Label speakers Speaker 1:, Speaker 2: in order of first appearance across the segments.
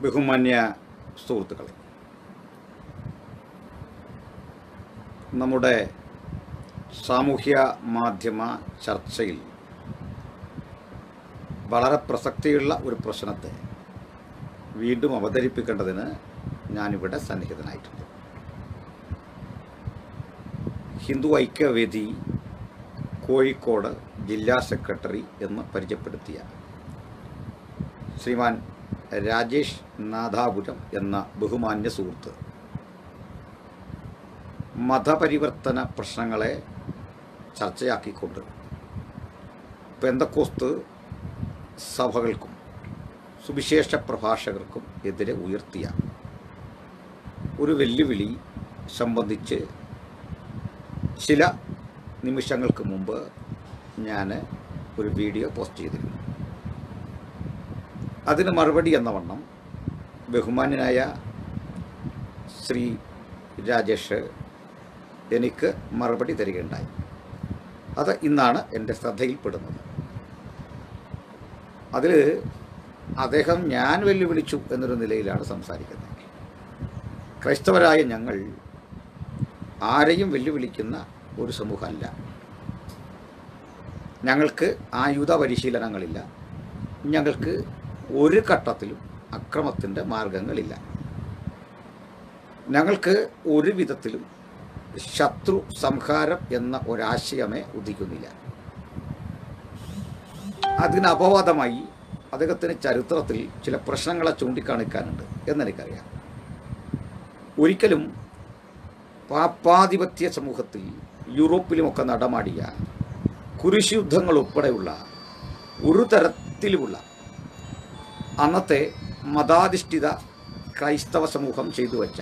Speaker 1: ബഹുമാന്യ സുഹൃത്തുക്കളെ നമ്മുടെ സാമൂഹ്യ മാധ്യമ ചർച്ചയിൽ വളരെ പ്രസക്തിയുള്ള ഒരു പ്രശ്നത്തെ വീണ്ടും അവതരിപ്പിക്കേണ്ടതിന് ഞാനിവിടെ സന്നിഹിതനായിട്ടുണ്ട് ഹിന്ദു ഐക്യവേദി കോഴിക്കോട് ജില്ലാ സെക്രട്ടറി എന്ന് പരിചയപ്പെടുത്തിയ ശ്രീമാൻ രാജേഷ് നാദാപുരം എന്ന ബഹുമാന്യ സുഹൃത്ത് മതപരിവർത്തന പ്രശ്നങ്ങളെ ചർച്ചയാക്കിക്കൊണ്ട് പെന്തക്കോസ്ത് സഭകൾക്കും സുവിശേഷ പ്രഭാഷകർക്കും എതിരെ ഉയർത്തിയ ഒരു വെല്ലുവിളി സംബന്ധിച്ച് ചില നിമിഷങ്ങൾക്ക് മുമ്പ് ഞാൻ ഒരു വീഡിയോ പോസ്റ്റ് ചെയ്തിരുന്നു അതിന് മറുപടി എന്ന വണ്ണം ബഹുമാന്യനായ ശ്രീ രാജേഷ് എനിക്ക് മറുപടി തരികയുണ്ടായി അത് ഇന്നാണ് എൻ്റെ ശ്രദ്ധയിൽപ്പെടുന്നത് അതിൽ അദ്ദേഹം ഞാൻ വെല്ലുവിളിച്ചു എന്നൊരു നിലയിലാണ് സംസാരിക്കുന്നത് ക്രൈസ്തവരായ ഞങ്ങൾ ആരെയും വെല്ലുവിളിക്കുന്ന ഒരു സമൂഹമല്ല ഞങ്ങൾക്ക് ആയുധ പരിശീലനങ്ങളില്ല ഞങ്ങൾക്ക് ഒരു ഘട്ടത്തിലും അക്രമത്തിൻ്റെ മാർഗങ്ങളില്ല ഞങ്ങൾക്ക് ഒരു വിധത്തിലും ശത്രു സംഹാരം എന്ന ഒരാശയമേ ഉദിക്കുന്നില്ല അതിന് അപവാദമായി അദ്ദേഹത്തിന് ചരിത്രത്തിൽ ചില പ്രശ്നങ്ങളെ ചൂണ്ടിക്കാണിക്കാനുണ്ട് എന്നെനിക്കറിയാം ഒരിക്കലും പാപ്പാധിപത്യ സമൂഹത്തിൽ യൂറോപ്പിലുമൊക്കെ നടമാടിയ കുരിശ് യുദ്ധങ്ങൾ ഉൾപ്പെടെയുള്ള ഒരു തരത്തിലുമുള്ള അന്നത്തെ മതാധിഷ്ഠിത ക്രൈസ്തവ സമൂഹം ചെയ്തു വച്ച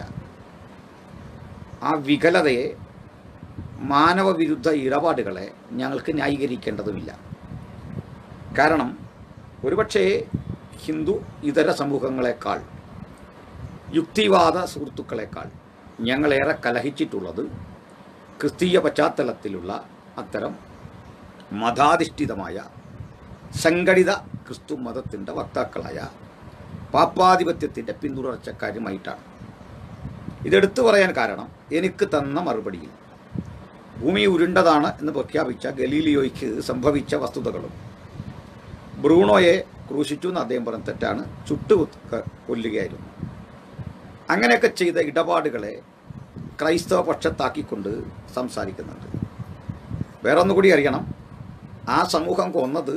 Speaker 1: ആ വികലതയെ മാനവവിരുദ്ധ ഇടപാടുകളെ ഞങ്ങൾക്ക് ന്യായീകരിക്കേണ്ടതുമില്ല കാരണം ഒരുപക്ഷേ ഹിന്ദു ഇതര സമൂഹങ്ങളെക്കാൾ യുക്തിവാദ സുഹൃത്തുക്കളെക്കാൾ ഞങ്ങളേറെ കലഹിച്ചിട്ടുള്ളത് ക്രിസ്തീയ പശ്ചാത്തലത്തിലുള്ള അത്തരം മതാധിഷ്ഠിതമായ സംഘടിത ക്രിസ്തു മതത്തിൻ്റെ വക്താക്കളായ പാപ്പാധിപത്യത്തിൻ്റെ പിന്തുടർച്ചക്കാരുമായിട്ടാണ് ഇതെടുത്തു പറയാൻ കാരണം എനിക്ക് തന്ന മറുപടിയിൽ ഭൂമി ഉരുണ്ടതാണ് എന്ന് പ്രഖ്യാപിച്ച ഗലീലിയോയ്ക്ക് സംഭവിച്ച വസ്തുതകളും ബ്രൂണോയെ ക്രൂശിച്ചു എന്ന് അദ്ദേഹം പറഞ്ഞ തെറ്റാണ് ചുട്ടു കൊല്ലുകയായിരുന്നു അങ്ങനെയൊക്കെ ചെയ്ത ഇടപാടുകളെ ക്രൈസ്തവ പക്ഷത്താക്കിക്കൊണ്ട് സംസാരിക്കുന്നുണ്ട് വേറെ ഒന്നുകൂടി അറിയണം ആ സമൂഹം കൊന്നത്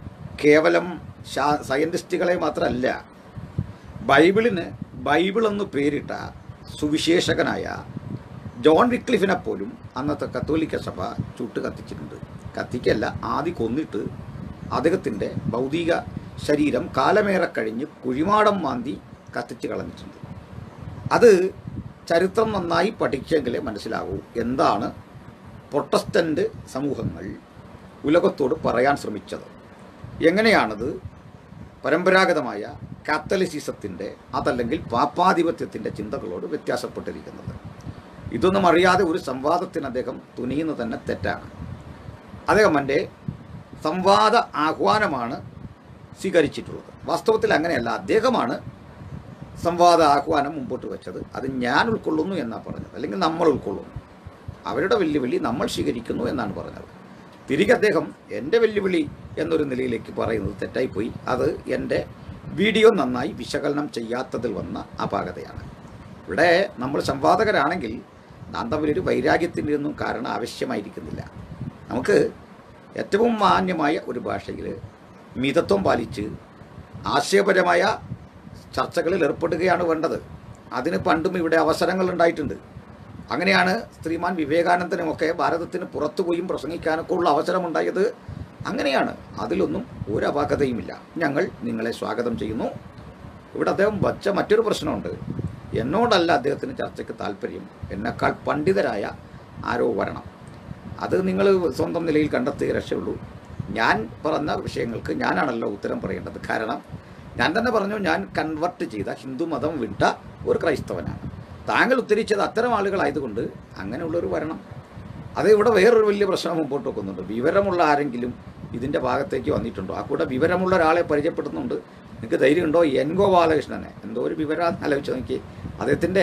Speaker 1: കേവലം ശാ സയൻറ്റിസ്റ്റുകളെ മാത്രമല്ല ബൈബിളിന് ബൈബിൾ എന്ന് പേരിട്ട സുവിശേഷകനായ ജോൺ വിക്ലിഫിനെ പോലും അന്നത്തെ കത്തോലിക്ക സഭ ചുട്ട് കത്തിച്ചിട്ടുണ്ട് കത്തിക്കല്ല ആദ്യം കൊന്നിട്ട് അദ്ദേഹത്തിൻ്റെ ഭൗതിക ശരീരം കാലമേറെ കഴിഞ്ഞ് കുഴിമാടം മാന്തി കത്തിച്ച് കളഞ്ഞിട്ടുണ്ട് അത് ചരിത്രം നന്നായി പഠിച്ചെങ്കിലേ മനസ്സിലാകൂ എന്താണ് പ്രൊട്ടസ്റ്റൻ്റ് സമൂഹങ്ങൾ ഉലകത്തോട് പറയാൻ ശ്രമിച്ചത് എങ്ങനെയാണത് പരമ്പരാഗതമായ കാത്തലിസിസത്തിൻ്റെ അതല്ലെങ്കിൽ പാപ്പാധിപത്യത്തിൻ്റെ ചിന്തകളോട് വ്യത്യാസപ്പെട്ടിരിക്കുന്നത് ഇതൊന്നും അറിയാതെ ഒരു സംവാദത്തിന് അദ്ദേഹം തുനിയുന്നത് തന്നെ തെറ്റാണ് അദ്ദേഹം എൻ്റെ സംവാദ ആഹ്വാനമാണ് സ്വീകരിച്ചിട്ടുള്ളത് വാസ്തവത്തിൽ അങ്ങനെയല്ല അദ്ദേഹമാണ് സംവാദ ആഹ്വാനം മുമ്പോട്ട് വെച്ചത് അത് ഞാൻ ഉൾക്കൊള്ളുന്നു എന്നാണ് പറഞ്ഞത് അല്ലെങ്കിൽ നമ്മൾ ഉൾക്കൊള്ളുന്നു അവരുടെ വെല്ലുവിളി നമ്മൾ സ്വീകരിക്കുന്നു എന്നാണ് പറഞ്ഞത് തിരികെ അദ്ദേഹം എൻ്റെ വെല്ലുവിളി എന്നൊരു നിലയിലേക്ക് പറയുന്നത് തെറ്റായിപ്പോയി അത് എൻ്റെ വീഡിയോ നന്നായി വിശകലനം ചെയ്യാത്തതിൽ വന്ന അപാകതയാണ് ഇവിടെ നമ്മൾ സംവാദകരാണെങ്കിൽ നാം തമ്മിലൊരു വൈരാഗ്യത്തിൻ്റെ ഒന്നും കാരണം ആവശ്യമായിരിക്കുന്നില്ല നമുക്ക് ഏറ്റവും മാന്യമായ ഒരു ഭാഷയിൽ മിതത്വം പാലിച്ച് ആശയപരമായ ചർച്ചകളിൽ ഏർപ്പെടുകയാണ് വേണ്ടത് അതിന് പണ്ടും ഇവിടെ അവസരങ്ങൾ ഉണ്ടായിട്ടുണ്ട് അങ്ങനെയാണ് ശ്രീമാൻ വിവേകാനന്ദനുമൊക്കെ ഭാരതത്തിന് പുറത്തു പോയും പ്രസംഗിക്കാനൊക്കെ ഉള്ള അവസരമുണ്ടായത് അങ്ങനെയാണ് അതിലൊന്നും ഒരു അപാകതയുമില്ല ഞങ്ങൾ നിങ്ങളെ സ്വാഗതം ചെയ്യുന്നു ഇവിടെ അദ്ദേഹം വച്ച മറ്റൊരു പ്രശ്നമുണ്ട് എന്നോടല്ല അദ്ദേഹത്തിന് ചർച്ചയ്ക്ക് താല്പര്യം എന്നെക്കാൾ പണ്ഡിതരായ ആരോ വരണം അത് നിങ്ങൾ സ്വന്തം നിലയിൽ കണ്ടെത്തിയ രക്ഷയുള്ളൂ ഞാൻ പറഞ്ഞ വിഷയങ്ങൾക്ക് ഞാനാണല്ലോ ഉത്തരം പറയേണ്ടത് കാരണം ഞാൻ തന്നെ പറഞ്ഞു ഞാൻ കൺവെർട്ട് ചെയ്ത ഹിന്ദു മതം വിട്ട ഒരു ക്രൈസ്തവനാണ് താങ്കൾ ഉത്തരിച്ചത് അത്തരം ആളുകളായതുകൊണ്ട് അങ്ങനെയുള്ളൊരു വരണം അത് ഇവിടെ വേറൊരു വലിയ പ്രശ്നം മുമ്പോട്ട് വെക്കുന്നുണ്ട് വിവരമുള്ള ആരെങ്കിലും ഇതിൻ്റെ ഭാഗത്തേക്ക് വന്നിട്ടുണ്ടോ ആ കൂടെ വിവരമുള്ള ഒരാളെ പരിചയപ്പെടുത്തുന്നുണ്ട് നിങ്ങൾക്ക് ധൈര്യമുണ്ടോ എൻ ഗോപാലകൃഷ്ണനെ എന്തോ ഒരു വിവരം ആലോചിച്ച് നോക്കി അദ്ദേഹത്തിൻ്റെ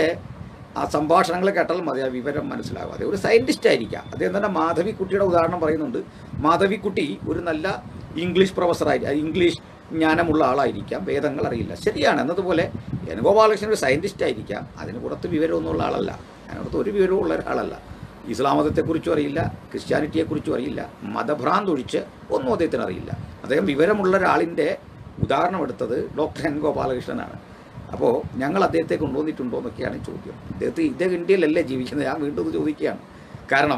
Speaker 1: ആ സംഭാഷണങ്ങൾ കേട്ടാൽ മതി ആ വിവരം മനസ്സിലാവും അതേ ഒരു സയൻറ്റിസ്റ്റ് ആയിരിക്കാം അദ്ദേഹം തന്നെ മാധവിക്കുട്ടിയുടെ ഉദാഹരണം പറയുന്നുണ്ട് മാധവിക്കുട്ടി ഒരു നല്ല ഇംഗ്ലീഷ് പ്രൊഫസറായി ഇംഗ്ലീഷ് ജ്ഞാനമുള്ള ആളായിരിക്കാം വേദങ്ങൾ അറിയില്ല ശരിയാണ് എന്നതുപോലെ എൻ ഗോപാലകൃഷ്ണൻ ഒരു സയൻറ്റിസ്റ്റ് ആയിരിക്കാം അതിന് പുറത്ത് വിവരമൊന്നുമുള്ള ആളല്ല അതിനകത്ത് ഒരു വിവരവും ഉള്ള ഒരാളല്ല ഇസ്ലാം മതത്തെക്കുറിച്ചും അറിയില്ല ക്രിസ്ത്യാനിറ്റിയെക്കുറിച്ചും അറിയില്ല മതഭ്രാന്ത് ഒഴിച്ച് ഒന്നും അദ്ദേഹത്തിന് അറിയില്ല അദ്ദേഹം വിവരമുള്ള ഒരാളിൻ്റെ ഉദാഹരണം എടുത്തത് ഡോക്ടർ എൻ ഗോപാലകൃഷ്ണനാണ് അപ്പോൾ ഞങ്ങൾ അദ്ദേഹത്തെ കൊണ്ടുവന്നിട്ടുണ്ടോ എന്നൊക്കെയാണ് ചോദ്യം അദ്ദേഹത്തെ ഇദ്ദേഹം ഇന്ത്യയിലല്ലേ ജീവിക്കുന്നത് ഞാൻ വീണ്ടും ഇത് ചോദിക്കുകയാണ് കാരണം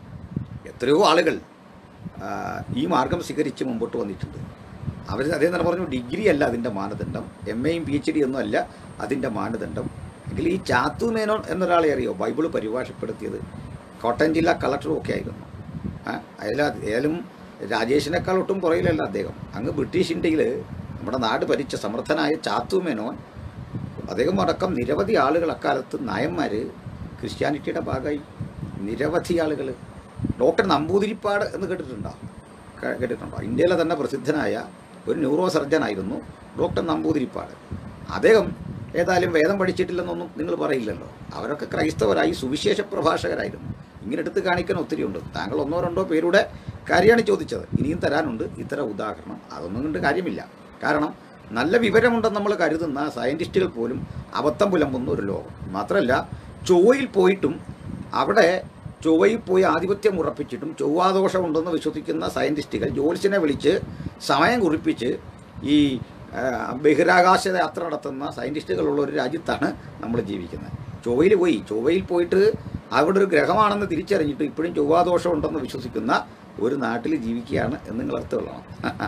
Speaker 1: എത്രയോ ആളുകൾ ആ, ഈ മാർഗം സ്വീകരിച്ച് മുമ്പോട്ട് വന്നിട്ടുണ്ട് അവർ അദ്ദേഹം തന്നെ പറഞ്ഞു ഡിഗ്രി അല്ല അതിൻ്റെ മാനദണ്ഡം എം എയും പി എച്ച് ഡി ഒന്നും അല്ല അതിൻ്റെ മാനദണ്ഡം എങ്കിൽ ഈ ചാത്തു മേനോൻ എന്നൊരാളെ അറിയോ ബൈബിൾ പരിഭാഷപ്പെടുത്തിയത് കോട്ടയം ജില്ലാ കളക്ടറും ഒക്കെ ആയിരുന്നു ആ, അതിൽ ഏതായാലും രാജേഷിനേക്കാൾ ഒട്ടും പുറകിലല്ല അദ്ദേഹം അങ്ങ് ബ്രിട്ടീഷ് ഇന്ത്യയിൽ നമ്മുടെ നാട് ഭരിച്ച സമർത്ഥനായ ചാത്തു മേനോൻ അദ്ദേഹം അടക്കം നിരവധി ആളുകൾ അക്കാലത്ത് നായന്മാർ ക്രിസ്ത്യാനിറ്റിയുടെ ഭാഗമായി നിരവധി ആളുകൾ ഡോക്ടർ നമ്പൂതിരിപ്പാട് എന്ന് കേട്ടിട്ടുണ്ടോ കേ- കേട്ടിട്ടുണ്ടോ ഇന്ത്യയിലെ തന്നെ പ്രസിദ്ധനായ ഒരു ന്യൂറോ സർജനായിരുന്നു ഡോക്ടർ നമ്പൂതിരിപ്പാട് അദ്ദേഹം ഏതായാലും വേദം പഠിച്ചിട്ടില്ലെന്നൊന്നും നിങ്ങൾ പറയില്ലല്ലോ അവരൊക്കെ ക്രൈസ്തവരായി സുവിശേഷ പ്രഭാഷകരായിരുന്നു ഇങ്ങനെ എടുത്ത് കാണിക്കാൻ ഒത്തിരിയുണ്ട് താങ്കൾ ഒന്നോ രണ്ടോ പേരുടെ കാര്യമാണ് ചോദിച്ചത് ഇനിയും തരാനുണ്ട് ഇത്തരം ഉദാഹരണം അതൊന്നും കൊണ്ട് കാര്യമില്ല കാരണം നല്ല വിവരമുണ്ടെന്ന് നമ്മൾ കരുതുന്ന സയൻറ്റിസ്റ്റുകൾ പോലും അബദ്ധം പുലമ്പുന്ന ഒരു ലോകം മാത്രമല്ല ചൊവ്വയിൽ പോയിട്ടും അവിടെ ചൊവ്വയിൽ പോയി ആധിപത്യം ഉറപ്പിച്ചിട്ടും ചൊവ്വാദോഷമുണ്ടെന്ന് വിശ്വസിക്കുന്ന സയൻറ്റിസ്റ്റുകൾ ജോത്സ്യനെ വിളിച്ച് സമയം കുറിപ്പിച്ച് ഈ ആ, ബഹിരാകാശ യാത്ര നടത്തുന്ന സയൻറ്റിസ്റ്റുകളുള്ള ഒരു രാജ്യത്താണ് നമ്മൾ ജീവിക്കുന്നത് ചൊവ്വയിൽ പോയി ചൊവ്വയിൽ പോയിട്ട് അവിടെ ഒരു ഗ്രഹമാണെന്ന് തിരിച്ചറിഞ്ഞിട്ട് ഇപ്പോഴും ചൊവ്വാദോഷം ഉണ്ടെന്ന് വിശ്വസിക്കുന്ന ഒരു നാട്ടിൽ ജീവിക്കുകയാണ് എന്ന് നിങ്ങൾ അർത്ഥമുള്ളതാണ്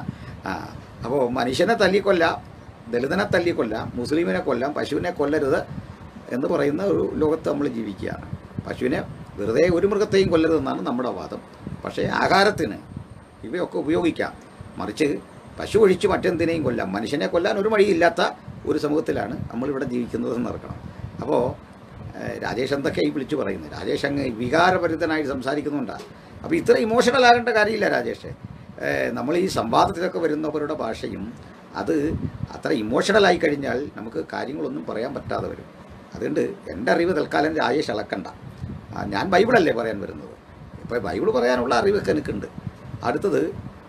Speaker 1: ആ അപ്പോൾ മനുഷ്യനെ തല്ലിക്കൊല്ലാം ദളിതനെ തല്ലിക്കൊല്ലാം മുസ്ലിമിനെ കൊല്ലാം പശുവിനെ കൊല്ലരുത് എന്ന് പറയുന്ന ഒരു ലോകത്ത് നമ്മൾ ജീവിക്കുകയാണ് പശുവിനെ വെറുതെ ഒരു മൃഗത്തെയും കൊല്ലരുതെന്നാണ് നമ്മുടെ വാദം പക്ഷേ ആഹാരത്തിന് ഇവയൊക്കെ ഉപയോഗിക്കാം മറിച്ച് പശു ഒഴിച്ച് മറ്റെന്തിനേയും കൊല്ലാം മനുഷ്യനെ കൊല്ലാൻ ഒരു മടിയില്ലാത്ത ഒരു സമൂഹത്തിലാണ് നമ്മളിവിടെ ജീവിക്കുന്നതെന്ന് നടക്കണം അപ്പോൾ ഏഹ്, രാജേഷ് എന്തൊക്കെയായി വിളിച്ചു പറയുന്നത് രാജേഷ് അങ്ങ് വികാരഭരിതനായിട്ട് സംസാരിക്കുന്നുണ്ടാണ് അപ്പോൾ ഇത്ര ഇമോഷണൽ ആകേണ്ട കാര്യമില്ല രാജേഷ് ഏഹ്, നമ്മൾ ഈ സംവാദത്തിലൊക്കെ വരുന്നവരുടെ ഭാഷയും അത് അത്ര ഇമോഷണലായി കഴിഞ്ഞാൽ നമുക്ക് കാര്യങ്ങളൊന്നും പറയാൻ പറ്റാതെ വരും അതുകൊണ്ട് എൻ്റെ അറിവ് തൽക്കാലം രാജേഷ് അളക്കണ്ട ആ, ഞാൻ ബൈബിളല്ലേ പറയാൻ വരുന്നത് ഇപ്പോൾ ബൈബിൾ പറയാനുള്ള അറിവൊക്കെ എനിക്കുണ്ട് അടുത്തത്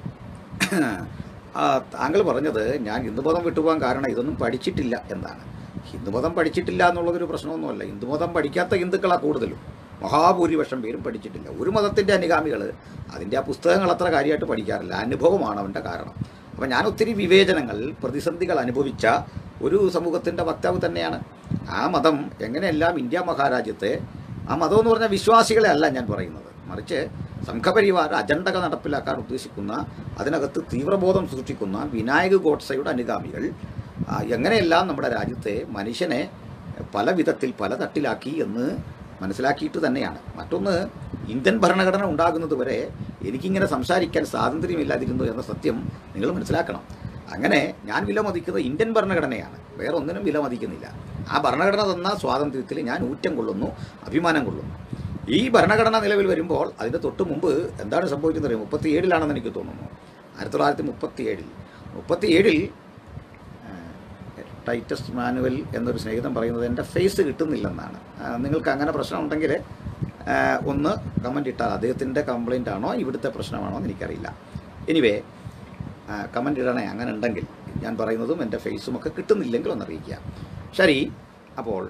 Speaker 1: ആ, താങ്കൾ പറഞ്ഞത് ഞാൻ ഹിന്ദുമതം വിട്ടുപോകാൻ കാരണം ഇതൊന്നും പഠിച്ചിട്ടില്ല എന്നാണ് ഹിന്ദുമതം പഠിച്ചിട്ടില്ല എന്നുള്ളതൊരു പ്രശ്നമൊന്നുമല്ല ഹിന്ദുമതം പഠിക്കാത്ത ഹിന്ദുക്കളാണ് കൂടുതലും മഹാഭൂരിപക്ഷം പേരും പഠിച്ചിട്ടില്ല ഒരു മതത്തിൻ്റെ അനുഗാമികൾ അതിൻ്റെ ആ പുസ്തകങ്ങൾ അത്ര കാര്യമായിട്ട് പഠിക്കാറില്ല അനുഭവമാണ് അവൻ്റെ കാരണം അപ്പം ഞാൻ ഒത്തിരി വിവേചനങ്ങൾ പ്രതിസന്ധികൾ അനുഭവിച്ച ഒരു സമൂഹത്തിൻ്റെ വക്താവ് തന്നെയാണ് ആ മതം എങ്ങനെയെല്ലാം ഇന്ത്യ മഹാരാജ്യത്തെ ആ മതം എന്ന് പറഞ്ഞാൽ വിശ്വാസികളെ അല്ല ഞാൻ പറയുന്നത് മറിച്ച് സംഘപരിവാര അജണ്ടകൾ നടപ്പിലാക്കാൻ ഉദ്ദേശിക്കുന്ന അതിനകത്ത് തീവ്രബോധം സൃഷ്ടിക്കുന്ന വിനായക് ഗോഡ്സയുടെ അനുഗാമികൾ ആ, എങ്ങനെയെല്ലാം നമ്മുടെ രാജ്യത്തെ മനുഷ്യനെ പല വിധത്തിൽ പല തട്ടിലാക്കി എന്ന് മനസ്സിലാക്കിയിട്ട് തന്നെയാണ് മറ്റൊന്ന് ഇന്ത്യൻ ഭരണഘടന ഉണ്ടാകുന്നത് വരെ എനിക്കിങ്ങനെ സംസാരിക്കാൻ സ്വാതന്ത്ര്യമില്ലാതിരുന്നു എന്ന സത്യം നിങ്ങൾ മനസ്സിലാക്കണം അങ്ങനെ ഞാൻ വിലമതിക്കുന്നത് ഇന്ത്യൻ ഭരണഘടനയാണ് വേറെ ഒന്നിനും വിലമതിക്കുന്നില്ല ആ ഭരണഘടന തന്ന സ്വാതന്ത്ര്യത്തിൽ ഞാൻ ഊറ്റം കൊള്ളുന്നു അഭിമാനം കൊള്ളുന്നു ഈ ഭരണഘടന നിലവിൽ വരുമ്പോൾ അതിൻ്റെ തൊട്ട് മുമ്പ് എന്താണ് സംഭവിക്കുന്നത് അറിയോ? മുപ്പത്തി ഏഴിലാണെന്ന് എനിക്ക് തോന്നുന്നു ആയിരത്തി തൊള്ളായിരത്തി മുപ്പത്തി ഏഴിൽ മുപ്പത്തി ഏഴിൽ ടൈറ്റസ് മാനുവൽ എന്നൊരു സ്നേഹിതൻ പറയുന്നത് എൻ്റെ ഫേസ് കിട്ടുന്നില്ലെന്നാണ് ആ, നിങ്ങൾക്ക് അങ്ങനെ പ്രശ്നമുണ്ടെങ്കിൽ ആ, ഒന്ന് കമൻ്റ് ഇട്ടാൽ അദ്ദേഹത്തിൻ്റെ കംപ്ലൈൻ്റ് ആണോ ഇവിടുത്തെ പ്രശ്നമാണോ എന്ന് എനിക്കറിയില്ല എനിവേ കമൻ്റ് ഇടണേ അങ്ങനെ ഉണ്ടെങ്കിൽ ഞാൻ പറയുന്നതും എൻ്റെ ഫേസും ഒക്കെ കിട്ടുന്നില്ലെങ്കിൽ ഒന്ന് അറിയിക്കുക ശരി അപ്പോൾ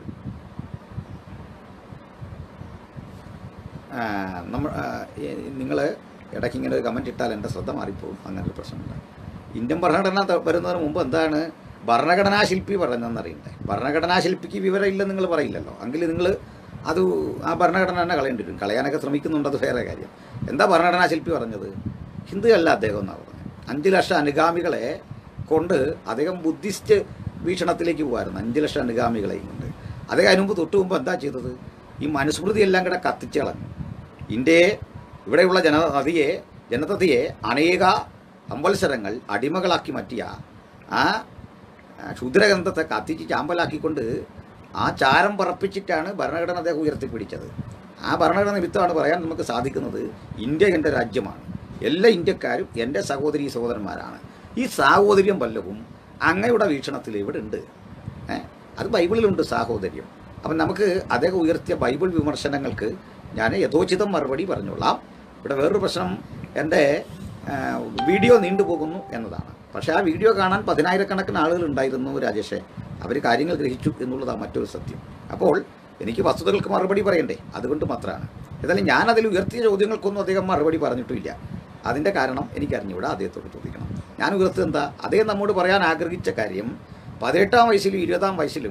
Speaker 1: നമ്മൾ നിങ്ങൾ ഇടയ്ക്ക് ഇങ്ങനെ ഒരു കമൻറ്റ് ഇട്ടാൽ എൻ്റെ ശ്രദ്ധ മാറിപ്പോകും അങ്ങനെ ഒരു പ്രശ്നമുണ്ട് ഇന്ത്യൻ ഭരണഘടന ത- വരുന്നതിന് മുമ്പ് എന്താണ് ഭരണഘടനാ ശില്പി പറഞ്ഞതെന്നറിയണ്ടേ ഭരണഘടനാ ശില്പിക്ക് വിവരം ഇല്ലെന്ന് നിങ്ങൾ പറയില്ലല്ലോ എങ്കിൽ നിങ്ങൾ അത് ആ ഭരണഘടന തന്നെ കളയേണ്ടി വരും കളയാനൊക്കെ ശ്രമിക്കുന്നുണ്ട് അത് വേറെ കാര്യം എന്താ ഭരണഘടനാ ശില്പി പറഞ്ഞത് ഹിന്ദു അല്ല അദ്ദേഹം എന്നാണ് പറഞ്ഞത് അഞ്ച് ലക്ഷം അനുഗാമികളെ കൊണ്ട് അദ്ദേഹം ബുദ്ധിസ്റ്റ് വീക്ഷണത്തിലേക്ക് പോകുമായിരുന്നു അഞ്ച് ലക്ഷം അനുഗാമികളെയും കൊണ്ട് അദ്ദേഹം അതിന് മുമ്പ് തൊട്ട് മുമ്പ് എന്താ ചെയ്തത് ഈ മനുസ്മൃതി എല്ലാം കൂടെ കത്തിച്ച് കളഞ്ഞു ഇന്ത്യയെ ഇവിടെയുള്ള ജനതയെ ജനതയെ അനേക അമ്പത്സരങ്ങൾ അടിമകളാക്കി മാറ്റിയ ആ ആ ക്ഷുദ്രഗ്രന്ഥത്തെ കത്തിച്ച് ചാമ്പലാക്കിക്കൊണ്ട് ആ ചാരം പറപ്പിച്ചിട്ടാണ് ഭരണഘടന അദ്ദേഹം ഉയർത്തിപ്പിടിച്ചത് ആ ഭരണഘടന നിമിത്തമാണ് പറയാൻ നമുക്ക് സാധിക്കുന്നത് ഇന്ത്യ എൻ്റെ രാജ്യമാണ് എല്ലാ ഇന്ത്യക്കാരും എൻ്റെ സഹോദരി സഹോദരന്മാരാണ് ഈ സാഹോദര്യം വല്ലവും അങ്ങയുടെ വീക്ഷണത്തിൽ ഇവിടെ ഉണ്ട് ഏ? അത് ബൈബിളിലുണ്ട് സാഹോദര്യം അപ്പം നമുക്ക് അദ്ദേഹം ഉയർത്തിയ ബൈബിൾ വിമർശനങ്ങൾക്ക് ഞാൻ യഥോചിതം മറുപടി പറഞ്ഞോളാം ഇവിടെ വേറൊരു പ്രശ്നം എൻ്റെ ആ, വീഡിയോ നീണ്ടുപോകുന്നു എന്നതാണ് പക്ഷേ ആ വീഡിയോ കാണാൻ പതിനായിരക്കണക്കിന് ആളുകൾ ഉണ്ടായിരുന്നു രാജേഷെ അവർ കാര്യങ്ങൾ ഗ്രഹിച്ചു എന്നുള്ളതാണ് മറ്റൊരു സത്യം അപ്പോൾ എനിക്ക് വസ്തുതകൾക്ക് മറുപടി പറയണ്ടേ അതുകൊണ്ട് മാത്രമാണ് ഏതായാലും ഞാൻ അതിൽ ഉയർത്തിയ ചോദ്യങ്ങൾക്കൊന്നും അദ്ദേഹം മറുപടി പറഞ്ഞിട്ടുമില്ല അതിൻ്റെ കാരണം എനിക്കറിഞ്ഞൂടാ അദ്ദേഹത്തോട് ചോദിക്കണം ഞാൻ ഉയർത്തിയത് എന്താ അദ്ദേഹം നമ്മോട് പറയാൻ ആഗ്രഹിച്ച കാര്യം പതിനെട്ടാം വയസ്സിലും ഇരുപതാം വയസ്സിലും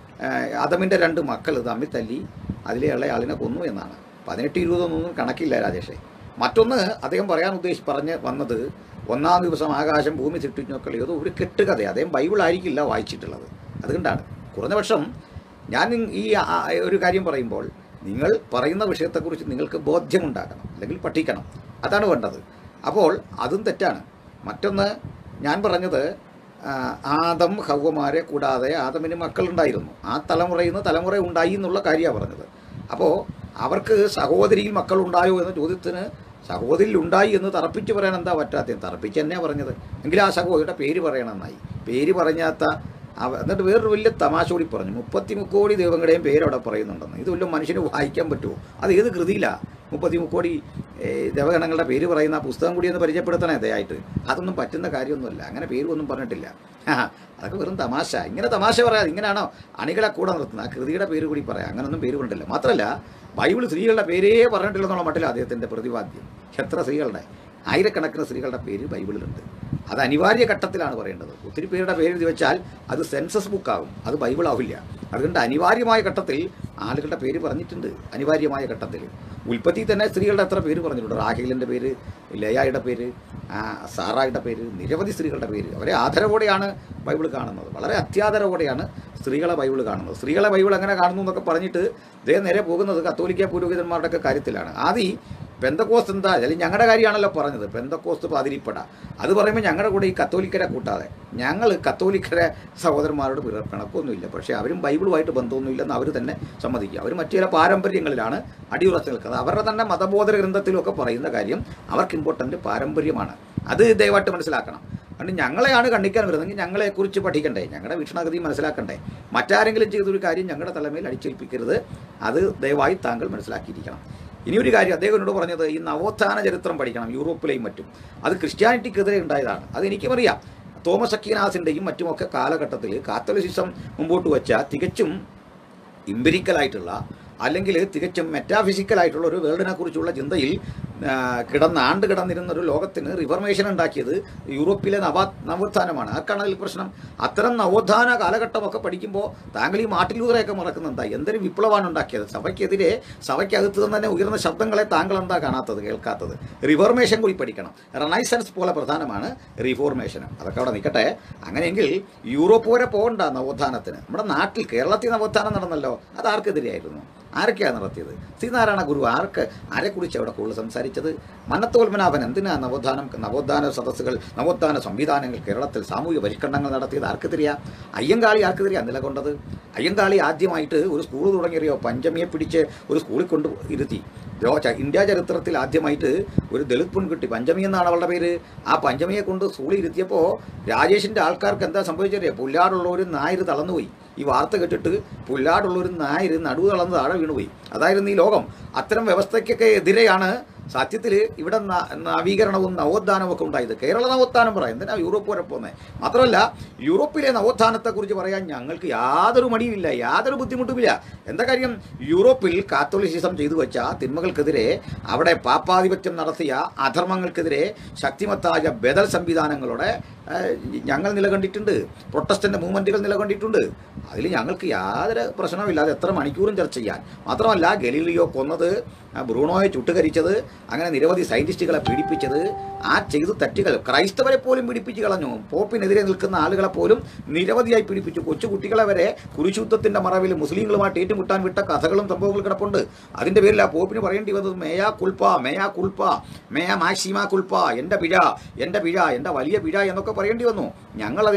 Speaker 1: അതമിൻ്റെ രണ്ട് മക്കൾ തമ്മിൽ തല്ലി അതിലെ ഇളയാളിനെ കൊന്നു എന്നാണ് പതിനെട്ട് ഇരുപതൊന്നും കണക്കില്ല രാജേഷേ മറ്റൊന്ന് അദ്ദേഹം പറയാൻ ഉദ്ദേശിച്ച് പറഞ്ഞ് വന്നത് ഒന്നാം ദിവസം ആകാശം ഭൂമി സൃഷ്ടിച്ചൊക്കെ ഏതോ ഒരു കെട്ടുകഥ അദ്ദേഹം ബൈബിൾ ആയിരിക്കില്ല വായിച്ചിട്ടുള്ളത് അതുകൊണ്ടാണ് കുറഞ്ഞ പക്ഷം ഞാൻ ഈ ആ- ഒരു കാര്യം പറയുമ്പോൾ നിങ്ങൾ പറയുന്ന വിഷയത്തെക്കുറിച്ച് നിങ്ങൾക്ക് ബോധ്യമുണ്ടാകണം അല്ലെങ്കിൽ പഠിക്കണം അതാണ് വേണ്ടത് അപ്പോൾ അതും തെറ്റാണ് മറ്റൊന്ന് ഞാൻ പറഞ്ഞത് ആ, ആദം ഹൗവമാരെ കൂടാതെ ആദമിന് മക്കളുണ്ടായിരുന്നു ആ തലമുറയിൽ നിന്ന് തലമുറ ഉണ്ടായി എന്നുള്ള കാര്യമാണ് പറഞ്ഞത് അപ്പോൾ അവർക്ക് സഹോദരിയിൽ മക്കളുണ്ടായോ എന്ന ചോദ്യത്തിന് സഹോദരിയിൽ ഉണ്ടായി എന്ന് തറപ്പിച്ച് പറയാൻ എന്താ പറ്റാത്തത് തറപ്പിച്ച് തന്നെയാണ് പറഞ്ഞത് എങ്കിലും ആ സഹോദരിയുടെ പേര് പറയണമെന്നായി പേര് പറഞ്ഞാത്ത അവ- എന്നിട്ട് വേറൊരു വലിയ തമാശ കൂടി പറഞ്ഞു മുപ്പത്തി മുക്കോടി ദൈവങ്ങളുടെയും പേര് അവിടെ പറയുന്നുണ്ടെന്ന് ഇത് വല്ലതും മനുഷ്യന് വായിക്കാൻ പറ്റുമോ അത് ഏത് കൃതിയിലാണ് മുപ്പത്തി മുക്കോടി ഏ, ദേവഗണങ്ങളുടെ പേര് പറയുന്ന ആ പുസ്തകം കൂടി ഒന്ന് പരിചയപ്പെടുത്തണേ ദയായിട്ട് അതൊന്നും പറ്റുന്ന കാര്യമൊന്നുമല്ല അങ്ങനെ പേരും ഒന്നും പറഞ്ഞിട്ടില്ല ആ, അതൊക്കെ വെറും തമാശ ഇങ്ങനെ തമാശ പറയാതെ ഇങ്ങനെയാണോ അണികളെ കൂടെ നിർത്തുന്നത് ആ കൃതിയുടെ പേര് കൂടി പറയാം അങ്ങനൊന്നും പേര് കൊണ്ടില്ല മാത്രമല്ല ബൈബിൾ സ്ത്രീകളുടെ പേരേ പറഞ്ഞിട്ടില്ലെന്നുള്ള മട്ടില്ല അദ്ദേഹത്തിൻ്റെ പ്രതിപാദ്യം എത്ര സ്ത്രീകളുടെ ആയിരക്കണക്കിന് സ്ത്രീകളുടെ പേര് ബൈബിളിലുണ്ട് അത് അനിവാര്യ ഘട്ടത്തിലാണ് പറയേണ്ടത് ഒത്തിരി പേരുടെ പേര് എഴുതി വെച്ചാൽ അത് സെൻസസ് ബുക്കാകും അത് ബൈബിൾ ആവില്ല അതുകൊണ്ട് അനിവാര്യമായ ഘട്ടത്തിൽ ആളുകളുടെ പേര് പറഞ്ഞിട്ടുണ്ട് അനിവാര്യമായ ഘട്ടത്തിൽ ഉൽപ്പത്തി തന്നെ സ്ത്രീകളുടെ എത്ര പേര് പറഞ്ഞിട്ടുണ്ട് റാഹേലിൻ്റെ പേര് ലയായുടെ പേര് ആ, സാറായുടെ പേര് നിരവധി സ്ത്രീകളുടെ പേര് അവരെ ആദരവോടെയാണ് ബൈബിൾ കാണുന്നത് വളരെ അത്യാദരവോടെയാണ് സ്ത്രീകളെ ബൈബിൾ കാണുന്നത് സ്ത്രീകളെ ബൈബിൾ എങ്ങനെ കാണുന്നു എന്നൊക്കെ പറഞ്ഞിട്ട് ഇതേ നേരെ പോകുന്നത് കത്തോലിക്ക പുരോഹിതന്മാരുടെ ഒക്കെ കാര്യത്തിലാണ് ആദ്യം പെന്തക്കോസ്ത് എന്താ അല്ലെങ്കിൽ ഞങ്ങളുടെ കാര്യമാണല്ലോ പറഞ്ഞത് പെന്തക്കോസ്ത് പാതിരിപ്പട അത് പറയുമ്പോൾ ഞങ്ങളുടെ കൂടെ ഈ കത്തോലിക്കരെ കൂട്ടാതെ ഞങ്ങൾ കത്തോലിക്കരെ സഹോദരന്മാരോട് പിറ പിണക്കൊന്നുമില്ല പക്ഷേ അവരും ബൈബിളുമായിട്ട് ബന്ധമൊന്നുമില്ലെന്ന് അവർ തന്നെ സമ്മതിക്കുക അവർ മറ്റു ചില പാരമ്പര്യങ്ങളിലാണ് അടിയുറച്ച് നിൽക്കുന്നത് അവരുടെ തന്നെ മതബോധ ഗ്രന്ഥത്തിലൊക്കെ പറയുന്ന കാര്യം അവർക്ക് ഇമ്പോർട്ടൻ്റ് പാരമ്പര്യമാണ് അത് ദയവായിട്ട് മനസ്സിലാക്കണം അതുകൊണ്ട് ഞങ്ങളെയാണ് കണ്ടിക്കാൻ വരുന്നതെങ്കിൽ ഞങ്ങളെക്കുറിച്ച് പഠിക്കണ്ടേ ഞങ്ങളുടെ വീക്ഷണഗതി മനസ്സിലാക്കണ്ടേ മറ്റാരെങ്കിലും ചെയ്തൊരു കാര്യം ഞങ്ങളുടെ തലമേൽ അടിച്ചേൽപ്പിക്കരുത് അത് ദയവായി താങ്കൾ മനസ്സിലാക്കിയിരിക്കണം ഇനി ഒരു കാര്യം അദ്ദേഹം എന്നോട് പറഞ്ഞത് ഈ നവോത്ഥാന ചരിത്രം പഠിക്കണം യൂറോപ്പിലെയും മറ്റും അത് ക്രിസ്ത്യാനിറ്റിക്കെതിരെ ഉണ്ടായതാണ് അത് എനിക്കും അറിയാം തോമസ് അക്കീനാസിൻ്റെയും മറ്റുമൊക്കെ കാലഘട്ടത്തിൽ കാത്തലിസിസം മുമ്പോട്ട് വെച്ച തികച്ചും ഇമ്പരിക്കലായിട്ടുള്ള അല്ലെങ്കിൽ തികച്ചും മെറ്റാഫിസിക്കലായിട്ടുള്ള ഒരു വേൾഡിനെ കുറിച്ചുള്ള ചിന്തയിൽ ആ, കിടന്ന് ആണ്ട് കിടന്നിരുന്ന ഒരു ലോകത്തിന് റിഫർമേഷൻ ഉണ്ടാക്കിയത് യൂറോപ്പിലെ നവ നവോത്ഥാനമാണ് ആർക്കാണ് അതിൽ പ്രശ്നം അത്തരം നവോത്ഥാന കാലഘട്ടമൊക്കെ പഠിക്കുമ്പോൾ താങ്കൾ ഈ മാട്ടിലൂതറയൊക്കെ മറക്കുന്നുണ്ടാ എന്തൊരു വിപ്ലവമാണ് ഉണ്ടാക്കിയത് സഭയ്ക്കെതിരെ സഭയ്ക്കകത്ത് നിന്ന് തന്നെ ഉയർന്ന ശബ്ദങ്ങളെ താങ്കൾ എന്താ കാണാത്തത് കേൾക്കാത്തത് റിഫോർമേഷൻ കൂടി പഠിക്കണം റെനൈസൻസ് പോലെ പ്രധാനമാണ് റിഫോർമേഷൻ അതൊക്കെ അവിടെ നിൽക്കട്ടെ അങ്ങനെയെങ്കിൽ യൂറോപ്പ് വരെ പോകണ്ട നവോത്ഥാനത്തിന് നമ്മുടെ നാട്ടിൽ കേരളത്തിൽ നവോത്ഥാനം നടന്നല്ലോ അത് ആർക്കെതിരെയായിരുന്നു ആരൊക്കെയാണ് നടത്തിയത് ശ്രീനാരായണ ഗുരു ആർക്ക് ആരെക്കുറിച്ച് അവിടെ കൂടുതൽ സംസാരിച്ചത് മന്നത്തോൽമനാഭൻ എന്തിനാ നവോത്ഥാനം നവോത്ഥാന സദസ്സുകൾ നവോത്ഥാന സംവിധാനങ്ങൾ കേരളത്തിൽ സാമൂഹിക പരിഷ്കരണങ്ങൾ നടത്തിയത് ആർക്കെതിരെയാ അയ്യങ്കാളി ആർക്കെതിരെയാ നിലകൊണ്ടത് അയ്യങ്കാളി ആദ്യമായിട്ട് ഒരു സ്കൂൾ തുടങ്ങിയറിയോ പഞ്ചമിയെ പിടിച്ച് ഒരു സ്കൂളിൽ കൊണ്ട് ഇരുത്തി ലോ- ച- ഇന്ത്യ ചരിത്രത്തിൽ ആദ്യമായിട്ട് ഒരു ദളിത് പെൺകുട്ടി പഞ്ചമി എന്നാണ് അവളുടെ പേര് ആ പഞ്ചമിയെ കൊണ്ട് സ്കൂളിൽ ഇരുത്തിയപ്പോൾ രാജേഷിൻ്റെ ആൾക്കാർക്ക് എന്താ സംഭവിച്ചറിയോ പുല്ലാടുള്ള ഒരു നായർ തളർന്നുപോയി ഈ വാർത്ത കേട്ടിട്ട് പുല്ലാടുള്ള ഒരു നായർ നടുവ് തളർന്ന് താഴെ വീണുപോയി അതായിരുന്നു ഈ ലോകം അത്തരം വ്യവസ്ഥയ്ക്കൊക്കെ എതിരെയാണ് സത്യത്തിൽ ഇവിടെ ന- നവീകരണവും നവോത്ഥാനവും ഒക്കെ ഉണ്ടായത് കേരള നവോത്ഥാനം പറയാം എന്തിനാ യൂറോപ്പ് വരെ പോകുന്നത് മാത്രമല്ല യൂറോപ്പിലെ നവോത്ഥാനത്തെക്കുറിച്ച് പറയാൻ ഞങ്ങൾക്ക് യാതൊരു മടിയുമില്ല യാതൊരു ബുദ്ധിമുട്ടുമില്ല എന്താ കാര്യം യൂറോപ്പിൽ കാത്തോലിസിസം ചെയ്തു വെച്ച തിന്മകൾക്കെതിരെ അവിടെ പാപ്പാധിപത്യം നടത്തിയ അധർമ്മങ്ങൾക്കെതിരെ ശക്തിമത്തായ ബദൽ സംവിധാനങ്ങളോടെ ഏഹ്, ഞങ്ങൾ നിലകണ്ടിട്ടുണ്ട് പ്രൊട്ടസ്റ്റന്റ് മൂവ്മെൻറ്റുകൾ നിലകണ്ടിട്ടുണ്ട് അതിൽ ഞങ്ങൾക്ക് യാതൊരു പ്രശ്നവുമില്ല അത് എത്ര മണിക്കൂറും ചർച്ച ചെയ്യാൻ മാത്രമല്ല ഗലീലിയോ കൊന്നത് ആ ബ്രൂണോയെ ചുട്ടുകരിച്ചത് അങ്ങനെ നിരവധി സയൻറ്റിസ്റ്റുകളെ പീഡിപ്പിച്ചത് ആ ചെയ്തു തെറ്റുകൾ ക്രൈസ്തവരെ പോലും പീഡിപ്പിച്ച് കളഞ്ഞു പോപ്പിനെതിരെ നിൽക്കുന്ന ആളുകളെ പോലും നിരവധിയായി പീഡിപ്പിച്ചു കൊച്ചുകുട്ടികളെ വരെ കുരിശുദ്ധത്തിൻ്റെ മറവിൽ മുസ്ലിങ്ങളുമായിട്ട് ഏറ്റുമുട്ടാൻ വിട്ട കഥകളും സംഭവങ്ങളും കിടപ്പുണ്ട് അതിൻ്റെ പേരിൽ ആ പോപ്പിന് പറയേണ്ടി വന്നത് മേയാ കുൽപ്പ മേയാ കുൽപ്പ മേയാ മാക്സിമ കുൽപ്പ എൻ്റെ പിഴ എൻ്റെ പിഴ എൻ്റെ വലിയ പിഴ എന്നൊക്കെ പറയേണ്ടി വന്നു ഞങ്ങളതിനെ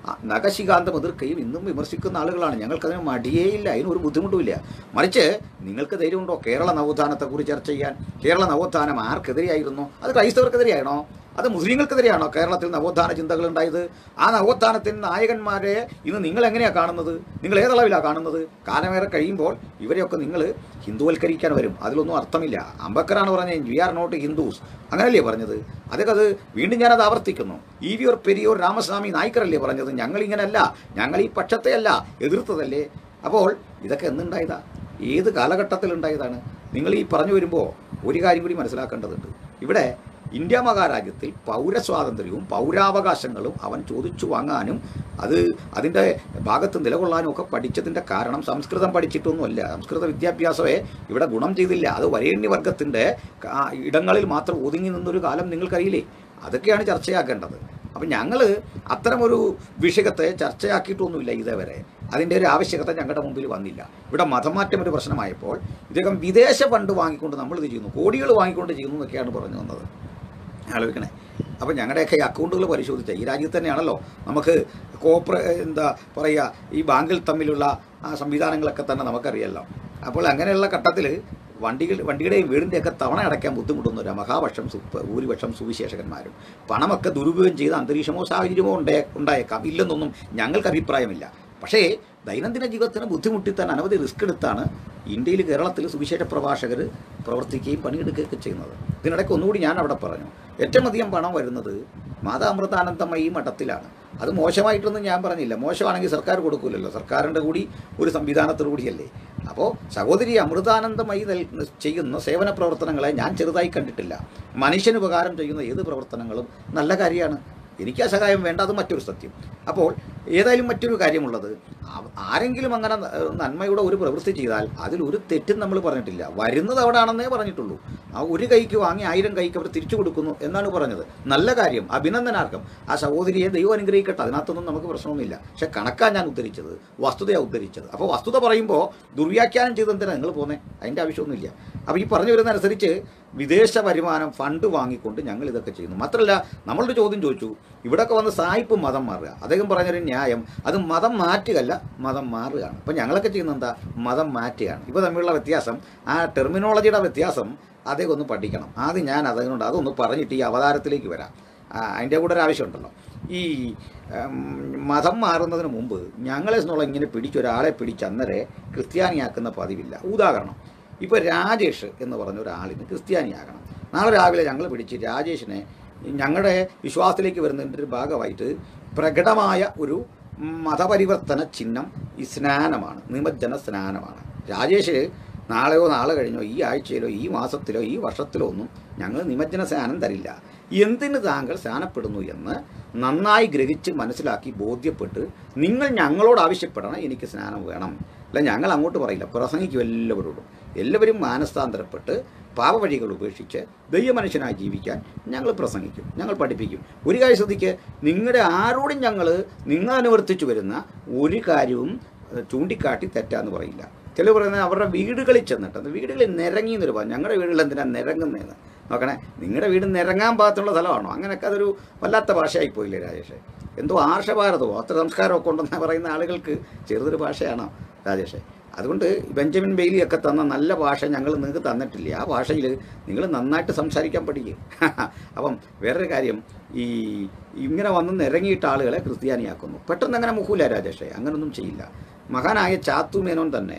Speaker 1: ആ നഖശികാന്തം എതിർക്കുകയും ഇന്നും വിമർശിക്കുന്ന ആളുകളാണ് ഞങ്ങൾക്കതിന് മടിയേയില്ല അതിനൊരു ബുദ്ധിമുട്ടുമില്ല മറിച്ച് നിങ്ങൾക്ക് ധൈര്യമുണ്ടോ കേരള നവോത്ഥാനത്തെക്കുറിച്ച് ചർച്ച ചെയ്യാൻ കേരള നവോത്ഥാനം ആർക്കെതിരെയായിരുന്നു അത് ക്രൈസ്തവർക്കെതിരെയാണോ അത് മുസ്ലിങ്ങൾക്കെതിരെയാണോ കേരളത്തിൽ നവോത്ഥാന ചിന്തകൾ ഉണ്ടായത് ആ നവോത്ഥാനത്തിന് നായകന്മാരെ ഇന്ന് നിങ്ങൾ എങ്ങനെയാണ് കാണുന്നത് നിങ്ങൾ ഏതളവിലാണ് കാണുന്നത് കാലമേറെ കഴിയുമ്പോൾ ഇവരെയൊക്കെ നിങ്ങൾ ഹിന്ദുവൽക്കരിക്കാൻ വരും അതിലൊന്നും അർത്ഥമില്ല അംബേദ്കറാണ് പറഞ്ഞത് വി ആർ നോട്ട് ഹിന്ദുസ് അങ്ങനല്ലേ പറഞ്ഞത് അതൊക്കെ അത് വീണ്ടും ഞാനത് ആവർത്തിക്കുന്നു E V R Periyar Ramaswamy നായ്ക്കറല്ലേ പറഞ്ഞത് ഞങ്ങൾ ഇങ്ങനെയല്ല ഞങ്ങൾ ഈ പക്ഷത്തെയല്ല എതിർത്തതല്ലേ അപ്പോൾ ഇതൊക്കെ എന്നുണ്ടായതാ ഏത് കാലഘട്ടത്തിൽ ഉണ്ടായതാണ് നിങ്ങൾ ഈ പറഞ്ഞു വരുമ്പോൾ ഒരു കാര്യം കൂടി മനസ്സിലാക്കേണ്ടതുണ്ട് ഇവിടെ ഇന്ത്യ മഹാരാജ്യത്തിൽ പൗരസ്വാതന്ത്ര്യവും പൗരാവകാശങ്ങളും അവൻ ചോദിച്ചു വാങ്ങാനും അത് അതിൻ്റെ ഭാഗത്ത് നിലകൊള്ളാനും ഒക്കെ പഠിച്ചതിൻ്റെ കാരണം സംസ്കൃതം പഠിച്ചിട്ടൊന്നുമല്ല സംസ്കൃത വിദ്യാഭ്യാസമേ ഇവിടെ ഗുണം ചെയ്തില്ല അത് വരേണ്യവർഗത്തിൻ്റെ കാ- ഇടങ്ങളിൽ മാത്രം ഒതുങ്ങി നിന്നൊരു കാലം നിങ്ങൾക്കറിയില്ലേ അതൊക്കെയാണ് ചർച്ചയാക്കേണ്ടത് അപ്പം ഞങ്ങൾ അത്തരമൊരു വിഷയത്തെ ചർച്ചയാക്കിയിട്ടൊന്നുമില്ല ഇതേവരെ അതിൻ്റെ ഒരു ആവശ്യകത ഞങ്ങളുടെ മുമ്പിൽ വന്നില്ല ഇവിടെ മതമാറ്റം ഒരു പ്രശ്നമായപ്പോൾ ഇദ്ദേഹം വിദേശ ഫണ്ട് വാങ്ങിക്കൊണ്ട് നമ്മളിത് ചെയ്യുന്നു കോടികൾ വാങ്ങിക്കൊണ്ട് ചെയ്യുന്നു എന്നൊക്കെയാണ് പറഞ്ഞു വന്നത് ആലോചിക്കണേ അപ്പം ഞങ്ങളുടെയൊക്കെ ഈ അക്കൗണ്ടുകൾ പരിശോധിച്ച ഈ രാജ്യത്ത് തന്നെയാണല്ലോ നമുക്ക് കോപ്പറേ എന്താ പറയുക ഈ ബാങ്കിൽ തമ്മിലുള്ള ആ സംവിധാനങ്ങളൊക്കെ തന്നെ നമുക്കറിയാമല്ലോ അപ്പോൾ അങ്ങനെയുള്ള ഘട്ടത്തിൽ വണ്ടികൾ വണ്ടിയുടെയും വീടിൻ്റെയൊക്കെ തവണ അടയ്ക്കാൻ ബുദ്ധിമുട്ടുന്നവരാ മഹാപക്ഷം സു ഭൂരിപക്ഷം സുവിശേഷകന്മാരും പണമൊക്കെ ദുരുപയോഗം ചെയ്ത അന്തരീക്ഷമോ സാഹചര്യമോ ഉണ്ടേ ഉണ്ടായേക്കാം ഇല്ലെന്നൊന്നും ഞങ്ങൾക്ക് അഭിപ്രായമില്ല പക്ഷേ ദൈനംദിന ജീവിതത്തിന് ബുദ്ധിമുട്ടിത്താൻ അനവധി റിസ്ക് എടുത്താണ് ഇന്ത്യയിൽ കേരളത്തിൽ സുവിശേഷ പ്രഭാഷകർ പ്രവർത്തിക്കുകയും പണിയെടുക്കുകയൊക്കെ ചെയ്യുന്നത് ഇതിനിടയ്ക്ക് ഒന്നുകൂടി ഞാൻ അവിടെ പറഞ്ഞു ഏറ്റവും അധികം പണം വരുന്നത് മാതാമൃതാനന്ദമയി മഠത്തിലാണ് അത് മോശമായിട്ടൊന്നും ഞാൻ പറഞ്ഞില്ല മോശമാണെങ്കിൽ സർക്കാർ കൊടുക്കില്ലല്ലോ സർക്കാരിൻ്റെ കൂടി ഒരു സംവിധാനത്തോടു കൂടിയല്ലേ അപ്പോൾ സഹോദരി അമൃതാനന്ദമയി നൽ ചെയ്യുന്ന സേവന പ്രവർത്തനങ്ങളെ ഞാൻ ചെറുതായി കണ്ടിട്ടില്ല മനുഷ്യന് ഉപകാരം ചെയ്യുന്ന ഏത് പ്രവർത്തനങ്ങളും നല്ല കാര്യമാണ് എനിക്ക് ആ സഹായം വേണ്ട അത് മറ്റൊരു സത്യം അപ്പോൾ ഏതായാലും മറ്റൊരു കാര്യമുള്ളത് ആ- ആരെങ്കിലും അങ്ങനെ ന- നന്മയുടെ ഒരു പ്രവൃത്തി ചെയ്താൽ അതിൽ ഒരു തെറ്റും നമ്മൾ പറഞ്ഞിട്ടില്ല വരുന്നത് അവിടെ ആണെന്നേ പറഞ്ഞിട്ടുള്ളൂ ആ ഒരു കൈക്ക് വാങ്ങി ആയിരം കൈക്ക് അവർ തിരിച്ചു കൊടുക്കുന്നു എന്നാണ് പറഞ്ഞത് നല്ല കാര്യം അഭിനന്ദനാർഹം ആ സഹോദരിയെ ദൈവം അനുഗ്രഹിക്കട്ടെ അതിനകത്തൊന്നും നമുക്ക് പ്രശ്നമൊന്നുമില്ല പക്ഷെ കണക്കാ ഞാൻ ഉദ്ധരിച്ചത് വസ്തുതയാണ് ഉദ്ധരിച്ചത് അപ്പോൾ വസ്തുത പറയുമ്പോൾ ദുർവ്യാഖ്യാനം ചെയ്ത് എന്തിനാണ് നിങ്ങൾ പോകുന്നത് അതിൻ്റെ ആവശ്യമൊന്നുമില്ല അപ്പോൾ ഈ പറഞ്ഞു വരുന്ന അനുസരിച്ച് വിദേശ വരുമാനം ഫണ്ട് വാങ്ങിക്കൊണ്ട് ഞങ്ങൾ ഇതൊക്കെ ചെയ്യുന്നു മാത്രമല്ല നമ്മളൊരു ചോദ്യം ചോദിച്ചു ഇവിടെയൊക്കെ വന്ന് സായിപ്പ് മതം മാറുക അദ്ദേഹം പറഞ്ഞൊരു ന്യായം അത് മതം മാറ്റുകയല്ല മതം മാറുകയാണ് അപ്പം ഞങ്ങളൊക്കെ ചെയ്യുന്നത് എന്താ മതം മാറ്റുകയാണ് ഇപ്പോൾ തമ്മിലുള്ള വ്യത്യാസം ആ ടെർമിനോളജിയുടെ വ്യത്യാസം അദ്ദേഹം ഒന്ന് പഠിക്കണം ആദ്യം ഞാൻ അതുകൊണ്ട് അതൊന്ന് പറഞ്ഞിട്ട് ഈ അവതാരത്തിലേക്ക് വരാം ആ, അതിൻ്റെ കൂടെ ഒരു ആവശ്യമുണ്ടല്ലോ ഈ ഉം, മതം മാറുന്നതിന് മുമ്പ് ഞങ്ങളെ എന്നുള്ള ഇങ്ങനെ പിടിച്ചൊരാളെ പിടിച്ച് അന്നേരെ ക്രിസ്ത്യാനിയാക്കുന്ന പതിവില്ല ഉദാഹരണം ഇപ്പോൾ രാജേഷ് എന്ന് പറഞ്ഞ ഒരാളിന് ക്രിസ്ത്യാനിയാകണം നാളെ രാവിലെ ഞങ്ങൾ പിടിച്ച് രാജേഷിനെ ഞങ്ങളുടെ വിശ്വാസത്തിലേക്ക് വരുന്നതിൻ്റെ ഒരു ഭാഗമായിട്ട് പ്രകടമായ ഒരു മതപരിവർത്തന ചിഹ്നം ഈ സ്നാനമാണ് നിമജ്ജന സ്നാനമാണ് രാജേഷ് നാളെയോ നാളെ കഴിഞ്ഞോ ഈ ആഴ്ചയിലോ ഈ മാസത്തിലോ ഈ വർഷത്തിലോ ഒന്നും ഞങ്ങൾ നിമജ്ജന സ്നാനം തരില്ല എന്തിന് താങ്കൾ സ്നാനപ്പെടുന്നു എന്ന് നന്നായി ഗ്രഹിച്ച് മനസ്സിലാക്കി ബോധ്യപ്പെട്ട് നിങ്ങൾ ഞങ്ങളോട് ആവശ്യപ്പെടണം എനിക്ക് സ്നാനം വേണം അല്ല ഞങ്ങൾ അങ്ങോട്ട് പറയില്ല പ്രസംഗിക്കും എല്ലാവരോടും എല്ലാവരും മാനസാന്തരപ്പെട്ട് പാപവഴികൾ ഉപേക്ഷിച്ച് ദൈവമനുഷ്യനായി ജീവിക്കാൻ ഞങ്ങൾ പ്രസംഗിക്കും ഞങ്ങൾ പഠിപ്പിക്കും ഒരു കാര്യം ശ്രദ്ധിക്ക് നിങ്ങളുടെ ആരോടും ഞങ്ങൾ നിങ്ങൾ അനുവർത്തിച്ചു വരുന്ന ഒരു കാര്യവും ഏഹ്, ചൂണ്ടിക്കാട്ടി തെറ്റാന്ന് പറയില്ല ചില പറയുന്നത് അവരുടെ വീടുകളിൽ ചെന്നിട്ട് അത് വീടുകളിൽ നിരങ്ങി എന്നൊരു പറഞ്ഞു ഞങ്ങളുടെ വീടുകളിൽ എന്തിനാണ് നിരങ്ങുന്നതെന്ന് നോക്കണേ നിങ്ങളുടെ വീട് നിരങ്ങാൻ പാകത്തുള്ള സ്ഥലമാണോ അങ്ങനെയൊക്കെ അതൊരു വല്ലാത്ത ഭാഷയായി പോയില്ലേ രാജേഷേ എന്തോ ആർഷഭാരതമോ അത്ര സംസ്കാരമൊക്കെ ഉണ്ടെന്ന് പറയുന്ന ആളുകൾക്ക് ചെറുതൊരു ഭാഷയാണോ രാജേഷേ അതുകൊണ്ട് ബെഞ്ചമിൻ ബെയിലിയൊക്കെ തന്ന നല്ല ഭാഷ ഞങ്ങൾ നിങ്ങൾക്ക് തന്നിട്ടില്ല ആ ഭാഷയിൽ നിങ്ങൾ നന്നായിട്ട് സംസാരിക്കാൻ പഠിക്കും അപ്പം വേറൊരു കാര്യം ഈ ഇങ്ങനെ വന്ന് നിരങ്ങിയിട്ട ആളുകളെ ക്രിസ്ത്യാനിയാക്കുന്നു പെട്ടെന്ന് അങ്ങനെ മുഖൂല രാജേഷേ അങ്ങനൊന്നും ചെയ്യില്ല മഹാനായ ചാത്തു മേനോൻ തന്നെ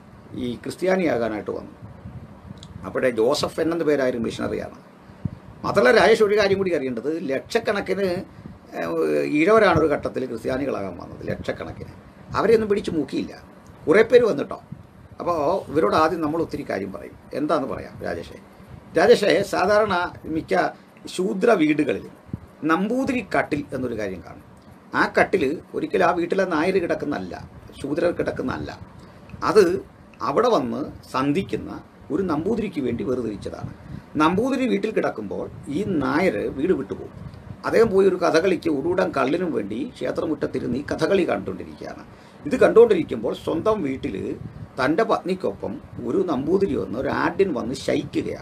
Speaker 1: ഈ ക്രിസ്ത്യാനിയാകാനായിട്ട് വന്നു അപ്പോഴേ ജോസഫ് എന്നെന്ന പേരായിരുന്നു മിഷണറിയാണ് മാത്രമല്ല രാജേഷ് ഒരു കാര്യം കൂടി അറിയേണ്ടത് ലക്ഷക്കണക്കിന് ഏഹ്, ഈഴവരാണ് ഒരു ഘട്ടത്തിൽ ക്രിസ്ത്യാനികളാകാൻ വന്നത് ലക്ഷക്കണക്കിന് അവരെയൊന്നും പിടിച്ചു മൂക്കിയില്ല കുറേ പേര് വന്നിട്ടോ അപ്പോൾ ഇവരോട് ആദ്യം നമ്മൾ ഒത്തിരി കാര്യം പറയും എന്താന്ന് പറയാം രാജേഷേ രാജേഷേ സാധാരണ മിക്ക ശൂദ്ര വീടുകളിൽ നമ്പൂതിരി കട്ടിൽ എന്നൊരു കാര്യം കാണും ആ കട്ടിൽ ഒരിക്കലും ആ വീട്ടിലെ നായർ കിടക്കുന്നതല്ല ശൂദ്രർ കിടക്കുന്നതല്ല അത് അവിടെ വന്ന് സന്ധിക്കുന്ന ഒരു നമ്പൂതിരിക്ക് വേണ്ടി വേർതിരിച്ചതാണ് നമ്പൂതിരി വീട്ടിൽ കിടക്കുമ്പോൾ ഈ നായർ വീട് വിട്ടുപോകും അദ്ദേഹം പോയി ഒരു കഥകളിക്ക് ഉടൂടം കള്ളിനും വേണ്ടി ക്ഷേത്രമുറ്റത്തിരുന്ന് ഈ കഥകളി കണ്ടുകൊണ്ടിരിക്കുകയാണ് ഇത് കണ്ടുകൊണ്ടിരിക്കുമ്പോൾ സ്വന്തം വീട്ടിൽ തൻ്റെ പത്നിക്കൊപ്പം ഒരു നമ്പൂതിരി വന്ന് ഒരു ആഡ്യൻ വന്ന് ശയിക്കുകയാണ്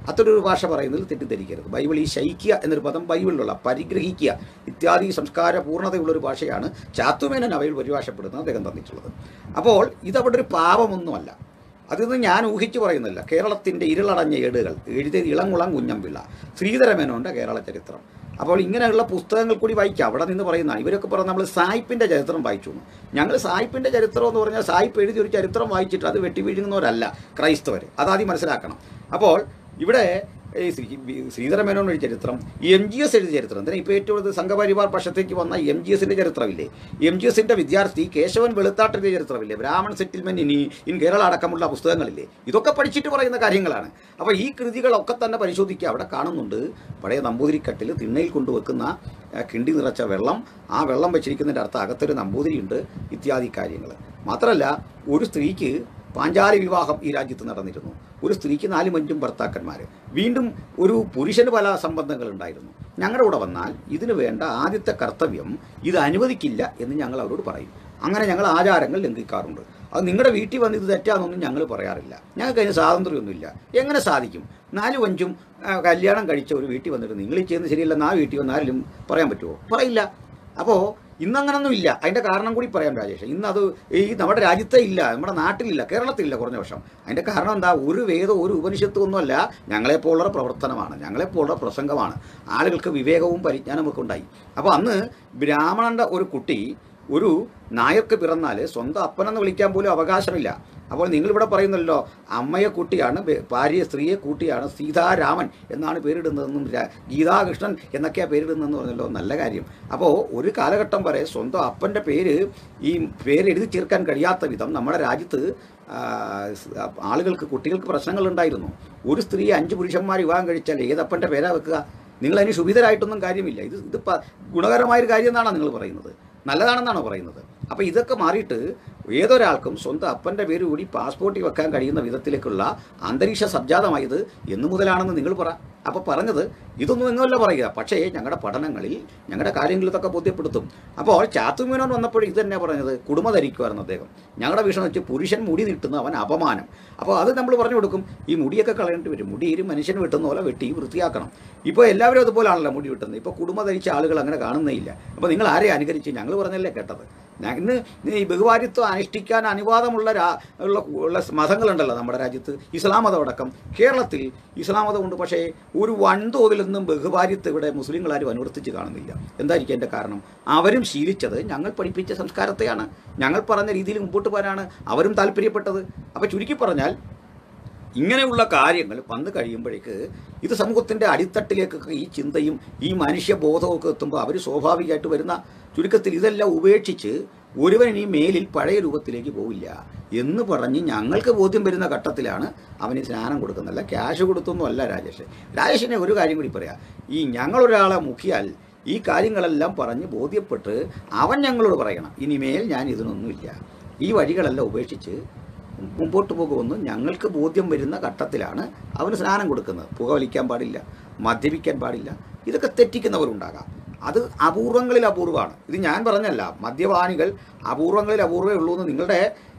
Speaker 1: അത്തരൊരു ഭാഷ പറയുന്നതിൽ തെറ്റിദ്ധരിക്കരുത് ബൈബിൾ ഈ ശയിക്കുക എന്നൊരു പദം ബൈബിളിലുള്ള പരിഗ്രഹിക്കുക ഇത്യാദി സംസ്കാര പൂർണ്ണതയുള്ളൊരു ഭാഷയാണ് ചാത്തുമേനൻ അവയിൽ പരിഭാഷപ്പെടുന്നത് അദ്ദേഹം തന്നിട്ടുള്ളത് അപ്പോൾ ഇതവിടെ ഒരു പാപമൊന്നുമല്ല അതിന്ന് ഞാൻ ഊഹിച്ചു പറയുന്നില്ല കേരളത്തിൻ്റെ ഇരുളടഞ്ഞ ഏടുകൾ എഴുതിയത് ഇളംകുളം കുഞ്ഞമ്പിള്ള ശ്രീധരമേനോൻ്റെ കേരള ചരിത്രം അപ്പോൾ ഇങ്ങനെയുള്ള പുസ്തകങ്ങൾ കൂടി വായിക്കാം അവിടെ നിന്ന് പറയുന്നതാണ് ഇവരൊക്കെ പറഞ്ഞ നമ്മൾ സായിപ്പിൻ്റെ ചരിത്രം വായിച്ചു എന്ന്. ഞങ്ങൾ സായിപ്പിൻ്റെ ചരിത്രം എന്ന് പറഞ്ഞാൽ സായിപ്പ് എഴുതി ഒരു ചരിത്രം വായിച്ചിട്ട് അത് വെട്ടി വീഴുന്നവരല്ല ക്രൈസ്തവർ അതാദ്യം മനസ്സിലാക്കണം അപ്പോൾ ഇവിടെ ഈ ശ്രീ- വി- ശ്രീധരമേനോൻ ഒരു ചരിത്രം എം ജി എസ് എഴുതിയ ചരിത്രം എന്തിനാ ഇപ്പോൾ ഏറ്റവും കൂടുതൽ സംഘപരിവാർ പക്ഷത്തേക്ക് വന്ന എം ജി എസിൻ്റെ ചരിത്രമില്ലേ എം ജി എസിൻ്റെ വിദ്യാർത്ഥി കേശവൻ വെളുത്താട്ടിൻ്റെ ചരിത്രമില്ലേ ബ്രാഹ്മൺ സെറ്റിൽമെൻറ്റ് ഇനി ഇൻ കേരള അടക്കമുള്ള പുസ്തകങ്ങളില്ലേ ഇതൊക്കെ പഠിച്ചിട്ട് പറയുന്ന കാര്യങ്ങളാണ് അപ്പോൾ ഈ കൃതികളൊക്കെ തന്നെ പരിശോധിക്കുക അവിടെ കാണുന്നുണ്ട് പഴയ നമ്പൂതിരിക്കട്ടിൽ തിണ്ണയിൽ കൊണ്ടുവെക്കുന്ന ആ, കിണ്ടി നിറച്ച വെള്ളം ആ വെള്ളം വെച്ചിരിക്കുന്നതിൻ്റെ അർത്ഥം അകത്തൊരു നമ്പൂതിരിയുണ്ട് ഇത്യാദി കാര്യങ്ങൾ മാത്രമല്ല ഒരു സ്ത്രീക്ക് പാഞ്ചാലി വിവാഹം ഈ രാജ്യത്ത് നടന്നിരുന്നു ഒരു സ്ത്രീക്ക് നാലും അഞ്ചും ഭർത്താക്കന്മാർ വീണ്ടും ഒരു പുരുഷന് പല സംബന്ധങ്ങൾ ഉണ്ടായിരുന്നു ഞങ്ങളുടെ കൂടെ വന്നാൽ ഇതിനു വേണ്ട ആദ്യത്തെ കർത്തവ്യം ഇത് അനുവദിക്കില്ല എന്ന് ഞങ്ങൾ അവരോട് പറയും അങ്ങനെ ഞങ്ങൾ ആചാരങ്ങൾ ലംഘിക്കാറുണ്ട് അത് നിങ്ങളുടെ വീട്ടിൽ വന്ന് ഇത് തെറ്റാന്നൊന്നും ഞങ്ങൾ പറയാറില്ല ഞങ്ങൾക്ക് അതിന് സ്വാതന്ത്ര്യമൊന്നുമില്ല എങ്ങനെ സാധിക്കും നാലും അഞ്ചും ആ, കല്യാണം കഴിച്ച ഒരു വീട്ടിൽ വന്നിട്ട് നിങ്ങൾ ഈ ചെയ്യുന്നത് ശരിയല്ലെന്ന് ആ വീട്ടിൽ വന്ന് ആരെങ്കിലും പറയാൻ പറ്റുമോ പറയില്ല അപ്പോൾ ഇന്നങ്ങനൊന്നും ഇല്ല അതിൻ്റെ കാരണം കൂടി പറയാം രാജേഷ് ഇന്ന് അത് ഈ നമ്മുടെ രാജ്യത്തെ ഇല്ല നമ്മുടെ നാട്ടിലില്ല കേരളത്തിലില്ല കുറഞ്ഞ വർഷം അതിൻ്റെ കാരണം എന്താ ഒരു വേദം ഒരു ഉപനിഷത്തും ഒന്നുമല്ല ഞങ്ങളെപ്പോലുള്ള പ്രവർത്തനമാണ് ഞങ്ങളെപ്പോലുള്ള പ്രസംഗമാണ് ആളുകൾക്ക് വിവേകവും പരിജ്ഞാനമൊക്കെ ഉണ്ടായി അപ്പോൾ അന്ന് ബ്രാഹ്മണൻ്റെ ഒരു കുട്ടി ഒരു നായർക്ക് പിറന്നാൽ സ്വന്തം അപ്പനെന്ന് വിളിക്കാൻ പോലും അവകാശമില്ല അപ്പോൾ നിങ്ങളിവിടെ പറയുന്നല്ലോ അമ്മയെ കൂട്ടിയാണ് ബെ- ഭാര്യയെ സ്ത്രീയെ കൂട്ടിയാണ് സീതാരാമൻ എന്നാണ് പേരിടുന്നതെന്നും രാ- ഗീതാകൃഷ്ണൻ എന്നൊക്കെയാണ് പേരിടുന്നതെന്ന് പറഞ്ഞല്ലോ നല്ല കാര്യം അപ്പോൾ ഒരു കാലഘട്ടം വരെ സ്വന്തം അപ്പൻ്റെ പേര് ഈ പേര് എഴുതി ചേർക്കാൻ കഴിയാത്ത വിധം നമ്മുടെ രാജ്യത്ത് ആ, സ്- ആളുകൾക്ക് കുട്ടികൾക്ക് പ്രശ്നങ്ങളുണ്ടായിരുന്നു ഒരു സ്ത്രീ അഞ്ച് പുരുഷന്മാർ വിവാഹം കഴിച്ചാൽ ഏതപ്പൻ്റെ പേരാ വെക്കുക നിങ്ങൾ അതിന് ശുഭിതരായിട്ടൊന്നും കാര്യമില്ല ഇത് ഇത് പ- ഗുണകരമായൊരു കാര്യം എന്നാണ് നിങ്ങൾ പറയുന്നത് നല്ലതാണെന്നാണോ പറയുന്നത് അപ്പോൾ ഇതൊക്കെ മാറിയിട്ട് ഏതൊരാൾക്കും സ്വന്തം അപ്പൻ്റെ പേര് കൂടി പാസ്പോർട്ടിൽ വെക്കാൻ കഴിയുന്ന വിധത്തിലേക്കുള്ള അന്തരീക്ഷ സംജാതമായത് എന്നു മുതലാണെന്ന് നിങ്ങൾ പറ അപ്പോൾ പറഞ്ഞത് ഇതൊന്നും എങ്ങുമല്ല പറയുക പക്ഷേ ഞങ്ങളുടെ പഠനങ്ങളിൽ ഞങ്ങളുടെ കാര്യങ്ങളിൽ ഇതൊക്കെ ബോധ്യപ്പെടുത്തും അപ്പോൾ ചാത്തുമേനോൻ വന്നപ്പോൾ ഇത് തന്നെ പറഞ്ഞത് കുടുംബ ധരിക്കുമായിരുന്നു അദ്ദേഹം ഞങ്ങളുടെ വീക്ഷണം വെച്ച് പുരുഷൻ മുടി നീട്ടുന്ന അവൻ അപമാനം അപ്പോൾ അത് നമ്മൾ പറഞ്ഞു കൊടുക്കും ഈ മുടിയൊക്കെ കളയേണ്ടി വരും മുടി ഒരു മനുഷ്യന് വെട്ടുന്ന പോലെ വെട്ടി വൃത്തിയാക്കണം ഇപ്പോൾ എല്ലാവരും അതുപോലാണല്ലോ മുടി വെട്ടുന്നത് ഇപ്പോൾ കുടുംബ ധരിച്ച ആളുകൾ അങ്ങനെ കാണുന്നേയില്ല അപ്പോൾ നിങ്ങൾ ആരെ അനുകരിച്ച് ഞങ്ങൾ പറഞ്ഞല്ലേ കേട്ടത് ഞാൻ ഇന്ന് ഈ ബഹുഭാരിത്വം അനുഷ്ഠിക്കാൻ അനുവാദമുള്ള രാ ഉള്ള ഉള്ള മതങ്ങളുണ്ടല്ലോ നമ്മുടെ രാജ്യത്ത് ഇസ്ലാം മതം അടക്കം കേരളത്തിൽ ഇസ്ലാം മതമുണ്ട് പക്ഷേ ഒരു വൻതോതിലൊന്നും ബഹുഭാരിത്വം ഇവിടെ മുസ്ലിങ്ങൾ ആരും അനുവർത്തിച്ച് കാണുന്നില്ല എന്തായിരിക്കും എൻ്റെ കാരണം അവരും ശീലിച്ചത് ഞങ്ങൾ പഠിപ്പിച്ച സംസ്കാരത്തെയാണ് ഞങ്ങൾ പറഞ്ഞ രീതിയിൽ മുമ്പോട്ട് പോകാനാണ് അവരും താല്പര്യപ്പെട്ടത് അപ്പോൾ ചുരുക്കി പറഞ്ഞാൽ ഇങ്ങനെയുള്ള കാര്യങ്ങൾ വന്നു കഴിയുമ്പോഴേക്ക് ഇത് സമൂഹത്തിൻ്റെ അടിത്തട്ടിലേക്കൊക്കെ ഈ ചിന്തയും ഈ മനുഷ്യബോധമൊക്കെ എത്തുമ്പോൾ അവർ സ്വാഭാവികമായിട്ട് വരുന്ന ചുരുക്കത്തിൽ ഇതെല്ലാം ഉപേക്ഷിച്ച് ഒരുവൻ ഇനി മേലിൽ പഴയ രൂപത്തിലേക്ക് പോവില്ല എന്ന് പറഞ്ഞ് ഞങ്ങൾക്ക് ബോധ്യം വരുന്ന ഘട്ടത്തിലാണ് അവന് സ്നാനം കൊടുക്കുന്നില്ല ക്യാഷ് കൊടുത്തൊന്നും അല്ല രാജേഷ് രാജേഷിനെ ഒരു കാര്യം കൂടി പറയാം ഈ ഞങ്ങളൊരാളെ മുക്കിയാൽ ഈ കാര്യങ്ങളെല്ലാം പറഞ്ഞ് ബോധ്യപ്പെട്ട് അവൻ ഞങ്ങളോട് പറയണം ഇനിമേൽ ഞാൻ ഇതിനൊന്നുമില്ല ഈ വഴികളെല്ലാം ഉപേക്ഷിച്ച് മുമ്പോട്ട് പോകുമെന്ന് ഞങ്ങൾക്ക് ബോധ്യം വരുന്ന ഘട്ടത്തിലാണ് അവന് സ്നാനം കൊടുക്കുന്നത് പുകവലിക്കാൻ പാടില്ല മദ്യപിക്കാൻ പാടില്ല ഇതൊക്കെ തെറ്റിക്കുന്നവരുണ്ടാകാം അത് അപൂർവങ്ങളിൽ അപൂർവമാണ് ഇത് ഞാൻ പറഞ്ഞല്ല മദ്യപാനികൾ അപൂർവങ്ങളിൽ അപൂർവമേ ഉള്ളൂ എന്ന് നിങ്ങളുടെ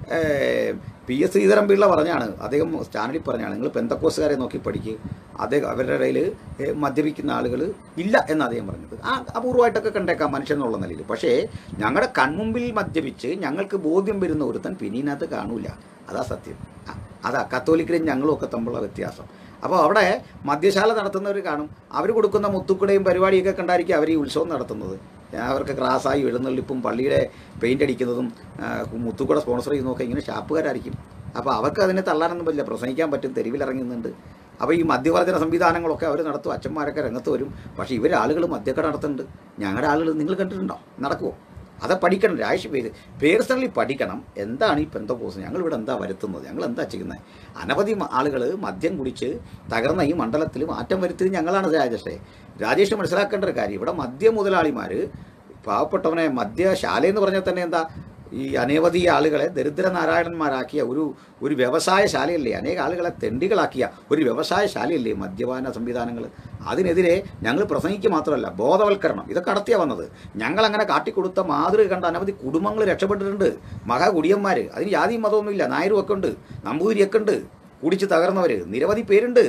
Speaker 1: പി എസ് ശ്രീധരൻ പിള്ള പറഞ്ഞാണ് അദ്ദേഹം ചാനലിൽ പറഞ്ഞാണ് നിങ്ങൾ പെന്തക്കോസുകാരെ നോക്കി പഠിക്കുക അദ്ദേഹം അവരുടെ ഇടയിൽ മദ്യപിക്കുന്ന ആളുകൾ ഇല്ല എന്ന് അദ്ദേഹം പറഞ്ഞത് ആ അപൂർവമായിട്ടൊക്കെ കണ്ടേക്കാം മനുഷ്യൻ എന്നുള്ള നിലയിൽ പക്ഷേ ഞങ്ങളുടെ കൺമുമ്പിൽ മദ്യപിച്ച് ഞങ്ങൾക്ക് ബോധ്യം വരുന്ന ഒരുത്തൻ പിന്നീനകത്ത് കാണൂല അതാ സത്യം ആ, അതാ കത്തോലിക്കരും ഞങ്ങളും ഒക്കെ തമ്മിലുള്ള വ്യത്യാസം അപ്പോൾ അവിടെ മദ്യശാല നടത്തുന്നവർ കാണും അവർ കൊടുക്കുന്ന മുത്തുക്കുടയും പരിപാടിയൊക്കെ കണ്ടായിരിക്കും അവർ ഈ ഉത്സവം നടത്തുന്നത് അവർക്ക് ക്രാസായി എഴുന്നള്ളിപ്പും പള്ളിയുടെ പെയിൻ്റ് അടിക്കുന്നതും ആ, മുത്തുക്കുട സ്പോൺസർ ചെയ്യുന്നതൊക്കെ ഇങ്ങനെ ഷാപ്പുകാരായിരിക്കും അപ്പോൾ അവർക്ക് അതിനെ തള്ളാനൊന്നും പറ്റില്ല പ്രസംഗിക്കാൻ പറ്റും തെരുവിലിറങ്ങുന്നുണ്ട് അപ്പോൾ ഈ മദ്യവർജന സംവിധാനങ്ങളൊക്കെ അവർ നടത്തും അച്ഛന്മാരൊക്കെ രംഗത്ത് വരും പക്ഷേ ഇവർ ആളുകൾ മദ്യക്കട നടത്തുന്നുണ്ട് ഞങ്ങളുടെ ആളുകൾ നിങ്ങൾ കണ്ടിട്ടുണ്ടോ നടക്കുമോ അത് പഠിക്കണം രാശി പേര് പേഴ്സണലി പഠിക്കണം എന്താണ് ഈ പെന്തക്കോസ് ഞങ്ങൾ ഇവിടെ എന്താ വരുത്തുന്നത് ഞങ്ങൾ എന്താ ചെയ്യുന്നത് അനവധി ആളുകൾ മദ്യം കുടിച്ച് തകർന്ന ഈ മണ്ഡലത്തിൽ മാറ്റം വരുത്തിയത് ഞങ്ങളാണ് രാജേഷേ രാജേഷ് മനസ്സിലാക്കേണ്ട ഒരു കാര്യം ഇവിടെ മദ്യ മുതലാളിമാർ പാവപ്പെട്ടവനെ മദ്യശാല എന്ന് പറഞ്ഞാൽ തന്നെ എന്താ ഈ അനവധി ആളുകളെ ദരിദ്ര നാരായണന്മാരാക്കിയ ഒരു ഒരു വ്യവസായശാലയല്ലേ അനേക ആളുകളെ തെണ്ടികളാക്കിയ ഒരു വ്യവസായശാലയല്ലേ മദ്യപാന സംവിധാനങ്ങൾ അതിനെതിരെ ഞങ്ങൾ പ്രസംഗിക്കുക മാത്രമല്ല ബോധവൽക്കരണം ഇതൊക്കെ നടത്തിയാ വന്നത് ഞങ്ങൾ അങ്ങനെ കാട്ടിക്കൊടുത്ത മാതൃക കണ്ട അനവധി കുടുംബങ്ങൾ രക്ഷപ്പെട്ടിട്ടുണ്ട് മഹാകുടിയന്മാർ അതിന് ജാതിയും മതമൊന്നുമില്ല നായരും ഒക്കെ ഉണ്ട് നമ്പൂതിരിയൊക്കെ ഉണ്ട് കുടിച്ച് തകർന്നവർ നിരവധി പേരുണ്ട്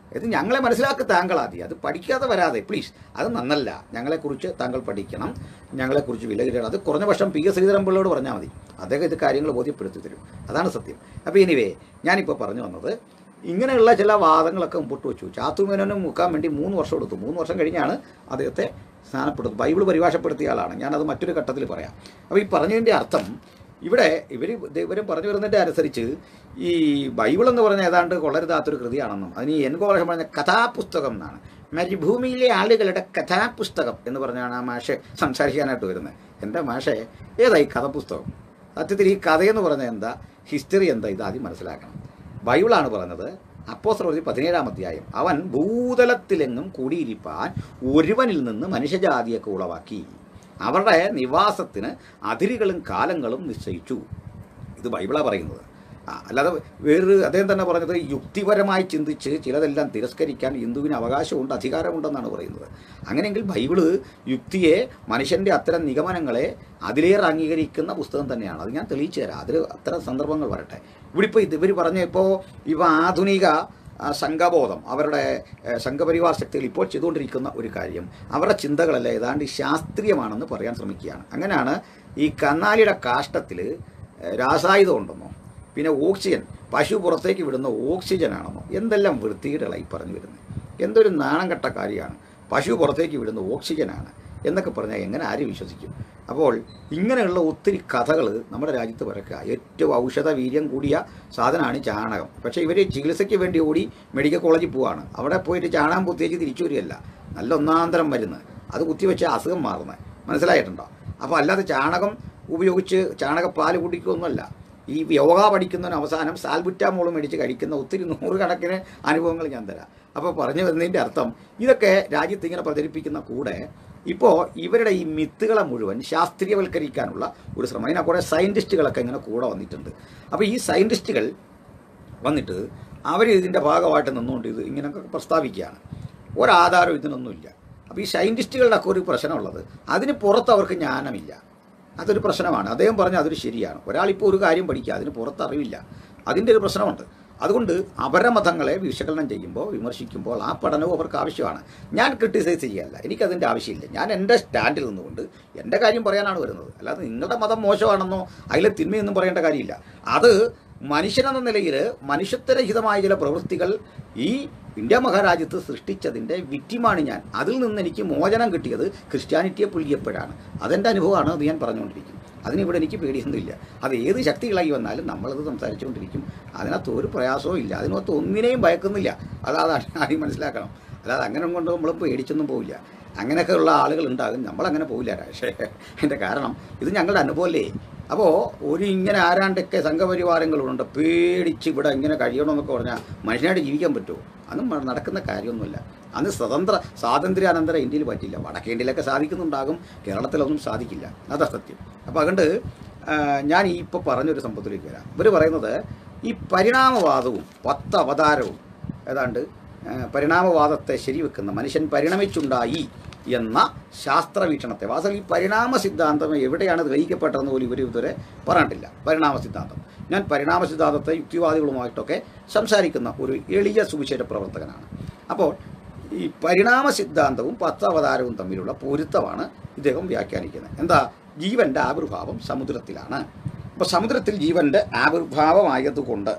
Speaker 1: ഇത് ഞങ്ങളെ മനസ്സിലാക്കി താങ്കളാതി അത് പഠിക്കാതെ വരാതെ പ്ലീസ് അത് നന്നല്ല ഞങ്ങളെക്കുറിച്ച് താങ്കൾ പഠിക്കണം ഞങ്ങളെക്കുറിച്ച് വിലകിരണം അത് കുറഞ്ഞ പക്ഷം പി എസ് ശ്രീധരൻപിള്ളയോട് പറഞ്ഞാൽ മതി അദ്ദേഹം ഇത് കാര്യങ്ങൾ ബോധ്യപ്പെടുത്തി തരും അതാണ് സത്യം അപ്പോൾ ഇനിവേ ഞാനിപ്പോൾ പറഞ്ഞു വന്നത് ഇങ്ങനെയുള്ള ചില വാദങ്ങളൊക്കെ മുമ്പോട്ട് വെച്ചു ചാത്തുമേനോനും മുക്കാൻ വേണ്ടി മൂന്ന് വർഷം എടുത്തു മൂന്ന് വർഷം കഴിഞ്ഞാണ് അദ്ദേഹത്തെ സ്ഥാനപ്പെടുത്തുന്നത് ബൈബിൾ പരിഭാഷപ്പെടുത്തിയ ആളാണ് ഞാനത് മറ്റൊരു ഘട്ടത്തിൽ പറയാം അപ്പോൾ ഈ പറഞ്ഞതിൻ്റെ അർത്ഥം ഇവിടെ ഇവർ ഇവരും പറഞ്ഞു വരുന്നതിൻ്റെ അനുസരിച്ച് ഈ ബൈബിൾ എന്ന് പറഞ്ഞ ഏതാണ്ട് കൊള്ളരുതാത്തൊരു കൃതിയാണെന്നും അതിന് ഈ എൻകോറേഷൻ പറഞ്ഞ കഥാപുസ്തകം എന്നാണ് മരുഭൂമിയിലെ ആളുകളുടെ കഥാപുസ്തകം എന്ന് പറഞ്ഞാണ് ആ മാഷെ സംസാരിക്കാനായിട്ട് വരുന്നത് എൻ്റെ മാഷെ ഏതായി കഥപുസ്തകം സത്യത്തിൽ ഈ കഥയെന്ന് പറഞ്ഞാൽ എന്താ ഹിസ്റ്ററി എന്താ ഇത് ആദ്യം മനസ്സിലാക്കണം ബൈബിളാണ് പറഞ്ഞത് അപ്പോസ്തലപ്രവൃത്തി പതിനേഴാം അധ്യായം അവൻ ഭൂതലത്തിലെങ്ങും കൂടിയിരിപ്പാൻ ഒരുവനിൽ നിന്ന് മനുഷ്യജാതിയൊക്കെ ഉളവാക്കി അവരുടെ നിവാസത്തിന് അതിരുകളും കാലങ്ങളും നിശ്ചയിച്ചു ഇത് ബൈബിളാണ് പറയുന്നത് ആ, അല്ലാതെ വേറൊരു അദ്ദേഹം തന്നെ പറഞ്ഞത് യുക്തിപരമായി ചിന്തിച്ച് ചിലതെല്ലാം തിരസ്കരിക്കാൻ ഹിന്ദുവിന് അവകാശമുണ്ട് അധികാരമുണ്ടെന്നാണ് പറയുന്നത് അങ്ങനെയെങ്കിൽ ബൈബിള് യുക്തിയെ മനുഷ്യൻ്റെ അത്തരം നിഗമനങ്ങളെ അതിലേറെ അംഗീകരിക്കുന്ന പുസ്തകം തന്നെയാണ് അത് ഞാൻ തെളിയിച്ചു തരാം അതിൽ അത്തരം സന്ദർഭങ്ങൾ വരട്ടെ ഇവിടെ ഇപ്പോൾ ഇത് ഇവർ പറഞ്ഞ ഇപ്പോൾ ഇവ ആധുനിക ആ, സംഘബോധം അവരുടെ ഏ, സംഘപരിവാർ ശക്തികൾ ഇപ്പോൾ ചെയ്തുകൊണ്ടിരിക്കുന്ന ഒരു കാര്യം അവരുടെ ചിന്തകളെല്ലാം ഏതാണ്ട് ശാസ്ത്രീയമാണെന്ന് പറയാൻ ശ്രമിക്കുകയാണ് അങ്ങനെയാണ് ഈ കന്നാലിയുടെ കാഷ്ടത്തിൽ രാസായുധം ഉണ്ടെന്നോ പിന്നെ ഓക്സിജൻ പശു പുറത്തേക്ക് വിടുന്ന ഓക്സിജൻ ആണെന്നോ എന്തെല്ലാം വൃത്തികേടുകളായി പറഞ്ഞു വരുന്നത് എന്തൊരു നാണം കെട്ട കാര്യമാണ് പശു പുറത്തേക്ക് വിടുന്ന ഓക്സിജനാണ് എന്നൊക്കെ പറഞ്ഞാൽ എങ്ങനെ ആര് വിശ്വസിക്കും അപ്പോൾ ഇങ്ങനെയുള്ള ഒത്തിരി കഥകൾ നമ്മുടെ രാജ്യത്ത് പിറക്കുക ഏറ്റവും ഔഷധ വീര്യം കൂടിയ സാധനമാണ് ചാണകം പക്ഷേ ഇവർ ചികിത്സയ്ക്ക് വേണ്ടി ഓടി മെഡിക്കൽ കോളേജിൽ പോവാണ് അവിടെ പോയിട്ട് ചാണകം കുത്തിയേക്ക് തിരിച്ചു വരികയല്ല നല്ല ഒന്നാന്തരം മരുന്ന് അത് കുത്തിവെച്ച അസുഖം മാറുന്നത് മനസ്സിലായിട്ടുണ്ടോ അപ്പോൾ അല്ലാതെ ചാണകം ഉപയോഗിച്ച് ചാണകപ്പാൽ കുടിക്കുകയൊന്നുമല്ല ഈ യോഗ പഠിക്കുന്നതിന് അവസാനം സാൽബുറ്റാമോളും മേടിച്ച് കഴിക്കുന്ന ഒത്തിരി നൂറുകണക്കിന് അനുഭവങ്ങൾ ഞാൻ തരാം അപ്പോൾ പറഞ്ഞു വരുന്നതിൻ്റെ അർത്ഥം ഇതൊക്കെ രാജ്യത്ത് ഇങ്ങനെ പ്രചരിപ്പിക്കുന്ന കൂടെ ഇപ്പോൾ ഇവരുടെ ഈ മിത്തുകളെ മുഴുവൻ ശാസ്ത്രീയവൽക്കരിക്കാനുള്ള ഒരു ശ്രമം അതിനെ കുറേ സയൻറ്റിസ്റ്റുകളൊക്കെ ഇങ്ങനെ കൂടെ വന്നിട്ടുണ്ട് അപ്പോൾ ഈ സയൻറ്റിസ്റ്റുകൾ വന്നിട്ട് അവർ ഇതിൻ്റെ ഭാഗമായിട്ട് നിന്നുകൊണ്ട് ഇത് ഇങ്ങനെയൊക്കെ പ്രസ്താവിക്കുകയാണ് ഒരാധാരം ഇതിനൊന്നുമില്ല അപ്പോൾ ഈ സയൻറ്റിസ്റ്റുകളുടെ ഒക്കെ ഒരു പ്രശ്നമുള്ളത് അതിന് പുറത്ത് അവർക്ക് ജ്ഞാനമില്ല അതൊരു പ്രശ്നമാണ് അദ്ദേഹം പറഞ്ഞു അതൊരു ശരിയാണ് ഒരാളിപ്പോൾ ഒരു കാര്യം പഠിക്കുക അതിന് പുറത്ത് അറിവില്ല അതിൻ്റെ ഒരു പ്രശ്നമുണ്ട് അതുകൊണ്ട് അപരമതങ്ങളെ വിശകലനം ചെയ്യുമ്പോൾ വിമർശിക്കുമ്പോൾ ആ പഠനവും അവർക്ക് ആവശ്യമാണ് ഞാൻ ക്രിട്ടിസൈസ് ചെയ്യല്ല എനിക്കതിൻ്റെ ആവശ്യമില്ല ഞാൻ എൻ്റെ സ്റ്റാൻഡിൽ നിന്നുകൊണ്ട് എൻ്റെ കാര്യം പറയാനാണ് വരുന്നത് അല്ലാതെ നിങ്ങളുടെ മതം മോശമാണെന്നോ അതിലെ തിന്മയൊന്നും പറയേണ്ട കാര്യമില്ല അത് മനുഷ്യനെന്ന നിലയിൽ മനുഷ്യത്വരഹിതമായ ചില പ്രവൃത്തികൾ ഈ ഇന്ത്യ മഹാരാജ്യത്ത് സൃഷ്ടിച്ചതിൻ്റെ വിറ്റിമാണ് ഞാൻ അതിൽ നിന്ന് എനിക്ക് മോചനം കിട്ടിയത് ക്രിസ്ത്യാനിറ്റിയെ പുല്ലിയപ്പോഴാണ് അതെൻ്റെ അനുഭവമാണ് അത് ഞാൻ പറഞ്ഞുകൊണ്ടിരിക്കും അതിനിവിടെ എനിക്ക് പേടിയൊന്നുമില്ല അത് ഏത് ശക്തികളായി വന്നാലും നമ്മളത് സംസാരിച്ചുകൊണ്ടിരിക്കും അതിനകത്ത് ഒരു പ്രയാസവും ഇല്ല അതിനകത്ത് ഒന്നിനെയും ഭയക്കുന്നില്ല അതാണ് ആദ്യം മനസ്സിലാക്കണം അല്ലാതെ അങ്ങനെ കൊണ്ട് നമ്മൾ പേടിച്ചൊന്നും പോവില്ല അങ്ങനെയൊക്കെ ഉള്ള ആളുകൾ ഉണ്ടാകും നമ്മളങ്ങനെ പോവില്ല പക്ഷേ എൻ്റെ കാരണം ഇത് ഞങ്ങളുടെ അനുഭവമല്ലേ അപ്പോൾ ഒരു ഇങ്ങനെ ആരാണ്ടൊക്കെ സംഘപരിവാരങ്ങളുണ്ട് പേടിച്ച് ഇവിടെ ഇങ്ങനെ കഴിയണമെന്നൊക്കെ പറഞ്ഞാൽ മനുഷ്യനായിട്ട് ജീവിക്കാൻ പറ്റുമോ അതൊന്നും മ- നടക്കുന്ന കാര്യമൊന്നുമില്ല അന്ന് സ്വതന്ത്ര സ്വാതന്ത്ര്യാനന്തര ഇന്ത്യയിൽ പറ്റില്ല വടക്കേ ഇന്ത്യയിലൊക്കെ സാധിക്കുന്നുണ്ടാകും കേരളത്തിലൊന്നും സാധിക്കില്ല അതാ സത്യം അപ്പോൾ അതുകൊണ്ട് ആ, ഞാൻ ഈ ഇപ്പോൾ പറഞ്ഞൊരു സംഭവത്തിലേക്ക് വരാം ഇവർ പറയുന്നത് ഈ പരിണാമവാദവും പത്ത് അവതാരവും ഏതാണ്ട് ആ, പരിണാമവാദത്തെ ശരിവെക്കുന്ന മനുഷ്യൻ പരിണമിച്ചുണ്ടായി എന്ന ശാസ്ത്രവീക്ഷണത്തെ വാസ്തവം ഈ പരിണാമ സിദ്ധാന്തം എവിടെയാണ് ഗ്രഹിക്കപ്പെട്ടതെന്ന് പോലും ഇവർ ഇതുവരെ പറഞ്ഞിട്ടില്ല പരിണാമ സിദ്ധാന്തം ഞാൻ പരിണാമ സിദ്ധാന്തത്തെ യുക്തിവാദികളുമായിട്ടൊക്കെ സംസാരിക്കുന്ന ഒരു എളിയ സുവിശേഷ പ്രവർത്തകനാണ് അപ്പോൾ ഈ പരിണാമ സിദ്ധാന്തവും പത്തവതാരവും തമ്മിലുള്ള പൊരുത്തമാണ് ഇദ്ദേഹം വ്യാഖ്യാനിക്കുന്നത് എന്താ ജീവൻ്റെ ആവിർഭാവം സമുദ്രത്തിലാണ് അപ്പോൾ സമുദ്രത്തിൽ ജീവൻ്റെ ആവിർഭാവമായതുകൊണ്ട്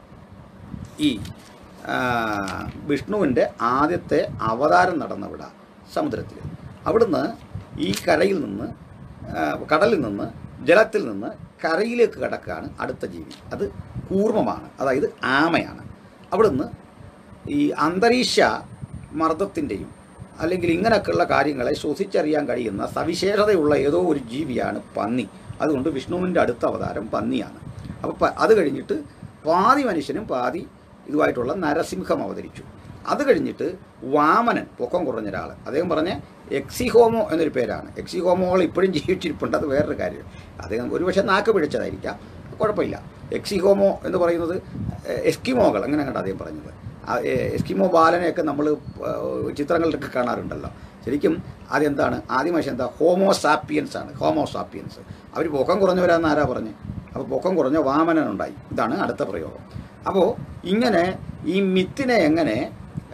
Speaker 1: ഈ ആ, വിഷ്ണുവിൻ്റെ ആദ്യത്തെ അവതാരം നടന്നവിട സമുദ്രത്തിൽ അവിടുന്ന് ഈ കരയിൽ നിന്ന് ആ, കടലിൽ നിന്ന് ജലത്തിൽ നിന്ന് കരയിലേക്ക് കിടക്കുകയാണ് അടുത്ത ജീവി അത് കൂർമ്മമാണ് അതായത് ആമയാണ് അവിടുന്ന് ഈ അന്തരീക്ഷ മർദ്ദത്തിൻ്റെയും അല്ലെങ്കിൽ ഇങ്ങനെയൊക്കെയുള്ള കാര്യങ്ങളെ ശ്വസിച്ചറിയാൻ കഴിയുന്ന സവിശേഷതയുള്ള ഏതോ ഒരു ജീവിയാണ് പന്നി അതുകൊണ്ട് വിഷ്ണുവിൻ്റെ അടുത്ത അവതാരം പന്നിയാണ് അപ്പോൾ പ- അത് കഴിഞ്ഞിട്ട് പാതി മനുഷ്യനും പാതി ഇതുമായിട്ടുള്ള നരസിംഹം അവതരിച്ചു അത് കഴിഞ്ഞിട്ട് വാമനൻ പൊക്കം കുറഞ്ഞ ഒരാൾ അദ്ദേഹം പറഞ്ഞ എക്സിഹോമോ എന്നൊരു പേരാണ് എക്സിഹോമോകൾ ഇപ്പോഴും ജീവിച്ചിരിപ്പുണ്ട് അത് വേറൊരു കാര്യം അദ്ദേഹം ഒരുപക്ഷെ നാക്ക് പിടിച്ചതായിരിക്കാം കുഴപ്പമില്ല എക്സിഹോമോ എന്ന് പറയുന്നത് എഹ്, എസ്കിമോകൾ അങ്ങനെ കണ്ട അദ്ദേഹം പറഞ്ഞത് ആ, എ- എസ്കിമോ ബാലനെയൊക്കെ നമ്മൾ ചിത്രങ്ങളിലൊക്കെ കാണാറുണ്ടല്ലോ ശരിക്കും അതെന്താണ് ആദ്യം പക്ഷേ എന്താ ഹോമോസാപ്പിയൻസ് ആണ് ഹോമോസാപ്പിയൻസ് അവർ പൊക്കം കുറഞ്ഞവരാന്ന് ആരാ പറഞ്ഞ് അപ്പോൾ പൊക്കം കുറഞ്ഞ വാമനനുണ്ടായി ഇതാണ് അടുത്ത പ്രയോഗം അപ്പോൾ ഇങ്ങനെ ഈ മിത്തിനെ എങ്ങനെ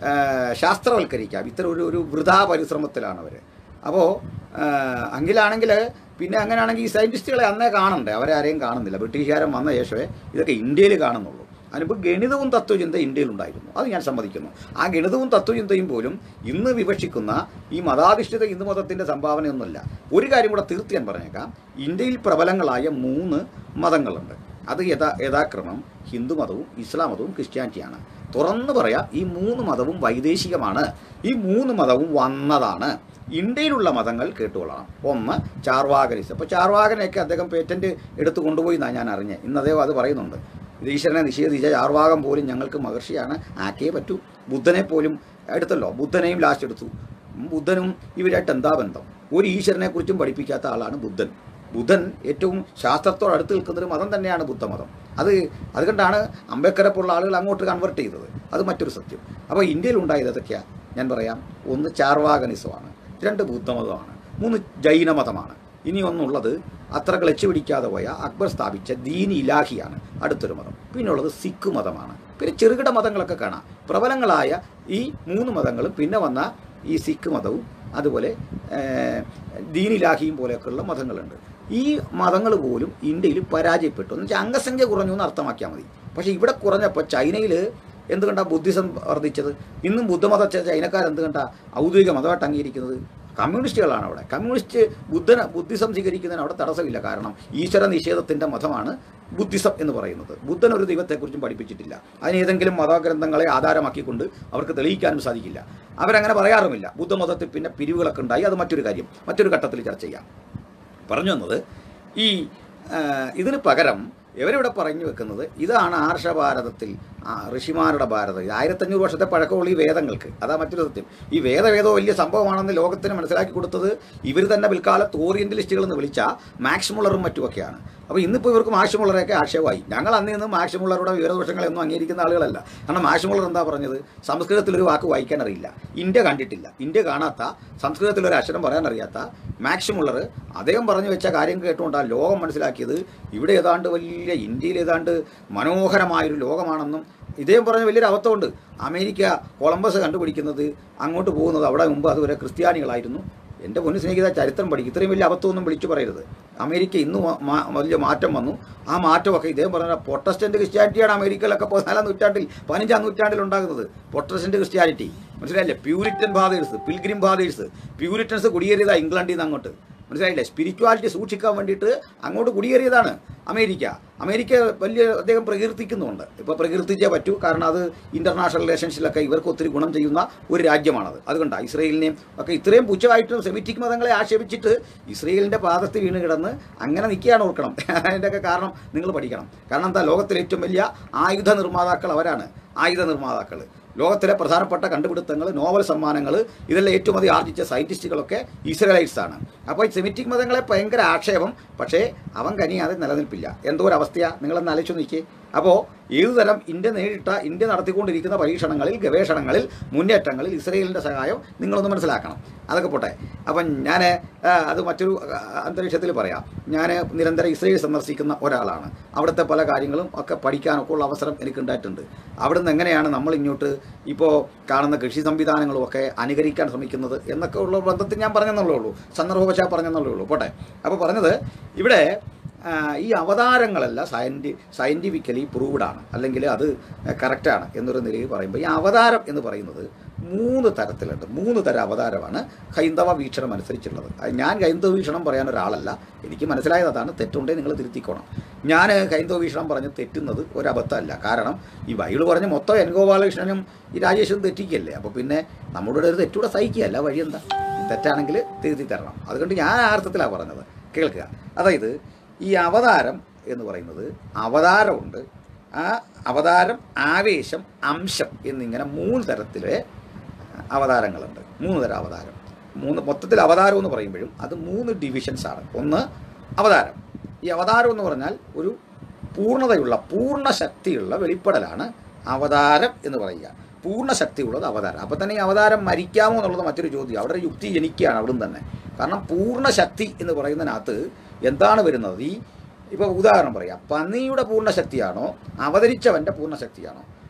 Speaker 1: ആ, ശാസ്ത്രവൽക്കരിക്കാം ഇത്തരം ഒരു ഒരു വൃഥാ പരിശ്രമത്തിലാണ് അവർ അപ്പോൾ അങ്കിലാണെങ്കിൽ പിന്നെ അങ്ങനെയാണെങ്കിൽ ഈ സയൻറ്റിസ്റ്റുകളെ അന്നേ കാണണ്ടേ അവരെ ആരെയും കാണുന്നില്ല ബ്രിട്ടീഷുകാരൻ വന്ന ശേഷമേ ഇതൊക്കെ ഇന്ത്യയിൽ കാണുന്നുള്ളൂ അതിനിപ്പോൾ ഗണിതവും തത്വചിന്ത ഇന്ത്യയിലുണ്ടായിരുന്നു അത് ഞാൻ സമ്മതിക്കുന്നു ആ ഗണിതവും തത്വചിന്തയും പോലും ഇന്ന് വിവക്ഷിക്കുന്ന ഈ മതാധിഷ്ഠിത ഹിന്ദു മതത്തിൻ്റെ സംഭാവനയൊന്നുമല്ല ഒരു കാര്യം കൂടെ തീർത്ത് ഞാൻ പറഞ്ഞേക്കാം ഇന്ത്യയിൽ പ്രബലങ്ങളായ മൂന്ന് മതങ്ങളുണ്ട് അത് യഥാ യഥാക്രമം ഹിന്ദു മതവും ഇസ്ലാം മതവും ക്രിസ്ത്യാനിറ്റിയാണ് തുറന്നു പറയാം ഈ മൂന്ന് മതവും വൈദേശികമാണ് ഈ മൂന്ന് മതവും വന്നതാണ് ഇന്ത്യയിലുള്ള മതങ്ങൾ കേട്ടുകൊള്ളണം ഒന്ന് ചാർവാകനിസം അപ്പോൾ ചാർവാകനെയൊക്കെ അദ്ദേഹം പേറ്റന്റ് എടുത്തു കൊണ്ടുപോയി എന്നാണ് ഞാൻ അറിഞ്ഞത് ഇന്ന് അദ്ദേഹം അത് പറയുന്നുണ്ട് ഇത് ഈശ്വരനെ നിഷേധിച്ച ചാർവാകം പോലും ഞങ്ങൾക്ക് മഹർഷിയാണ് ആക്കേ പറ്റൂ ബുദ്ധനെ പോലും എടുത്തല്ലോ ബുദ്ധനെയും ലാസ്റ്റ് എടുത്തു ബുദ്ധനും ഇവരായിട്ട് എന്താ ബന്ധം ഒരു ഈശ്വരനെ കുറിച്ചും പഠിപ്പിക്കാത്ത ആളാണ് ബുദ്ധൻ ബുദ്ധൻ ഏറ്റവും ശാസ്ത്രത്തോട് അടുത്ത് നിൽക്കുന്ന ഒരു മതം തന്നെയാണ് ബുദ്ധമതം അത് അതുകൊണ്ടാണ് അംബേദ്കറെ പോലുള്ള ആളുകൾ അങ്ങോട്ട് കൺവെർട്ട് ചെയ്തത് അത് മറ്റൊരു സത്യം അപ്പോൾ ഇന്ത്യയിൽ ഉണ്ടായത് ഏതൊക്കെയാണ് ഞാൻ പറയാം ഒന്ന് ചാർവാകനിസമാണ് രണ്ട് ബുദ്ധമതമാണ് മൂന്ന് ജൈനമതമാണ് ഇനി ഒന്നുള്ളത് അത്ര ക്ലച്ച് പിടിക്കാതെ പോയ അക്ബർ സ്ഥാപിച്ച ദീൻ ഇലാഹിയാണ് അടുത്തൊരു മതം പിന്നുള്ളത് സിഖ് മതമാണ് പിന്നെ ചെറുകിട മതങ്ങളൊക്കെ കാണാം പ്രബലങ്ങളായ ഈ മൂന്ന് മതങ്ങളും പിന്നെ വന്ന ഈ സിഖ് മതവും അതുപോലെ ഏഹ്, ദീൻ ഇലാഹിയും പോലെയൊക്കെയുള്ള മതങ്ങളുണ്ട് ഈ മതങ്ങൾ പോലും ഇന്ത്യയിൽ പരാജയപ്പെട്ടു എന്ന് വെച്ചാൽ അംഗസംഖ്യ കുറഞ്ഞു എന്ന് അർത്ഥമാക്കിയാൽ മതി പക്ഷേ ഇവിടെ കുറഞ്ഞപ്പോൾ ചൈനയിൽ എന്തുകൊണ്ടാ ബുദ്ധിസം വർദ്ധിച്ചത് ഇന്നും ബുദ്ധമത ചൈനക്കാർ എന്തുകൊണ്ടാ ഔദ്യോഗിക മതമായിട്ട് അംഗീകരിക്കുന്നത് കമ്മ്യൂണിസ്റ്റുകളാണ് അവിടെ കമ്മ്യൂണിസ്റ്റ് ബുദ്ധന ബുദ്ധിസം സ്വീകരിക്കുന്നതിന് അവിടെ തടസ്സമില്ല കാരണം ഈശ്വര നിഷേധത്തിൻ്റെ മതമാണ് ബുദ്ധിസം എന്ന് പറയുന്നത് ബുദ്ധൻ ഒരു ദൈവത്തെക്കുറിച്ചും പഠിപ്പിച്ചിട്ടില്ല അതിന് ഏതെങ്കിലും മതഗ്രന്ഥങ്ങളെ ആധാരമാക്കിക്കൊണ്ട് അവർക്ക് തെളിയിക്കാനും സാധിക്കില്ല അവരങ്ങനെ പറയാറുമില്ല ബുദ്ധമതത്തിൽ പിന്നെ പിരിവുകളൊക്കെ ഉണ്ടായി അത് മറ്റൊരു കാര്യം മറ്റൊരു ഘട്ടത്തിൽ ചർച്ച ചെയ്യാം പറഞ്ഞു വന്നത് ഈ ആ, ഇതിന് പകരം ഇവരിവിടെ പറഞ്ഞു വെക്കുന്നത് ഇതാണ് ആർഷഭാരതത്തിൽ ആ, ഋഷിമാരുടെ ഭാരതം ഇത് ആയിരത്തഞ്ഞൂറ് വർഷത്തെ പഴക്കമുള്ള ഈ വേദങ്ങൾക്ക് അതാ മറ്റൊരു സത്യം ഈ വേദവേദോ വലിയ സംഭവമാണെന്ന് ലോകത്തിന് മനസ്സിലാക്കി കൊടുത്തത് ഇവർ തന്നെ പിൽക്കാലത്ത് ഓറിയന്റലിസ്റ്റുകൾ എന്ന് വിളിച്ച മാക്സ് മുള്ളറും മറ്റുമൊക്കെയാണ് അപ്പോൾ ഇന്നിപ്പോൾ ഇവർക്ക് മാക്സ് മുള്ളറൊക്കെ ആക്ഷേപമായി ഞങ്ങൾ അന്ന് നിന്ന് മാക്സ് മുള്ളറുടെ വിവരദോഷങ്ങളൊന്നും അംഗീകരിക്കുന്ന ആളുകളല്ല കാരണം മാക്സ് മുള്ളർ എന്താ പറഞ്ഞത് സംസ്കൃതത്തിൽ ഒരു വാക്ക് വായിക്കാൻ അറിയില്ല ഇന്ത്യ കണ്ടിട്ടില്ല ഇന്ത്യ കാണാത്ത സംസ്കൃതത്തിൽ ഒരു അക്ഷരം പറയാൻ അറിയാത്ത മാക്സ് മുള്ളർ അദ്ദേഹം പറഞ്ഞു വെച്ച കാര്യം കേട്ടുകൊണ്ടാണ് ലോകം മനസ്സിലാക്കിയത് ഇവിടെ ഏതാണ്ട് വലിയ ഇന്ത്യയിൽ ഏതാണ്ട് മനോഹരമായൊരു ലോകമാണെന്നും ഇദ്ദേഹം പറഞ്ഞ വലിയൊരു അബദ്ധമുണ്ട് അമേരിക്ക കൊളംബസ് കണ്ടുപിടിക്കുന്നത് അങ്ങോട്ട് പോകുന്നത് അവിടെ മുമ്പ് അതുവരെ ക്രിസ്ത്യാനികളായിരുന്നു എൻ്റെ പൊന്നു സ്നേഹിത ചരിത്രം പഠിക്കും ഇത്രയും വലിയ അബദ്ധമൊന്നും വിളിച്ചു പറയരുത് അമേരിക്ക ഇന്ന് മാ- മാ- വലിയ മാറ്റം വന്നു ആ മാറ്റമൊക്കെ ഇദ്ദേഹം പറഞ്ഞ പൊട്ടസ്റ്റന്റ് ക്രിസ്ത്യാനിറ്റിയാണ് അമേരിക്കയിലൊക്കെ പതിനാലാം നൂറ്റാണ്ടിൽ പതിനഞ്ചാം നൂറ്റാണ്ടിൽ ഉണ്ടാകുന്നത് പൊട്ടസ്റ്റന്റ് ക്രിസ്ത്യാനിറ്റി മനസ്സിലായില്ലേ Puritan fathers pilgrim fathers Puritans കുടിയേറിയതാണ് ഇംഗ്ലണ്ടിൽ നിന്ന് അങ്ങോട്ട് മനസ്സിലായില്ലേ സ്പിരിച്വാലിറ്റി സൂക്ഷിക്കാൻ വേണ്ടിയിട്ട് അങ്ങോട്ട് കുടിയേറിയതാണ് അമേരിക്ക അമേരിക്ക വലിയ അദ്ദേഹം പ്രകീർത്തിക്കുന്നുണ്ട് ഇപ്പോൾ പ്രകീർത്തിച്ചേ പറ്റൂ കാരണം അത് ഇൻ്റർനാഷണൽ റിലേഷൻഷിലൊക്കെ ഇവർക്ക് ഒത്തിരി ഗുണം ചെയ്യുന്ന ഒരു രാജ്യമാണത് അതുകൊണ്ടാണ് ഇസ്രയേലിനെയും ഒക്കെ ഇത്രയും പുച്ഛമായിട്ട് സെമിറ്റിക് മതങ്ങളെ ആക്ഷേപിച്ചിട്ട് ഇസ്രയേലിൻ്റെ പാദത്തിൽ വീണ് കിടന്ന് അങ്ങനെ നിൽക്കുകയാണ് ഓർക്കണം അതിൻ്റെയൊക്കെ കാരണം നിങ്ങൾ പഠിക്കണം കാരണം എന്താ ലോകത്തിലെ ഏറ്റവും വലിയ ആയുധ നിർമ്മാതാക്കൾ അവരാണ് ആയുധ നിർമ്മാതാക്കൾ ലോകത്തിലെ പ്രധാനപ്പെട്ട കണ്ടുപിടുത്തങ്ങൾ നോവൽ സമ്മാനങ്ങൾ ഇതെല്ലാം ഏറ്റവും അധികം ആർജിച്ച സയൻറ്റിസ്റ്റുകളൊക്കെ ഇസ്രലൈറ്റ്സ് ആണ് അപ്പോൾ ഈ സെമിറ്റിക് മതങ്ങളെ ഭയങ്കര ആക്ഷേപം പക്ഷേ അവൻ കനിയാതെ നിലനിൽപ്പില്ല എന്തോ ഒരു അവസ്ഥയാണ് നിങ്ങളൊന്ന് ആലോചിച്ച് നോക്കിയേ അപ്പോൾ ഏതുതരം ഇന്ത്യ നേരിട്ട ഇന്ത്യ നടത്തിക്കൊണ്ടിരിക്കുന്ന പരീക്ഷണങ്ങളിൽ ഗവേഷണങ്ങളിൽ മുന്നേറ്റങ്ങളിൽ ഇസ്രയേലിൻ്റെ സഹായം നിങ്ങളൊന്ന് മനസ്സിലാക്കണം അതൊക്കെ പോട്ടെ അപ്പം ഞാൻ അത് മറ്റൊരു ആ, അന്തരീക്ഷത്തിൽ പറയാം ഞാൻ നിരന്തരം ഇസ്രയേൽ സന്ദർശിക്കുന്ന ഒരാളാണ് അവിടുത്തെ പല കാര്യങ്ങളും ഒക്കെ പഠിക്കാനൊക്കെ ഉള്ള അവസരം എനിക്കുണ്ടായിട്ടുണ്ട് അവിടുന്ന് എങ്ങനെയാണ് നമ്മൾ ഇങ്ങോട്ട് ഇപ്പോൾ കാണുന്ന കൃഷി സംവിധാനങ്ങളും ഒക്കെ അനുകരിക്കാൻ ശ്രമിക്കുന്നത് എന്നൊക്കെ ഉള്ള ബന്ധത്തിൽ ഞാൻ പറഞ്ഞെന്നുള്ളേ ഉള്ളൂ സന്ദർഭവശാ പറഞ്ഞെന്നുള്ളേ ഉള്ളൂ പോട്ടെ അപ്പോൾ പറഞ്ഞത് ഇവിടെ ആ, ഈ അവതാരങ്ങളെല്ലാം സയൻറ്റി സയൻറ്റിഫിക്കലി പ്രൂവ്ഡാണ് അല്ലെങ്കിൽ അത് കറക്റ്റാണ് എന്നൊരു നിലയിൽ പറയുമ്പോൾ ഈ അവതാരം എന്ന് പറയുന്നത് മൂന്ന് തരത്തിലുണ്ട് മൂന്ന് തരം അവതാരമാണ് ഹൈന്ദവ വീക്ഷണം അനുസരിച്ചുള്ളത് അത് ഞാൻ ഹൈന്ദവ വീക്ഷണം പറയാൻ ഒരാളല്ല എനിക്ക് മനസ്സിലായത് അതാണ് തെറ്റുണ്ടെങ്കിൽ നിങ്ങൾ തിരുത്തിക്കോണം ഞാൻ ഹൈന്ദവ വീക്ഷണം പറഞ്ഞ് തെറ്റുന്നത് ഒരു അബദ്ധമല്ല കാരണം ഈ ബൈബിൾ പറഞ്ഞ മൊത്തം എൻ ഗോപാലകൃഷ്ണനും ഈ രാജേഷും തെറ്റിക്കല്ലേ അപ്പോൾ പിന്നെ നമ്മുടെ ഒരു തെറ്റൂടെ സഹിക്കുകയല്ല വഴി എന്താ തെറ്റാണെങ്കിൽ തിരുത്തി തരണം അതുകൊണ്ട് ഞാൻ ആ അർത്ഥത്തിലാണ് പറഞ്ഞത് കേൾക്കുക അതായത് ഈ അവതാരം എന്ന് പറയുന്നത് അവതാരമുണ്ട് ആ അവതാരം ആവേശം അംശം എന്നിങ്ങനെ മൂന്ന് തരത്തിലെ അവതാരങ്ങളുണ്ട് മൂന്ന് തരം അവതാരം മൂന്ന് മൊത്തത്തിൽ അവതാരം എന്ന് പറയുമ്പോഴും അത് മൂന്ന് ഡിവിഷൻസ് ആണ് ഒന്ന് അവതാരം ഈ അവതാരം എന്ന് പറഞ്ഞാൽ ഒരു പൂർണ്ണതയുള്ള പൂർണ്ണ ശക്തിയുള്ള വെളിപ്പെടലാണ് അവതാരം എന്ന് പറയുക പൂർണ്ണ ശക്തിയുള്ളത് അവതാരം അപ്പം തന്നെ ഈ അവതാരം മരിക്കാമോ എന്നുള്ളത് മറ്റൊരു ചോദ്യം അവിടെ ഒരു യുക്തി ജനിക്കുകയാണ് അവിടുന്ന് തന്നെ കാരണം പൂർണ്ണ ശക്തി എന്ന് പറയുന്നതിനകത്ത് എന്താണ് വരുന്നത് ഈ ഇപ്പോൾ ഉദാഹരണം പറയാം പന്നിയുടെ പൂർണ്ണ ശക്തിയാണോ അവതരിച്ചവൻ്റെ പൂർണ്ണ ശക്തിയാണോ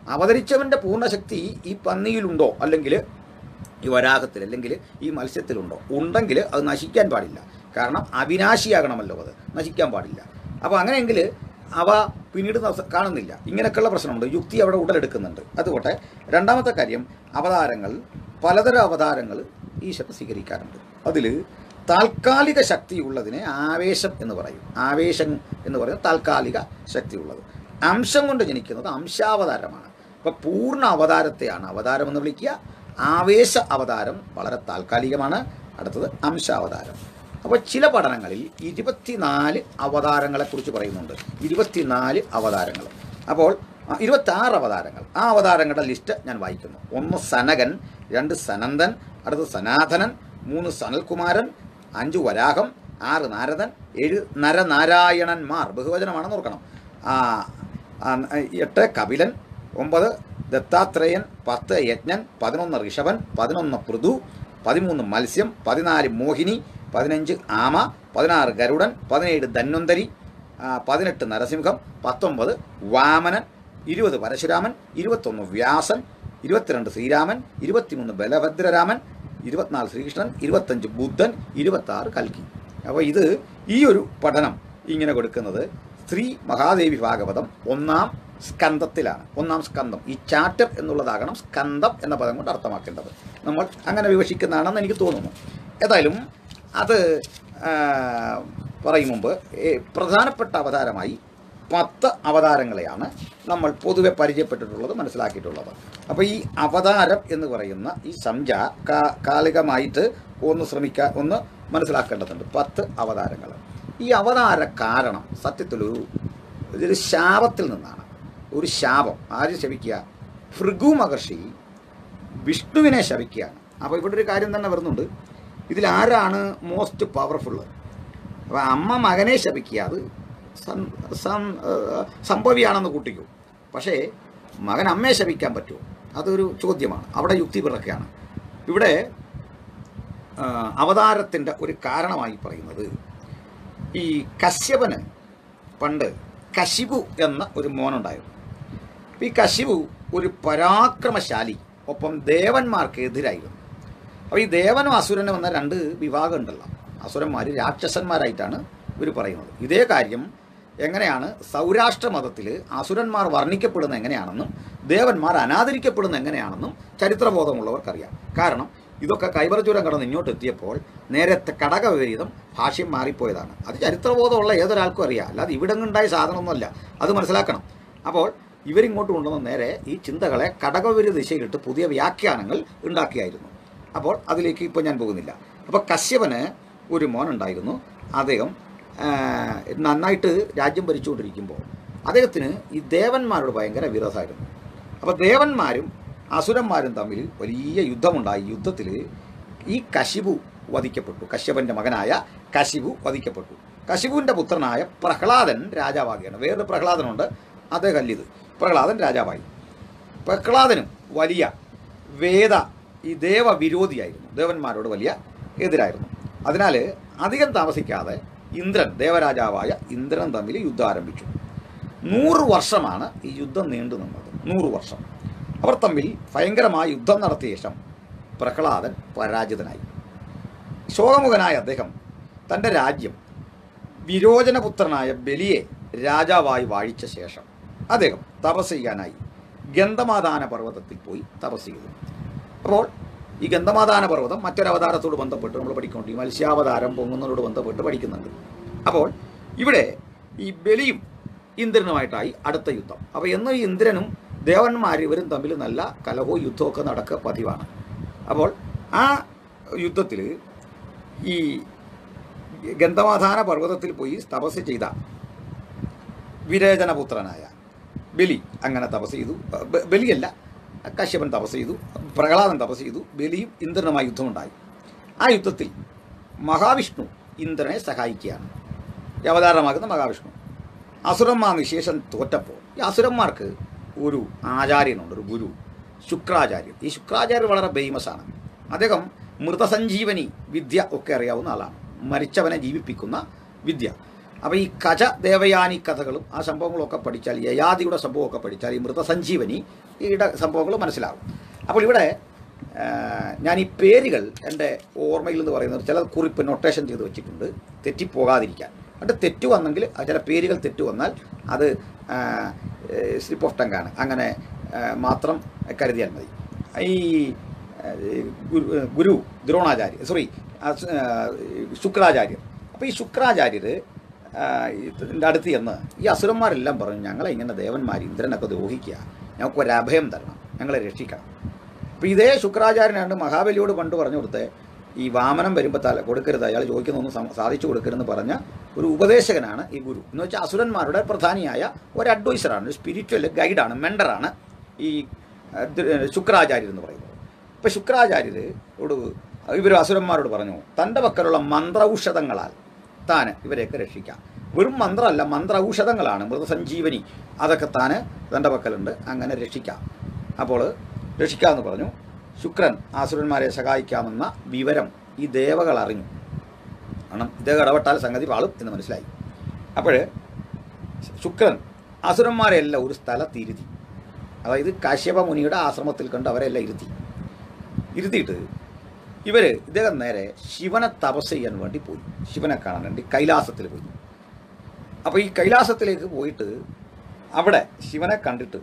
Speaker 1: അവതരിച്ചവൻ്റെ പൂർണ്ണശക്തി ഈ പന്നിയിലുണ്ടോ അല്ലെങ്കിൽ ഈ വരാഹത്തിൽ അല്ലെങ്കിൽ ഈ മത്സ്യത്തിലുണ്ടോ ഉണ്ടെങ്കിൽ അത് നശിക്കാൻ പാടില്ല കാരണം അവിനാശിയാകണമല്ലോ അത് നശിക്കാൻ പാടില്ല അപ്പോൾ അങ്ങനെയെങ്കിൽ അവ പിന്നീട് നസ- കാണുന്നില്ല ഇങ്ങനെയൊക്കെയുള്ള പ്രശ്നമുണ്ട് യുക്തി അവിടെ ഉടലെടുക്കുന്നുണ്ട് അതുകൊട്ടെ രണ്ടാമത്തെ കാര്യം അവതാരങ്ങൾ പലതരം അവതാരങ്ങൾ ഈശ്വരൻ സ്വീകരിക്കാറുണ്ട് അതിൽ താൽക്കാലിക ശക്തിയുള്ളതിനെ ആവേശം എന്ന് പറയും ആവേശം എന്ന് പറയുന്നത് താൽക്കാലിക ശക്തിയുള്ളത് അംശം കൊണ്ട് ജനിക്കുന്നത് അംശാവതാരമാണ് അപ്പോൾ പൂർണ്ണ അവതാരത്തെയാണ് അവതാരം എന്ന് വിളിക്കുക ആവേശ അവതാരം വളരെ താൽക്കാലികമാണ് അടുത്തത് അംശാവതാരം അപ്പോൾ ചില പഠനങ്ങളിൽ ഇരുപത്തിനാല് അവതാരങ്ങളെക്കുറിച്ച് പറയുന്നുണ്ട് ഇരുപത്തിനാല് അവതാരങ്ങൾ അപ്പോൾ ആ, ഇരുപത്താറ് അവതാരങ്ങൾ ആ അവതാരങ്ങളുടെ ലിസ്റ്റ് ഞാൻ വായിക്കുന്നു ഒന്ന് സനകൻ രണ്ട് സനന്ദൻ അടുത്ത് സനാതനൻ മൂന്ന് സനൽകുമാരൻ അഞ്ച് വരാഹം ആറ് നാരദൻ ഏഴ് നരനാരായണന്മാർ ബഹുവചനമാണെന്ന് ഓർക്കണം ആ, ആ, എട്ട് കപിലൻ ഒമ്പത് ദത്താത്രേയൻ പത്ത് യജ്ഞൻ പതിനൊന്ന് ഋഷഭൻ പതിനൊന്ന് പൃഥു പതിമൂന്ന് മത്സ്യം പതിനാല് മോഹിനി പതിനഞ്ച് ആമ പതിനാറ് ഗരുഡൻ പതിനേഴ് ധന്വന്തരി ആ, പതിനെട്ട് നരസിംഹം പത്തൊമ്പത് വാമനൻ ഇരുപത് പരശുരാമൻ ഇരുപത്തൊന്ന് വ്യാസൻ ഇരുപത്തിരണ്ട് ശ്രീരാമൻ ഇരുപത്തിമൂന്ന് ബലഭദ്രരാമൻ ഇരുപത്തിനാല് ശ്രീകൃഷ്ണൻ ഇരുപത്തഞ്ച് ബുദ്ധൻ ഇരുപത്താറ് കൽക്കി അപ്പോൾ ഇത് ഈ ഒരു പഠനം ഇങ്ങനെ കൊടുക്കുന്നത് ശ്രീ മഹാദേവി ഭാഗവതം ഒന്നാം സ്കന്ധത്തിലാണ് ഒന്നാം സ്കന്ധം ഈ ചാപ്റ്റർ എന്നുള്ളതാകണം സ്കന്ധം എന്ന പദം കൊണ്ട് അർത്ഥമാക്കേണ്ടത് നമ്മൾ അങ്ങനെ വിവക്ഷിക്കുന്നതാണെന്ന് എനിക്ക് തോന്നുന്നു ഏതായാലും അത് ആ, പറയും മുമ്പ് ഏ, പ്രധാനപ്പെട്ട അവതാരമായി പത്ത് അവതാരങ്ങളെയാണ് നമ്മൾ പൊതുവെ പരിചയപ്പെട്ടിട്ടുള്ളത് മനസ്സിലാക്കിയിട്ടുള്ളത് അപ്പോൾ ഈ അവതാരം എന്ന് പറയുന്ന ഈ സംജ കാ- കാലികമായിട്ട് ഒന്ന് ശ്രമിക്കാൻ ഒന്ന് മനസ്സിലാക്കേണ്ടതുണ്ട് പത്ത് അവതാരങ്ങൾ ഈ അവതാര കാരണം സത്യത്തിലൊരു ഇതൊരു ശാപത്തിൽ നിന്നാണ് ഒരു ശാപം ആര് ശപിക്കുക ഭൃഗു മഹർഷി വിഷ്ണുവിനെ ശപിക്കുകയാണ് അപ്പോൾ ഇവിടെ ഒരു കാര്യം തന്നെ വരുന്നുണ്ട് ഇതിൽ ആരാണ് മോസ്റ്റ് പവർഫുള്ള് അപ്പോൾ അമ്മ മകനെ ശപിക്കുക അത് സം- സം- ഏഹ് സംഭവിയാണെന്ന് കൂട്ടിക്കൂ പക്ഷേ മകൻ അമ്മയെ ശപിക്കാൻ പറ്റുമോ അതൊരു ചോദ്യമാണ് അവിടെ യുക്തി പിറക്കുകയാണ് ഇവിടെ ആ, അവതാരത്തിൻ്റെ ഒരു കാരണമായി പറയുന്നത് ഈ കശ്യപന് പണ്ട് കശിപു എന്ന ഒരു മോനുണ്ടായിരുന്നു അപ്പോൾ ഈ കശിപു ഒരു പരാക്രമശാലി ഒപ്പം ദേവന്മാർക്ക് എതിരായിരുന്നു അപ്പോൾ ഈ ദേവനും അസുരനും എന്ന രണ്ട് വിഭാഗം ഉണ്ടല്ലോ അസുരന്മാർ രാക്ഷസന്മാരായിട്ടാണ് ഇവർ പറയുന്നത് ഇതേ കാര്യം എങ്ങനെയാണ് സൗരാഷ്ട്ര മതത്തിൽ അസുരന്മാർ വർണ്ണിക്കപ്പെടുന്നത് എങ്ങനെയാണെന്നും ദേവന്മാർ അനാദരിക്കപ്പെടുന്നത് എങ്ങനെയാണെന്നും ചരിത്രബോധമുള്ളവർക്കറിയാം കാരണം ഇതൊക്കെ കൈവറചൂരം കടന്ന് ഇങ്ങോട്ട് എത്തിയപ്പോൾ നേരത്തെ കടക വിപരീതം ഭാഷ്യം മാറിപ്പോയതാണ് അത് ചരിത്രബോധമുള്ള ഏതൊരാൾക്കും അറിയാം അല്ലാതെ ഇവിടെ ഉണ്ടായ സാധനമൊന്നുമല്ല അത് മനസ്സിലാക്കണം അപ്പോൾ ഇവരിങ്ങോട്ട് കൊണ്ടുവന്ന് നേരെ ഈ ചിന്തകളെ കടകവിപരീത ദിശയിലിട്ട് പുതിയ വ്യാഖ്യാനങ്ങൾ ഉണ്ടാക്കിയായിരുന്നു അപ്പോൾ അതിലേക്ക് ഇപ്പോൾ ഞാൻ പോകുന്നില്ല അപ്പോൾ കശ്യപന് ഒരു മോനുണ്ടായിരുന്നു അദ്ദേഹം ആ, നന്നായിട്ട് രാജ്യം ഭരിച്ചുകൊണ്ടിരിക്കുമ്പോൾ അദ്ദേഹത്തിന് ഈ ദേവന്മാരോട് ഭയങ്കര വിരോധമായിരുന്നു അപ്പോൾ ദേവന്മാരും അസുരന്മാരും തമ്മിൽ വലിയ യുദ്ധമുണ്ടായി യുദ്ധത്തിൽ ഈ കശിപു വധിക്കപ്പെട്ടു കശ്യപൻ്റെ മകനായ കശിപു വധിക്കപ്പെട്ടു കശിപുവിൻ്റെ പുത്രനായ പ്രഹ്ലാദൻ രാജാവാകുകയാണ് വേറൊരു പ്രഹ്ലാദനുണ്ട് അദ്ദേഹം ഇത് പ്രഹ്ലാദൻ രാജാവായി പ്രഹ്ലാദനും വലിയ വേദ ഈ ദേവവിരോധിയായിരുന്നു ദേവന്മാരോട് വലിയ എതിരായിരുന്നു അതിനാൽ അധികം താമസിക്കാതെ ഇന്ദ്രൻ ദേവരാജാവായ ഇന്ദ്രൻ തമ്മിൽ യുദ്ധം ആരംഭിച്ചു നൂറ് വർഷമാണ് ഈ യുദ്ധം നീണ്ടു നിന്നത് നൂറ് വർഷം അവർ തമ്മിൽ ഭയങ്കരമായ യുദ്ധം നടത്തിയ ശേഷം പ്രഹ്ലാദൻ പരാജിതനായി ശോകമുഖനായ അദ്ദേഹം തൻ്റെ രാജ്യം വിരോചനപുത്രനായ ബലിയെ രാജാവായി വാഴിച്ച ശേഷം അദ്ദേഹം തപസ് ചെയ്യാനായി ഗന്ധമാദാന പർവ്വതത്തിൽ പോയി തപസ് ചെയ്തു അപ്പോൾ ഈ ഗന്ധമാദാന പർവ്വതം മറ്റൊരു അവതാരത്തോട് ബന്ധപ്പെട്ട് നമ്മൾ പഠിക്കുന്നുണ്ട് ഈ മത്സ്യാവതാരം പൊങ്ങുന്നതോട് ബന്ധപ്പെട്ട് പഠിക്കുന്നുണ്ട് അപ്പോൾ ഇവിടെ ഈ ബലിയും ഇന്ദ്രനുമായിട്ടായി അടുത്ത യുദ്ധം അപ്പോൾ എന്നും ഈ ഇന്ദ്രനും ദേവന്മാർ ഇവരും തമ്മിൽ നല്ല കലഹവും യുദ്ധമൊക്കെ നടക്കുക പതിവാണ് അപ്പോൾ ആ യുദ്ധത്തിൽ ഈ ഗന്ധമാധാന പർവ്വതത്തിൽ പോയി തപസ് ചെയ്ത വിരേചനപുത്രനായ ബലി അങ്ങനെ തപസ് ചെയ്തു ബ- ബലിയല്ല കശ്യപൻ തപസ് ചെയ്തു പ്രഹ്ലാദൻ തപസ് ചെയ്തു ബലിയും ഇന്ദ്രനുമായി യുദ്ധമുണ്ടായി ആ യുദ്ധത്തിൽ മഹാവിഷ്ണു ഇന്ദ്രനെ സഹായിക്കുകയാണ് ഈ അവതാരമാകുന്ന മഹാവിഷ്ണു അസുരന്മാർ നിശേഷം തോറ്റപ്പോൾ ഈ അസുരന്മാർക്ക് ഒരു ആചാര്യനുണ്ട് ഒരു ഗുരു ശുക്രാചാര്യൻ ഈ ശുക്രാചാര്യർ വളരെ ഫേമസ് ആണ് അദ്ദേഹം മൃതസഞ്ജീവനി വിദ്യ ഒക്കെ അറിയാവുന്ന ആളാണ് മരിച്ചവനെ ജീവിപ്പിക്കുന്ന വിദ്യ അപ്പോൾ ഈ കജ ദേവയാനി കഥകളും ആ സംഭവങ്ങളൊക്കെ പഠിച്ചാൽ യയാദിയുടെ സംഭവമൊക്കെ പഠിച്ചാൽ ഈ മൃതസഞ്ജീവനി ഈയുടെ സംഭവങ്ങൾ മനസ്സിലാവും അപ്പോൾ ഇവിടെ ആ, ഞാൻ ഈ പേരുകൾ എൻ്റെ ഓർമ്മയിൽ എന്ന് പറയുന്നത് ചില കുറിപ്പ് നൊട്ടേഷൻ ചെയ്ത് വെച്ചിട്ടുണ്ട് തെറ്റിപ്പോകാതിരിക്കാൻ എന്നിട്ട് തെറ്റ് വന്നെങ്കിൽ ആ ചില പേരുകൾ തെറ്റ് വന്നാൽ അത് സ്ലിപ്പ് ഓഫ് ടങ്കാണ് അങ്ങനെ ആ, മാത്രം കരുതിയാൽ മതി ഈ ആ, ഗുരു ഗുരു ദ്രോണാചാര്യർ സോറി ശുക്രാചാര്യർ അപ്പോൾ ഈ ശുക്രാചാര്യർ ഇതിൻ്റെ അടുത്ത് ചെന്ന് ഈ അസുരന്മാരെല്ലാം പറഞ്ഞു ഞങ്ങളെ ഇങ്ങനെ ദേവന്മാർ ഇന്ദ്രനൊക്കെ ദ്രോഹിക്കുക ഞങ്ങൾക്ക് ഒരു അഭയം തരണം ഞങ്ങളെ രക്ഷിക്കണം അപ്പോൾ ഇതേ ശുക്രാചാര്യനാണ് മഹാബലിയോട് പണ്ട് പറഞ്ഞു കൊടുത്ത് ഈ വാമനം വരുമ്പോൾ തല കൊടുക്കരുത് അയാൾ ചോദിക്കുന്നൊന്നും സം- സാധിച്ചു കൊടുക്കരുതെന്ന് പറഞ്ഞ ഒരു ഉപദേശകനാണ് ഈ ഗുരു എന്ന് വെച്ചാൽ അസുരന്മാരുടെ പ്രധാനിയായ ഒരു അഡ്വൈസറാണ് ഒരു സ്പിരിച്വൽ ഗൈഡാണ് മെൻഡറാണ് ഈ ആ, ദ്- ശുക്രാചാര്യർ എന്ന് പറയുന്നത് ഇപ്പോൾ ശുക്രാചാര്യരോട് ഇവർ അസുരന്മാരോട് പറഞ്ഞു തൻ്റെ പക്കലുള്ള മന്ത്രൌഷധങ്ങളാൽ താൻ ഇവരെയൊക്കെ രക്ഷിക്കാം വെറും മന്ത്രമല്ല മന്ത്ര ഔഷധങ്ങളാണ് മൃതസഞ്ജീവനി അതൊക്കെ താൻ തൻ്റെ പക്കലുണ്ട് അങ്ങനെ രക്ഷിക്കാം അപ്പോൾ രക്ഷിക്കാമെന്ന് പറഞ്ഞു ശുക്രൻ ആസുരന്മാരെ സഹായിക്കാമെന്ന വിവരം ഈ ദേവകൾ അറിഞ്ഞു കാരണം ഇദ്ദേഹം ഇടപെട്ടാൽ സംഗതി പാളും എന്ന് മനസ്സിലായി അപ്പോൾ ശുക്രൻ അസുരന്മാരെല്ലാം ഒരു സ്ഥലത്തിരുത്തി അതായത് കാശ്യപ മുനിയുടെ ആശ്രമത്തിൽ കണ്ട് അവരെല്ലാം ഇരുത്തി ഇരുത്തിയിട്ട് ഇവർ ഇദ്ദേഹം നേരെ ശിവനെ തപസ് ചെയ്യാൻ വേണ്ടി പോയി ശിവനെ കാണാൻ വേണ്ടി കൈലാസത്തിൽ പോയി അപ്പോൾ ഈ കൈലാസത്തിലേക്ക് പോയിട്ട് അവിടെ ശിവനെ കണ്ടിട്ട്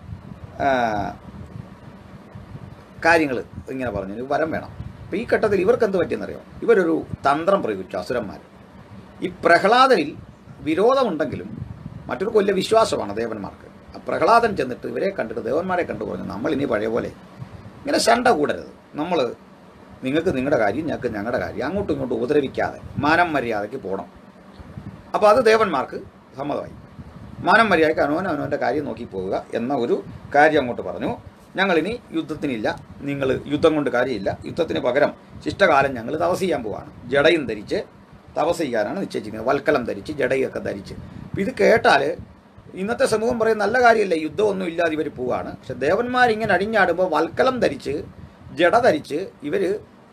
Speaker 1: കാര്യങ്ങൾ ഇങ്ങനെ പറഞ്ഞു "ഒരു വരം വേണം അപ്പോൾ ഈ ഘട്ടത്തിൽ ഇവർക്ക് എന്ത് പറ്റിയെന്നറിയോ ഇവരൊരു തന്ത്രം പ്രയോഗിച്ചു അസുരന്മാർ ഈ പ്രഹ്ലാദനിൽ വിരോധമുണ്ടെങ്കിലും മറ്റൊരു കൊല്ല വിശ്വാസമാണ് ദേവന്മാർക്ക് ആ പ്രഹ്ലാദൻ ചെന്നിട്ട് ഇവരെ കണ്ടിട്ട് ദേവന്മാരെ കണ്ടു പറഞ്ഞു നമ്മൾ ഇനി പഴയ പോലെ ഇങ്ങനെ ശണ്ട കൂടരുത് നമ്മൾ നിങ്ങൾക്ക് നിങ്ങളുടെ കാര്യം ഞങ്ങൾക്ക് ഞങ്ങളുടെ കാര്യം അങ്ങോട്ടും ഇങ്ങോട്ടും ഉപദ്രവിക്കാതെ മാനം മര്യാദയ്ക്ക് പോകണം അപ്പോൾ അത് ദേവന്മാർക്ക് സമ്മതമായി മാനം മര്യാദയ്ക്ക് അനുവൻ അവനവൻ്റെ കാര്യം നോക്കി പോവുക എന്ന ഒരു കാര്യം അങ്ങോട്ട് പറഞ്ഞു ഞങ്ങളിനി യുദ്ധത്തിനില്ല നിങ്ങൾ യുദ്ധം കൊണ്ട് കാര്യമില്ല യുദ്ധത്തിന് പകരം ശിഷ്ടകാലം ഞങ്ങൾ തപസ് ചെയ്യാൻ പോവാണ് ജടയും ധരിച്ച് തപസ് ചെയ്യാനാണ് നിശ്ചയിച്ചിരിക്കുന്നത് വൽക്കലം ധരിച്ച് ജടയൊക്കെ ധരിച്ച് അപ്പോൾ ഇത് കേട്ടാൽ ഇന്നത്തെ സമൂഹം പറയും നല്ല കാര്യമല്ലേ യുദ്ധമൊന്നും ഇല്ലാതെ ഇവർ പോവാണ് പക്ഷെ ദേവന്മാരിങ്ങനെ അടിഞ്ഞാടുമ്പോൾ വൽക്കലം ധരിച്ച് ജട ധരിച്ച് ഇവർ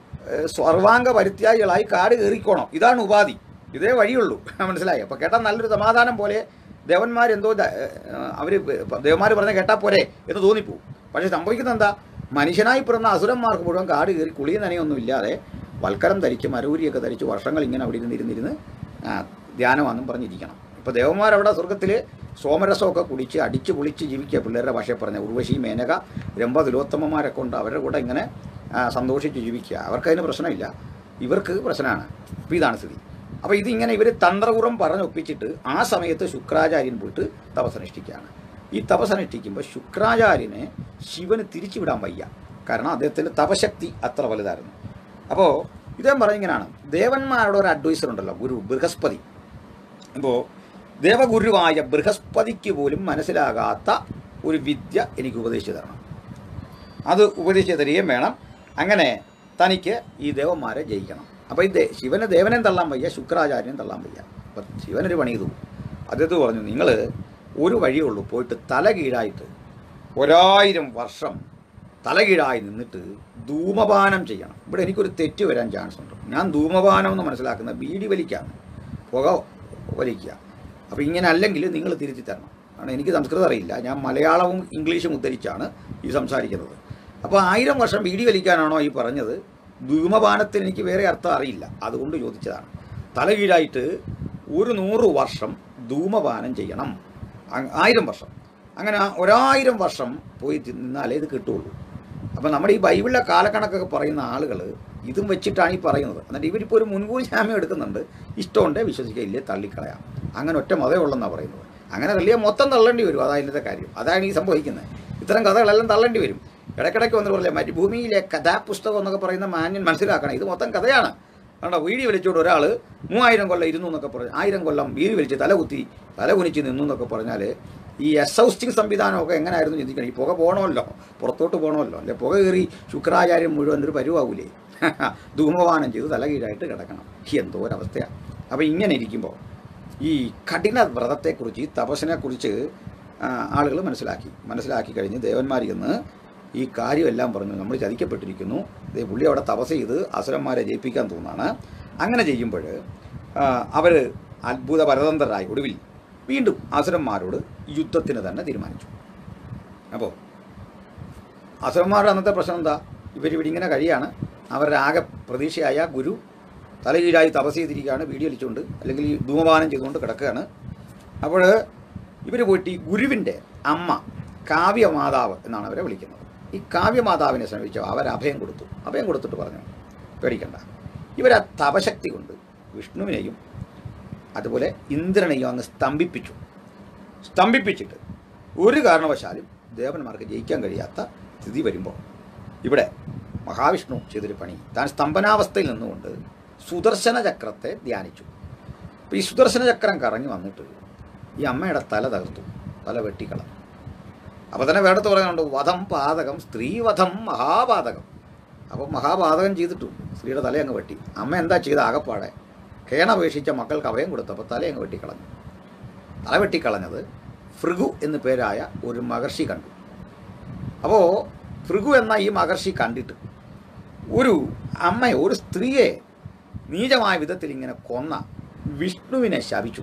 Speaker 1: സർവാംഗ പരിത്യാഗികളായി കാട് കയറിക്കോണം ഇതാണ് ഉപാധി ഇതേ വഴിയുള്ളൂ മനസ്സിലായി അപ്പോൾ കേട്ടാൽ നല്ലൊരു സമാധാനം പോലെ ദേവന്മാരെന്തോ അവർ ദേവന്മാർ പറഞ്ഞ കേട്ടാൽ പോരെ എന്ന് തോന്നിപ്പോവും പക്ഷേ സംഭവിക്കുന്നത് എന്താ മനുഷ്യനായി പിറന്ന അസുരന്മാർക്ക് മുഴുവൻ കാട് കയറി കുളിയും നനയൊന്നും ഇല്ലാതെ വൽക്കരം ധരിച്ച് മരൂരിയൊക്കെ ധരിച്ച് വർഷങ്ങൾ ഇങ്ങനെ അവിടെ ഇരുന്നിരുന്നിരുന്ന് ആ, ധ്യാനമാണെന്നും പറഞ്ഞിരിക്കണം ഇപ്പോൾ ദേവന്മാരവിടെ സ്വർഗത്തിൽ സോമരസമൊക്കെ കുടിച്ച് അടിച്ച് പൊളിച്ച് ജീവിക്കുക പിള്ളേരുടെ ഭാഷയെ പറഞ്ഞ ഉർവശി മേനക രംഭ തിലോത്തമന്മാരൊക്കെ ഉണ്ട് അവരുടെ കൂടെ ഇങ്ങനെ ആ, സന്തോഷിച്ച് ജീവിക്കുക അവർക്കതിന് പ്രശ്നമില്ല ഇവർക്ക് പ്രശ്നമാണ് അപ്പോൾ ഇതാണ് സ്ഥിതി അപ്പോൾ ഇതിങ്ങനെ ഇവർ തന്ത്രപൂർവ്വം പറഞ്ഞൊപ്പിച്ചിട്ട് ആ സമയത്ത് ശുക്രാചാര്യൻ പോയിട്ട് തപസനുഷ്ഠിക്കുകയാണ് ഈ തപസനുഷ്ഠിക്കുമ്പോൾ ശുക്രാചാര്യനെ ശിവന് തിരിച്ചുവിടാൻ വയ്യ കാരണം അദ്ദേഹത്തിൻ്റെ തപശക്തി അത്ര വലുതായിരുന്നു അപ്പോൾ ഇദ്ദേഹം പറഞ്ഞിങ്ങനെയാണ് ദേവന്മാരുടെ ഒരു അഡ്വൈസർ ഉണ്ടല്ലോ ഗുരു ബൃഹസ്പതി അപ്പോൾ ദേവഗുരുവായ ബൃഹസ്പതിക്ക് പോലും മനസ്സിലാകാത്ത ഒരു വിദ്യ എനിക്ക് ഉപദേശിച്ചു തരണം അത് ഉപദേശിച്ച് തരികയും വേണം അങ്ങനെ തനിക്ക് ഈ ദേവന്മാരെ ജയിക്കണം അപ്പോൾ ഈ ദേ- ശിവനെ ദേവനെയും തള്ളാൻ വയ്യ ശുക്രാചാര്യനും തള്ളാൻ വയ്യ അപ്പം ശിവനൊരു പണി ചെയ്തു അദ്ദേഹത്ത് പറഞ്ഞു നിങ്ങൾ ഒരു വഴിയേ ഉള്ളൂ പോയിട്ട് തല കീഴായിട്ട് ഒരായിരം വർഷം തലകീഴായി നിന്നിട്ട് ധൂമപാനം ചെയ്യണം ഇവിടെ എനിക്കൊരു തെറ്റ് വരാൻ ചാൻസ് ഉണ്ട് ഞാൻ ധൂമപാനം എന്ന് മനസ്സിലാക്കുന്നത് ബീഡി വലിക്കാണ് പുക വലിക്കുക അപ്പോൾ ഇങ്ങനെ അല്ലെങ്കിൽ നിങ്ങൾ തിരുത്തി തരണം കാരണം എനിക്ക് സംസ്കൃതം അറിയില്ല ഞാൻ മലയാളവും ഇംഗ്ലീഷും ഉദ്ധരിച്ചാണ് ഈ സംസാരിക്കുന്നത് അപ്പോൾ ആയിരം വർഷം ബീഡി വലിക്കാനാണോ ഈ പറഞ്ഞത് ധൂമപാനത്തിന് എനിക്ക് വേറെ അർത്ഥം അറിയില്ല അതുകൊണ്ട് ചോദിച്ചതാണ് തലകീഴായിട്ട് ഒരു നൂറ് വർഷം ധൂമപാനം ചെയ്യണം അ- ആയിരം വർഷം അങ്ങനെ ആ ഒരായിരം വർഷം പോയി തി- നിന്നാലേ ഇത് കിട്ടുള്ളൂ അപ്പം നമ്മുടെ ഈ ബൈബിളിലെ കാലക്കണക്കൊക്കെ പറയുന്ന ആളുകൾ ഇതും വെച്ചിട്ടാണ് ഈ പറയുന്നത് എന്നിട്ട് ഇവരിപ്പോൾ ഒരു മുൻകൂർ ജാമ്യം എടുക്കുന്നുണ്ട് ഇഷ്ടമുണ്ടേ വിശ്വസിക്കില്ലേ തള്ളിക്കളയാം അങ്ങനെ ഒറ്റ മതേ ഉള്ളെന്നാണ് പറയുന്നത് അങ്ങനെ തള്ളിയാൽ മൊത്തം തള്ളേണ്ടി വരും അതാ ഇതിൻ്റെ കാര്യം അതാണ് ഈ സംഭവിക്കുന്നത് ഇത്തരം കഥകളെല്ലാം തള്ളേണ്ടി വരും ഇടയ്ക്കിടയ്ക്ക് വന്നിട്ട് പറയില്ലേ മരുഭൂമിയിലെ കഥാപുസ്തകം എന്നൊക്കെ പറയുന്ന മാന്യൻ മനസ്സിലാക്കണം ഇത് മൊത്തം കഥയാണ് കണ്ടോ വീടി വലിച്ചുകൊണ്ട് ഒരാൾ മൂവായിരം കൊല്ലം ഇരുന്നു എന്നൊക്കെ പറഞ്ഞു ആയിരം കൊല്ലം വീടി വലിച്ച് തല കുത്തി തല കുനിച്ച് നിന്നു എന്നൊക്കെ പറഞ്ഞാൽ ഈ എസൗസ്റ്റിംഗ് സംവിധാനമൊക്കെ എങ്ങനെയായിരുന്നു ചിന്തിക്കണം ഈ പുക പോകണമല്ലോ പുറത്തോട്ട് പോകണമല്ലോ അല്ലെ പുക കയറി ശുക്രാചാര്യം മുഴുവൻ ഒരു പരുവാവൂലേ ധൂമപാനം ചെയ്ത് തല കീഴായിട്ട് കിടക്കണം എന്തോ ഒരവസ്ഥയാണ് അപ്പോൾ ഇങ്ങനെ ഇരിക്കുമ്പോൾ ഈ കഠിന വ്രതത്തെക്കുറിച്ച് ഈ തപസ്സിനെക്കുറിച്ച് ആളുകൾ മനസ്സിലാക്കി മനസ്സിലാക്കി കഴിഞ്ഞ് ദേവന്മാർ ചെന്ന് ഈ കാര്യമെല്ലാം പറഞ്ഞു നമ്മൾ ചതിക്കപ്പെട്ടിരിക്കുന്നു ദേ പുള്ളി അവിടെ തപസ് ചെയ്ത് അസുരന്മാരെ ജയിപ്പിക്കാൻ തോന്നാണ് അങ്ങനെ ചെയ്യുമ്പോൾ അവർ അത്ഭുത പരതന്ത്രരായി ഒടുവിൽ വീണ്ടും അസുരന്മാരോട് യുദ്ധത്തിന് തന്നെ തീരുമാനിച്ചു അപ്പോൾ അസുരന്മാരുടെ അന്നത്തെ പ്രശ്നം എന്താ ഇവരിവിടെ ഇങ്ങനെ കഴിയാണ് അവരുടെ ആകെ പ്രതീക്ഷയായ ഗുരു തലകീഴായി തപസ് ചെയ്തിരിക്കുകയാണ് വീടിയലിച്ചുകൊണ്ട് അല്ലെങ്കിൽ ഈ ധൂമപാനം ചെയ്തുകൊണ്ട് കിടക്കുകയാണ് അപ്പോൾ ഇവർ പോയിട്ട് ഈ ഗുരുവിൻ്റെ അമ്മ കാവ്യമാതാവ് എന്നാണ് അവരെ വിളിക്കുന്നത് ഈ കാവ്യമാതാവിനെ ശ്രമിച്ചു അവർ അഭയം കൊടുത്തു അഭയം കൊടുത്തിട്ട് പറഞ്ഞു പേടിക്കണ്ട ഇവരാ തപശക്തി കൊണ്ട് വിഷ്ണുവിനെയും അതുപോലെ ഇന്ദ്രനെയും അങ്ങ് സ്തംഭിപ്പിച്ചു സ്തംഭിപ്പിച്ചിട്ട് ഒരു കാരണവശാലും ദേവന്മാർക്ക് ജയിക്കാൻ കഴിയാത്ത സ്ഥിതി വരുമ്പോൾ ഇവിടെ മഹാവിഷ്ണു ചെയ്തൊരു പണി താൻ സ്തംഭനാവസ്ഥയിൽ നിന്നുകൊണ്ട് സുദർശന ചക്രത്തെ ധ്യാനിച്ചു അപ്പോൾ ഈ സുദർശന ചക്രം കറങ്ങി വന്നിട്ട് ഈ അമ്മയുടെ തല തകർത്തു തല വെട്ടിക്കളഞ്ഞു അപ്പോൾ തന്നെ വേണ്ടത്ത് പറയുന്നുണ്ട് വധം പാതകം സ്ത്രീവധം മഹാപാതകം അപ്പം മഹാപാതകം ചെയ്തിട്ടു സ്ത്രീയുടെ തല അങ്ങ് വെട്ടി അമ്മ എന്താ ചെയ്ത ആകപ്പാടെ കേണപേക്ഷിച്ച മക്കൾക്ക് അഭയം കൊടുത്തപ്പോൾ തല അങ്ങ് വെട്ടിക്കളഞ്ഞു തല വെട്ടിക്കളഞ്ഞത് ഭൃഗു എന്നു പേരായ ഒരു മഹർഷി കണ്ടു അപ്പോൾ ഭൃഗു എന്ന ഈ മഹർഷി കണ്ടിട്ട് ഒരു അമ്മയെ ഒരു സ്ത്രീയെ നീചമായ വിധത്തിൽ ഇങ്ങനെ കൊന്ന വിഷ്ണുവിനെ ശപിച്ചു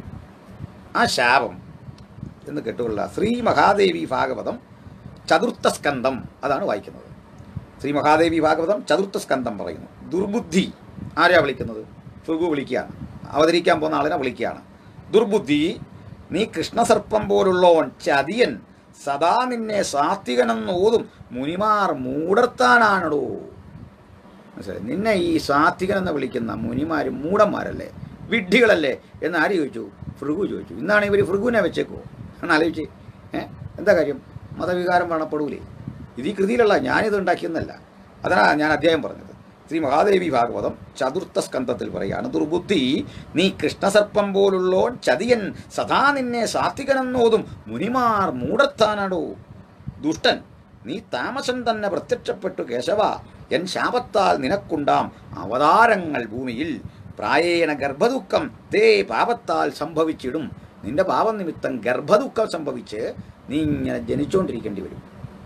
Speaker 1: ആ ശാപം എന്ന് കേട്ടുകൊള്ളുക ശ്രീ മഹാദേവി ഭാഗവതം ചതുർത്ഥ സ്കന്ധം അതാണ് വായിക്കുന്നത് ശ്രീ മഹാദേവി ഭാഗവതം ചതുർത്ഥ സ്കന്ധം പറയുന്നു ദുർബുദ്ധി ആരെയാ വിളിക്കുന്നത് ഭൃഗു വിളിക്കുകയാണ് അവതരിക്കാൻ പോകുന്ന ആളിനെ വിളിക്കുകയാണ് ദുർബുദ്ധി നീ കൃഷ്ണസർപ്പം പോലുള്ളവൻ ചതിയൻ സദാ നിന്നെ സാത്വികനെന്ന് ഓതും മുനിമാർ മൂടർത്താനാണടോ മനസ്സിലായി നിന്നെ ഈ സാത്വികൻ എന്ന് വിളിക്കുന്ന മുനിമാർ മൂടന്മാരല്ലേ വിഡ്ഢികളല്ലേ എന്ന് ആര് ചോദിച്ചു ഭൃഗു ചോദിച്ചു ഇന്നാണ് ഇവർ ഭൃഗുവിനെ വെച്ചേക്കോ എന്ന് ആലോചിച്ച് ഏ എന്താ കാര്യം മതവികാരം വേണപ്പെടൂലേ ഇത് ഈ കൃതിയിലുള്ള ഞാനിത് ഉണ്ടാക്കിയെന്നല്ല അതാണ് ഞാൻ അധ്യായം പറഞ്ഞത് ശ്രീ മഹാദേവി ഭാഗവതം ചതുർത്ഥ സ്കന്ധത്തിൽ പറയാണ് ദുർബുദ്ധി നീ കൃഷ്ണസർപ്പം പോലുള്ളോൻ ചതിയൻ സദാ നിന്നെ സാത്വികനെന്നോതും മുനിമാർ മൂടത്താനടോ ദുഷ്ടൻ നീ താമസം തന്നെ പ്രത്യക്ഷപ്പെട്ടു കേശവ എൻ ശാപത്താൽ നിനക്കുണ്ടാം അവതാരങ്ങൾ ഭൂമിയിൽ പ്രായേണ ഗർഭദുഃഖം തേ പാപത്താൽ സംഭവിച്ചിടും നിന്റെ പാപം നിമിത്തം ഗർഭദുഃഖം സംഭവിച്ച് നീ ഇങ്ങനെ ജനിച്ചുകൊണ്ടിരിക്കേണ്ടി വരും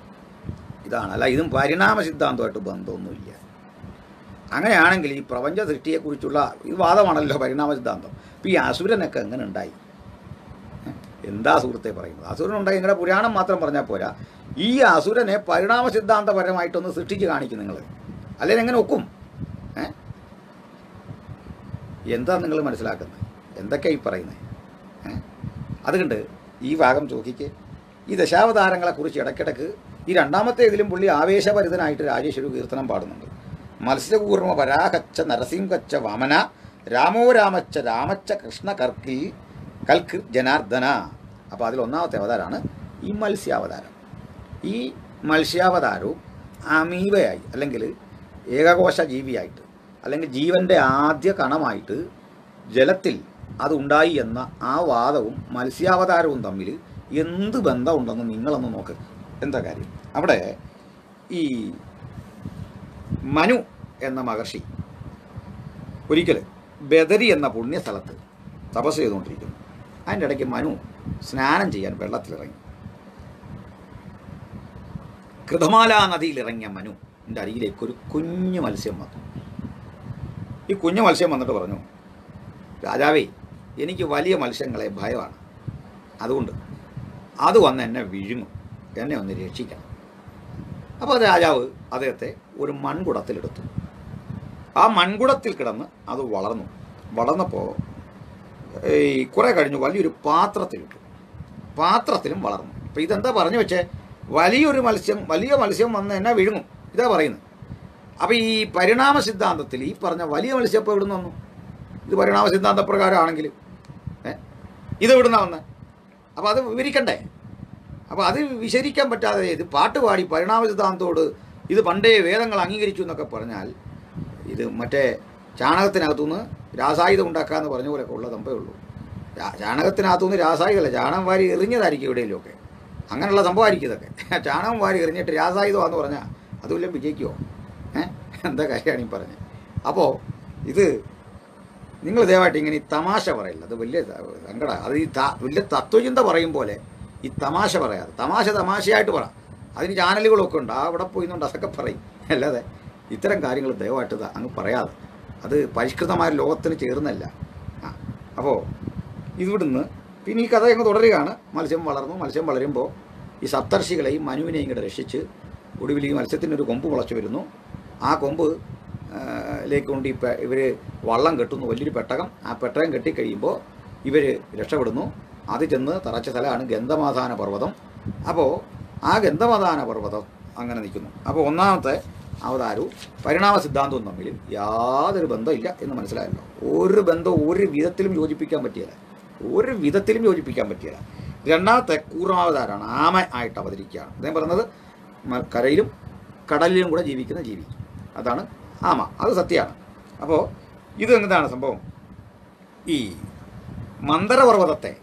Speaker 1: ഇതാണ് അല്ല ഇതും പരിണാമ സിദ്ധാന്തമായിട്ട് ബന്ധമൊന്നുമില്ല അങ്ങനെയാണെങ്കിൽ ഈ പ്രപഞ്ച സൃഷ്ടിയെക്കുറിച്ചുള്ള ഈ വാദമാണല്ലോ പരിണാമ സിദ്ധാന്തം അപ്പോൾ ഈ അസുരനൊക്കെ എങ്ങനെ ഉണ്ടായി ഏ? എന്താ സുഹൃത്തെ പറയുന്നത് അസുരനുണ്ടായി നിങ്ങളുടെ പുരാണം മാത്രം പറഞ്ഞാൽ പോരാ ഈ അസുരനെ പരിണാമ സിദ്ധാന്തപരമായിട്ടൊന്ന് സൃഷ്ടിച്ച് കാണിക്കും നിങ്ങൾ അല്ലെങ്കിൽ എങ്ങനെ ഒക്കും ഏ എന്താ നിങ്ങൾ മനസ്സിലാക്കുന്നത് എന്തൊക്കെയാണ് ഈ പറയുന്നത് ഏ? അതുകൊണ്ട് ഈ ഭാഗം ചോദിക്ക് ഈ ദശാവതാരങ്ങളെക്കുറിച്ച് ഇടയ്ക്കിടയ്ക്ക് ഈ രണ്ടാമത്തെ ഇതിലും പുള്ളി ആവേശഭരിതനായിട്ട് രാജേശ്വരി കീർത്തനം പാടുന്നുണ്ട് മത്സ്യകൂർമ്മ പരാഹച്ച നരസിംഹച്ച വമന രാമോ രാമച്ച രാമച്ച കൃഷ്ണ കർക്കി കൽക്ക് ജനാർദ്ദന അപ്പോൾ അതിൽ ഒന്നാമത്തെ അവതാരമാണ് ഈ മത്സ്യാവതാരം ഈ മത്സ്യാവതാരവും അമീബയായി അല്ലെങ്കിൽ ഏകകോശ ജീവിയായിട്ട് അല്ലെങ്കിൽ ജീവൻ്റെ ആദ്യ കണമായിട്ട് ജലത്തിൽ അതുണ്ടായി എന്ന ആ വാദവും മത്സ്യാവതാരവും തമ്മിൽ എന്ത് ബന്ധമുണ്ടെന്ന് നിങ്ങളൊന്ന് നോക്ക് എന്താ കാര്യം അവിടെ ഈ മനു എന്ന മഹർഷി ഒരിക്കൽ ബദരി എന്ന പുണ്യസ്ഥലത്ത് തപസ് ചെയ്തുകൊണ്ടിരിക്കുന്നു അതിൻ്റെ ഇടയ്ക്ക് മനു സ്നാനം ചെയ്യാൻ വെള്ളത്തിലിറങ്ങി കൃതമാല നദിയിലിറങ്ങിയ മനു എൻ്റെ അരികിലേക്ക് ഒരു കുഞ്ഞു മത്സ്യം വന്നു ഈ കുഞ്ഞു മത്സ്യം വന്നിട്ട് പറഞ്ഞു രാജാവേ എനിക്ക് വലിയ മത്സ്യങ്ങളെ ഭയമാണ് അതുകൊണ്ട് അത് വന്ന് എന്നെ വിഴുങ്ങും എന്നെ ഒന്ന് രക്ഷിക്കണം അപ്പോൾ രാജാവ് അദ്ദേഹത്തെ ഒരു മൺകുടത്തിലെടുത്തു ആ മൺകുടത്തിൽ കിടന്ന് അത് വളർന്നു വളർന്നപ്പോൾ ഈ കുറേ കഴിഞ്ഞു വലിയൊരു പാത്രത്തിലിട്ടു പാത്രത്തിലും വളർന്നു അപ്പോൾ ഇതെന്താ പറഞ്ഞു വെച്ചേ വലിയൊരു മത്സ്യം വലിയ മത്സ്യം വന്ന് എന്നെ വിഴുങ്ങും ഇതാ പറയുന്നത് അപ്പോൾ ഈ പരിണാമ സിദ്ധാന്തത്തിൽ ഈ പറഞ്ഞ വലിയ മത്സ്യം ഇപ്പോൾ എവിടുന്ന് വന്നു ഇത് പരിണാമ സിദ്ധാന്ത പ്രകാരമാണെങ്കിൽ ഏ ഇത് എവിടുന്ന വന്നത് അപ്പോൾ അത് വിവരിക്കണ്ടേ അപ്പോൾ അത് വിശരിക്കാൻ പറ്റാതെ ഇത് പാട്ട് പാടി പരിണാമ സിദ്ധാന്തത്തോട് ഇത് പണ്ടേ വേദങ്ങൾ അംഗീകരിച്ചു എന്നൊക്കെ പറഞ്ഞാൽ ഇത് മറ്റേ ചാണകത്തിനകത്തുനിന്ന് രാസായുധം ഉണ്ടാക്കാന്ന് പറഞ്ഞ പോലെയൊക്കെ ഉള്ള തമ്പേ ഉള്ളൂ ചാ- ചാണകത്തിനകത്തുനിന്ന് രാസായുധമല്ല ചാണകം വാരി എറിഞ്ഞതായിരിക്കും എവിടെയെങ്കിലുമൊക്കെ അങ്ങനെയുള്ള സംഭവമായിരിക്കും ഇതൊക്കെ ചാണകം വാരി എറിഞ്ഞിട്ട് രാസായുധമാണെന്ന് പറഞ്ഞാൽ അതുമില്ല വിജയിക്കുമോ ഏ എന്താ കാര്യമാണ് ഈ പറഞ്ഞത് അപ്പോൾ ഇത് നിങ്ങൾ ദയവായിട്ട് ഇങ്ങനെ ഈ തമാശ പറയില്ല അത് വലിയ സങ്കട അത് ഈ ത- വലിയ തത്വചിന്ത പറയും പോലെ ഈ തമാശ പറയാതെ തമാശ തമാശയായിട്ട് പറ അതിന് ചാനലുകളൊക്കെ ഉണ്ട് ആ അവിടെ പോയി നിന്നുണ്ട് അതൊക്കെ പറയും അല്ലാതെ ഇത്തരം കാര്യങ്ങൾ ദയവായിട്ട് ഇത് അങ്ങ് പറയാതെ അത് പരിഷ്കൃതമായ ലോകത്തിന് ചേർന്നല്ല ആ അപ്പോൾ ഇവിടുന്ന് പിന്നെ ഈ കഥ അങ്ങ് തുടരുകയാണ് മത്സ്യം വളർന്നു മത്സ്യം വളരുമ്പോൾ ഈ സപ്തർഷികളെയും മനുവിനെയും കൂടെ രക്ഷിച്ച് ഒടുവിൽ ഈ മത്സ്യത്തിനൊരു കൊമ്പ് മുളച്ചു വരുന്നു ആ കൊമ്പ് ആ, ലേക്ക് കൊണ്ട് ഈ ഇവർ വള്ളം കെട്ടുന്നു വലിയൊരു പെട്ടകം ആ പെട്ടകം കെട്ടിക്കഴിയുമ്പോൾ ഇവർ രക്ഷപ്പെടുന്നു അത് ചെന്ന് തറച്ച സ്ഥലമാണ് ഗന്ധമാധാന പർവ്വതം അപ്പോൾ ആ ഗന്ധമാധാന പർവ്വതം അങ്ങനെ നിൽക്കുന്നു അപ്പോൾ ഒന്നാമത്തെ അവതാരവും പരിണാമ സിദ്ധാന്തവും തമ്മിൽ യാതൊരു ബന്ധമില്ല എന്ന് മനസ്സിലായല്ലോ ഒരു ബന്ധവും ഒരു വിധത്തിലും യോജിപ്പിക്കാൻ പറ്റിയല്ല ഒരു വിധത്തിലും യോജിപ്പിക്കാൻ പറ്റിയല്ല രണ്ടാമത്തെ കൂർമാവതാരമാണ് ആമ ആയിട്ട് അവതരിക്കുകയാണ് അദ്ദേഹം പറയുന്നത് മ- കരയിലും കടലിലും കൂടെ ജീവിക്കുന്ന ജീവി അതാണ് ആമ അത് സത്യമാണ് അപ്പോൾ ഇത് എന്താണ് സംഭവം ഈ മന്ദരപർവ്വതത്തെ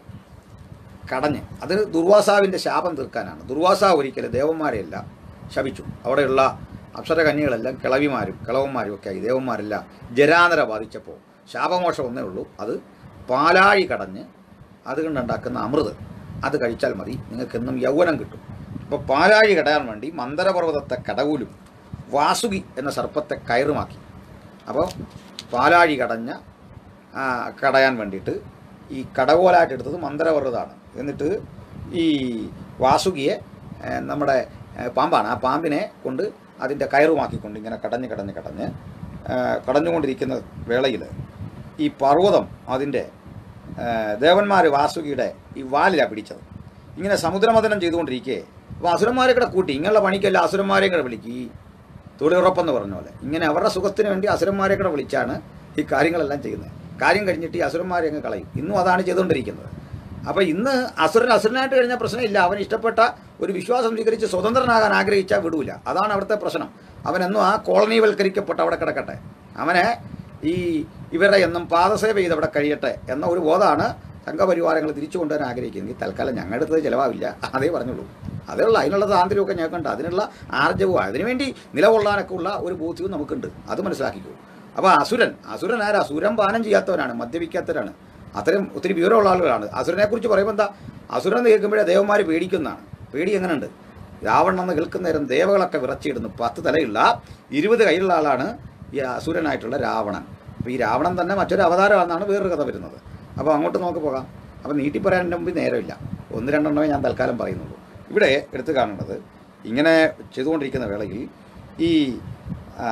Speaker 1: കടഞ്ഞ് അത് ദുർവാസാവിൻ്റെ ശാപം തീർക്കാനാണ് ദുർവാസാവ് ഒരിക്കലും ദേവന്മാരെയല്ല ശപിച്ചു അവിടെയുള്ള അപ്സരകന്യകളെല്ലാം കിളവിമാരും കിളവന്മാരും ഒക്കെ ആയി ദേവന്മാരെല്ലാം ജരാനര ബാധിച്ചപ്പോൾ ശാപമോഷം ഒന്നേ ഉള്ളൂ അത് പാലാഴി കടഞ്ഞ് അതുകൊണ്ടുണ്ടാക്കുന്ന അമൃത് അത് കഴിച്ചാൽ മതി നിങ്ങൾക്കെന്നും യൗവനം കിട്ടും അപ്പോൾ പാലാഴി കടയാൻ വേണ്ടി മന്ദരപർവ്വതത്തെ കടകൂലും വാസുകി എന്ന സർപ്പത്തെ കയറുമാക്കി അപ്പോൾ പാലാഴി കടഞ്ഞ ആ, കടയാൻ വേണ്ടിയിട്ട് ഈ കടകോലായിട്ട് എടുത്തത് മന്ദരപർവ്വതമാണ് എന്നിട്ട് ഈ വാസുകിയെ ഏ, നമ്മുടെ ഏ, പാമ്പാണ് ആ പാമ്പിനെ കൊണ്ട് അതിൻ്റെ കയറുമാക്കിക്കൊണ്ട് ഇങ്ങനെ കടഞ്ഞ് കടഞ്ഞ് കടഞ്ഞ് ഏ, കടഞ്ഞുകൊണ്ടിരിക്കുന്ന വേളയിൽ ഈ പർവ്വതം അതിൻ്റെ ദേവന്മാർ വാസുകിയുടെ ഈ വാലിലാണ് പിടിച്ചത് ഇങ്ങനെ സമുദ്രമഥനം ചെയ്തുകൊണ്ടിരിക്കെ അപ്പോൾ അസുരന്മാരെ കൂടെ കൂട്ടി ഇങ്ങനെയുള്ള പണിക്കല്ല അസുരന്മാരെയും കൂടെ വിളിക്കി തൊഴിലുറപ്പെന്ന് പറഞ്ഞ പോലെ ഇങ്ങനെ അവരുടെ സുഖത്തിന് വേണ്ടി അസുരന്മാരെ കൂടെ വിളിച്ചാണ് ഈ കാര്യങ്ങളെല്ലാം ചെയ്യുന്നത് കാര്യം കഴിഞ്ഞിട്ട് ഈ അസുരന്മാരെ അങ്ങ് കളയും ഇന്നും അതാണ് ചെയ്തുകൊണ്ടിരിക്കുന്നത് അപ്പോൾ ഇന്ന് അസുരൻ അസുരനായിട്ട് കഴിഞ്ഞാൽ പ്രശ്നമില്ല അവൻ ഇഷ്ടപ്പെട്ട ഒരു വിശ്വാസം സ്വീകരിച്ച് സ്വതന്ത്രനാകാൻ ആഗ്രഹിച്ചാൽ വിടൂല അതാണ് അവിടുത്തെ പ്രശ്നം അവനെന്നും ആ കോളനിവൽക്കരിക്കപ്പെട്ട് അവിടെ കിടക്കട്ടെ അവനെ ഈ ഇവരുടെ എന്നും പാദസേവ ചെയ്ത് അവിടെ കഴിയട്ടെ എന്ന ഒരു ബോധമാണ് സംഘപരിവാരങ്ങൾ തിരിച്ചു കൊണ്ടുവരാൻ ആഗ്രഹിക്കുന്നത് തൽക്കാലം ഞങ്ങളുടെ അടുത്ത് ചിലവാവില്ല അതേ പറഞ്ഞുള്ളൂ അതേ ഉള്ളൂ അതിനുള്ള താന്ത്രികമൊക്കെ ഞങ്ങൾക്കുണ്ട് അതിനുള്ള ആർജവും അതിനുവേണ്ടി നിലകൊള്ളാനൊക്കെ ഉള്ള ഒരു ബോധ്യവും നമുക്കുണ്ട് അത് മനസ്സിലാക്കിക്കോ അപ്പോൾ അസുരൻ അസുരൻ ആരാ സുരം പാനം ചെയ്യാത്തവനാണ് മദ്യപിക്കാത്തവരാണ് അത്തരം ഒത്തിരി വിവരമുള്ള ആളുകളാണ് അസുരനെക്കുറിച്ച് പറയുമ്പോൾ എന്താ അസുരൻ എന്ന് കേൾക്കുമ്പോഴേ ദേവന്മാർ പേടിക്കുന്നതാണ് പേടി എങ്ങനെയുണ്ട് രാവണൻ എന്ന് കേൾക്കുന്ന നേരം ദേവകളൊക്കെ വിറച്ചിടുന്നു പത്ത് തലയുള്ള ഇരുപത് കൈയുള്ള ആളാണ് ഈ അസുരനായിട്ടുള്ള രാവണൻ അപ്പോൾ ഈ രാവണൻ തന്നെ മറ്റൊരു അവതാരമാണെന്നാണ് വേറൊരു കഥ വരുന്നത് അപ്പോൾ അങ്ങോട്ട് നമുക്ക് പോകാം അപ്പോൾ നീട്ടി പറയാൻ എൻ്റെ മുമ്പിൽ നേരമില്ല ഒന്ന് രണ്ടെണ്ണമേ ഞാൻ തൽക്കാലം പറയുന്നുള്ളൂ ഇവിടെ എടുത്തു കാണേണ്ടത് ഇങ്ങനെ ചെയ്തുകൊണ്ടിരിക്കുന്ന വേളയിൽ ഈ ആ,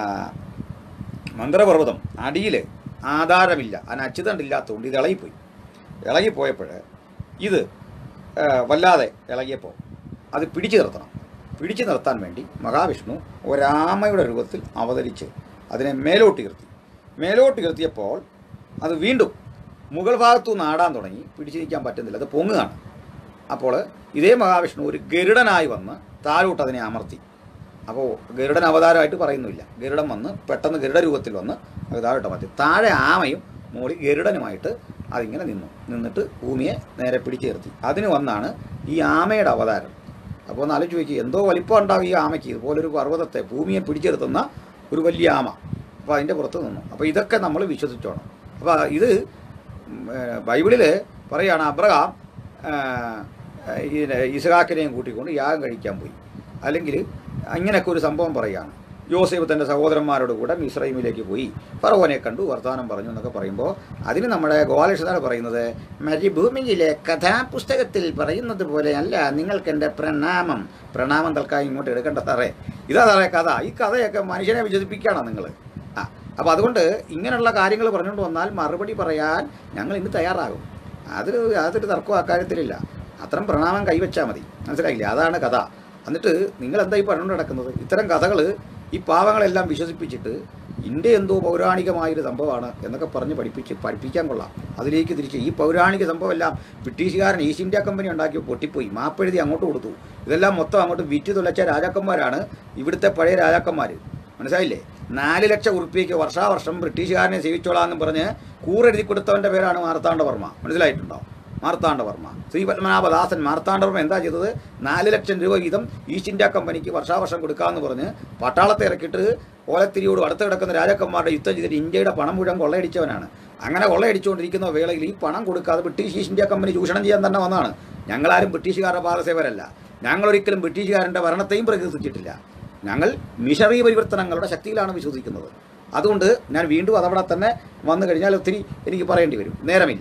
Speaker 1: മന്ത്രപർവ്വതം അടിയിൽ ആധാരമില്ല അതിന് അച്ചുതണ്ടില്ലാത്തതുകൊണ്ട് ഇത് ഇളകിപ്പോയി ഇളകിപ്പോയപ്പോൾ ഇത് ആ, വല്ലാതെ ഇളകിയപ്പോൾ അത് പിടിച്ചു നിർത്തണം പിടിച്ചു നിർത്താൻ വേണ്ടി മഹാവിഷ്ണു ഒരാമയുടെ രൂപത്തിൽ അവതരിച്ച് അതിനെ മേലോട്ട് ഉയർത്തി മേലോട്ട് ഉയർത്തിയപ്പോൾ അത് വീണ്ടും മുകൾ ഭാഗത്തു നിന്ന് ആടാൻ തുടങ്ങി പിടിച്ചു നിൽക്കാൻ പറ്റുന്നില്ല അത് പൊങ്ങുകയാണ് അപ്പോൾ ഇതേ മഹാവിഷ്ണു ഒരു ഗരുഡനായി വന്ന് താഴോട്ട് അതിനെ അമർത്തി അപ്പോൾ ഗരുഡൻ അവതാരമായിട്ട് പറയുന്നില്ല ഗരുഡൻ വന്ന് പെട്ടെന്ന് ഗരുഡ രൂപത്തിൽ വന്ന് അത് താഴോട്ട് അമർത്തി താഴെ ആമയും മുകളിൽ ഗരുഡനുമായിട്ട് അതിങ്ങനെ നിന്നു നിന്നിട്ട് ഭൂമിയെ നേരെ പിടിച്ചു നിർത്തി അതിന് വന്നാണ് ഈ ആമയുടെ അവതാരം അപ്പോൾ ഒന്ന് ആലോചിച്ച് നോക്കി എന്തോ വലിപ്പം ഉണ്ടാവും ഈ ആമയ്ക്ക് ഇതുപോലൊരു പർവ്വതത്തെ ഭൂമിയെ പിടിച്ചെടുത്തുന്ന ഒരു വലിയ ആമ അപ്പോൾ അതിൻ്റെ പുറത്ത് നിന്നു അപ്പോൾ ഇതൊക്കെ നമ്മൾ വിശ്വസിച്ചോണം അപ്പോൾ ഇത് ഉം, ഏ, ബൈബിളിൽ പറയുകയാണ് അബ്രഹാം ആ, ഈ ഇസഹാക്കിനെയും കൂട്ടിക്കൊണ്ട് യാഗം കഴിക്കാൻ പോയി അല്ലെങ്കിൽ ഇങ്ങനെയൊക്കെ ഒരു സംഭവം പറയുകയാണ് യോസേഫ് തൻ്റെ സഹോദരന്മാരോട് കൂടെ മിസ്രൈമിലേക്ക് പോയി ഫറവോനെ കണ്ടു വർത്തമാനം പറഞ്ഞു എന്നൊക്കെ പറയുമ്പോൾ അതിന് നമ്മുടെ ഗോപാലകൃഷ്ണനാണ് പറയുന്നത് മരുഭൂമിയിലെ കഥാപുസ്തകത്തിൽ പറയുന്നത് പോലെ അല്ല നിങ്ങൾക്ക് എൻ്റെ പ്രണാമം പ്രണാമം തൽക്കാലം ഇങ്ങോട്ട് എടുക്കേണ്ട സാറേ ഇതാ സാറേ കഥ ഈ കഥയൊക്കെ മനുഷ്യനെ വിശ്വസിപ്പിക്കുകയാണോ നിങ്ങൾ ആ അപ്പോൾ അതുകൊണ്ട് ഇങ്ങനെയുള്ള കാര്യങ്ങൾ പറഞ്ഞുകൊണ്ട് വന്നാൽ മറുപടി പറയാൻ ഞങ്ങൾ ഇന്ന് തയ്യാറാകും അതൊരു യാതൊരു തർക്കവും അക്കാര്യത്തിലില്ല അത്തരം പ്രണാമം കൈവച്ചാൽ മതി മനസ്സിലായില്ലേ അതാണ് കഥ എന്നിട്ട് നിങ്ങൾ എന്താ ഈ പറഞ്ഞുകൊണ്ട് നടക്കുന്നത് ഇത്തരം കഥകൾ ഈ പാവങ്ങളെല്ലാം വിശ്വസിപ്പിച്ചിട്ട് ഇന്ത്യ എന്തോ പൗരാണികമായൊരു സംഭവമാണ് എന്നൊക്കെ പറഞ്ഞ് പഠിപ്പിച്ച് പഠിപ്പിക്കാൻ കൊള്ളാം അതിലേക്ക് തിരിച്ച് ഈ പൗരാണിക സംഭവമെല്ലാം ബ്രിട്ടീഷുകാരൻ ഈസ്റ്റ് ഇന്ത്യ കമ്പനി ഉണ്ടാക്കി പൊട്ടിപ്പോയി മാപ്പെഴുതി അങ്ങോട്ട് കൊടുത്തു ഇതെല്ലാം മൊത്തം അങ്ങോട്ട് വിറ്റ് തുലച്ച രാജാക്കന്മാരാണ് ഇവിടുത്തെ പഴയ രാജാക്കന്മാർ മനസ്സിലായില്ലേ നാല് ലക്ഷം ഉറുപ്പിക്ക് വർഷാവർഷം ബ്രിട്ടീഷുകാരനെ സേവിച്ചോളാമെന്നും പറഞ്ഞ് കൂറെഴുതി കൊടുത്തവൻ്റെ പേരാണ് മാർത്താണ്ഡവർമ്മ മനസ്സിലായിട്ടുണ്ടോ മാർത്താണ്ഡവർമ്മ ശ്രീ പത്മനാഭദാസൻ മാർത്താണ്ഡവർമ്മ എന്താ ചെയ്തത് നാല് ലക്ഷം രൂപ വീതം ഈസ്റ്റ് ഇന്ത്യ കമ്പനിക്ക് വർഷാവർഷം കൊടുക്കാമെന്ന് പറഞ്ഞ് പട്ടാളത്തെ ഇറക്കിയിട്ട് ഓലത്തിരിയോട് അടുത്ത് കിടക്കുന്ന രാജാക്കന്മാരുടെ യുദ്ധം ചെയ്തിട്ട് ഇന്ത്യയുടെ പണം മുഴുവൻ കൊള്ളയടിച്ചവനാണ് അങ്ങനെ കൊള്ളയടിച്ചുകൊണ്ടിരിക്കുന്ന വേളയിൽ ഈ പണം കൊടുക്കാതെ ബ്രിട്ടീഷ് ഈസ്റ്റ് ഇന്ത്യ കമ്പനി ചൂഷണം ചെയ്യാൻ തന്നെ വന്നതാണ് ഞങ്ങളാരും ബ്രിട്ടീഷുകാരുടെ പാദസേവരല്ല ഞങ്ങളൊരിക്കലും ബ്രിട്ടീഷുകാരൻ്റെ ഭരണത്തെയും പ്രകീർത്തിച്ചിട്ടില്ല ഞങ്ങൾ മിഷണറി പരിവർത്തനങ്ങളുടെ ശക്തിയിലാണ് വിശ്വസിക്കുന്നത് അതുകൊണ്ട് ഞാൻ വീണ്ടും അതവിടെ തന്നെ വന്നു കഴിഞ്ഞാൽ ഒത്തിരി എനിക്ക് പറയേണ്ടി വരും നേരമില്ല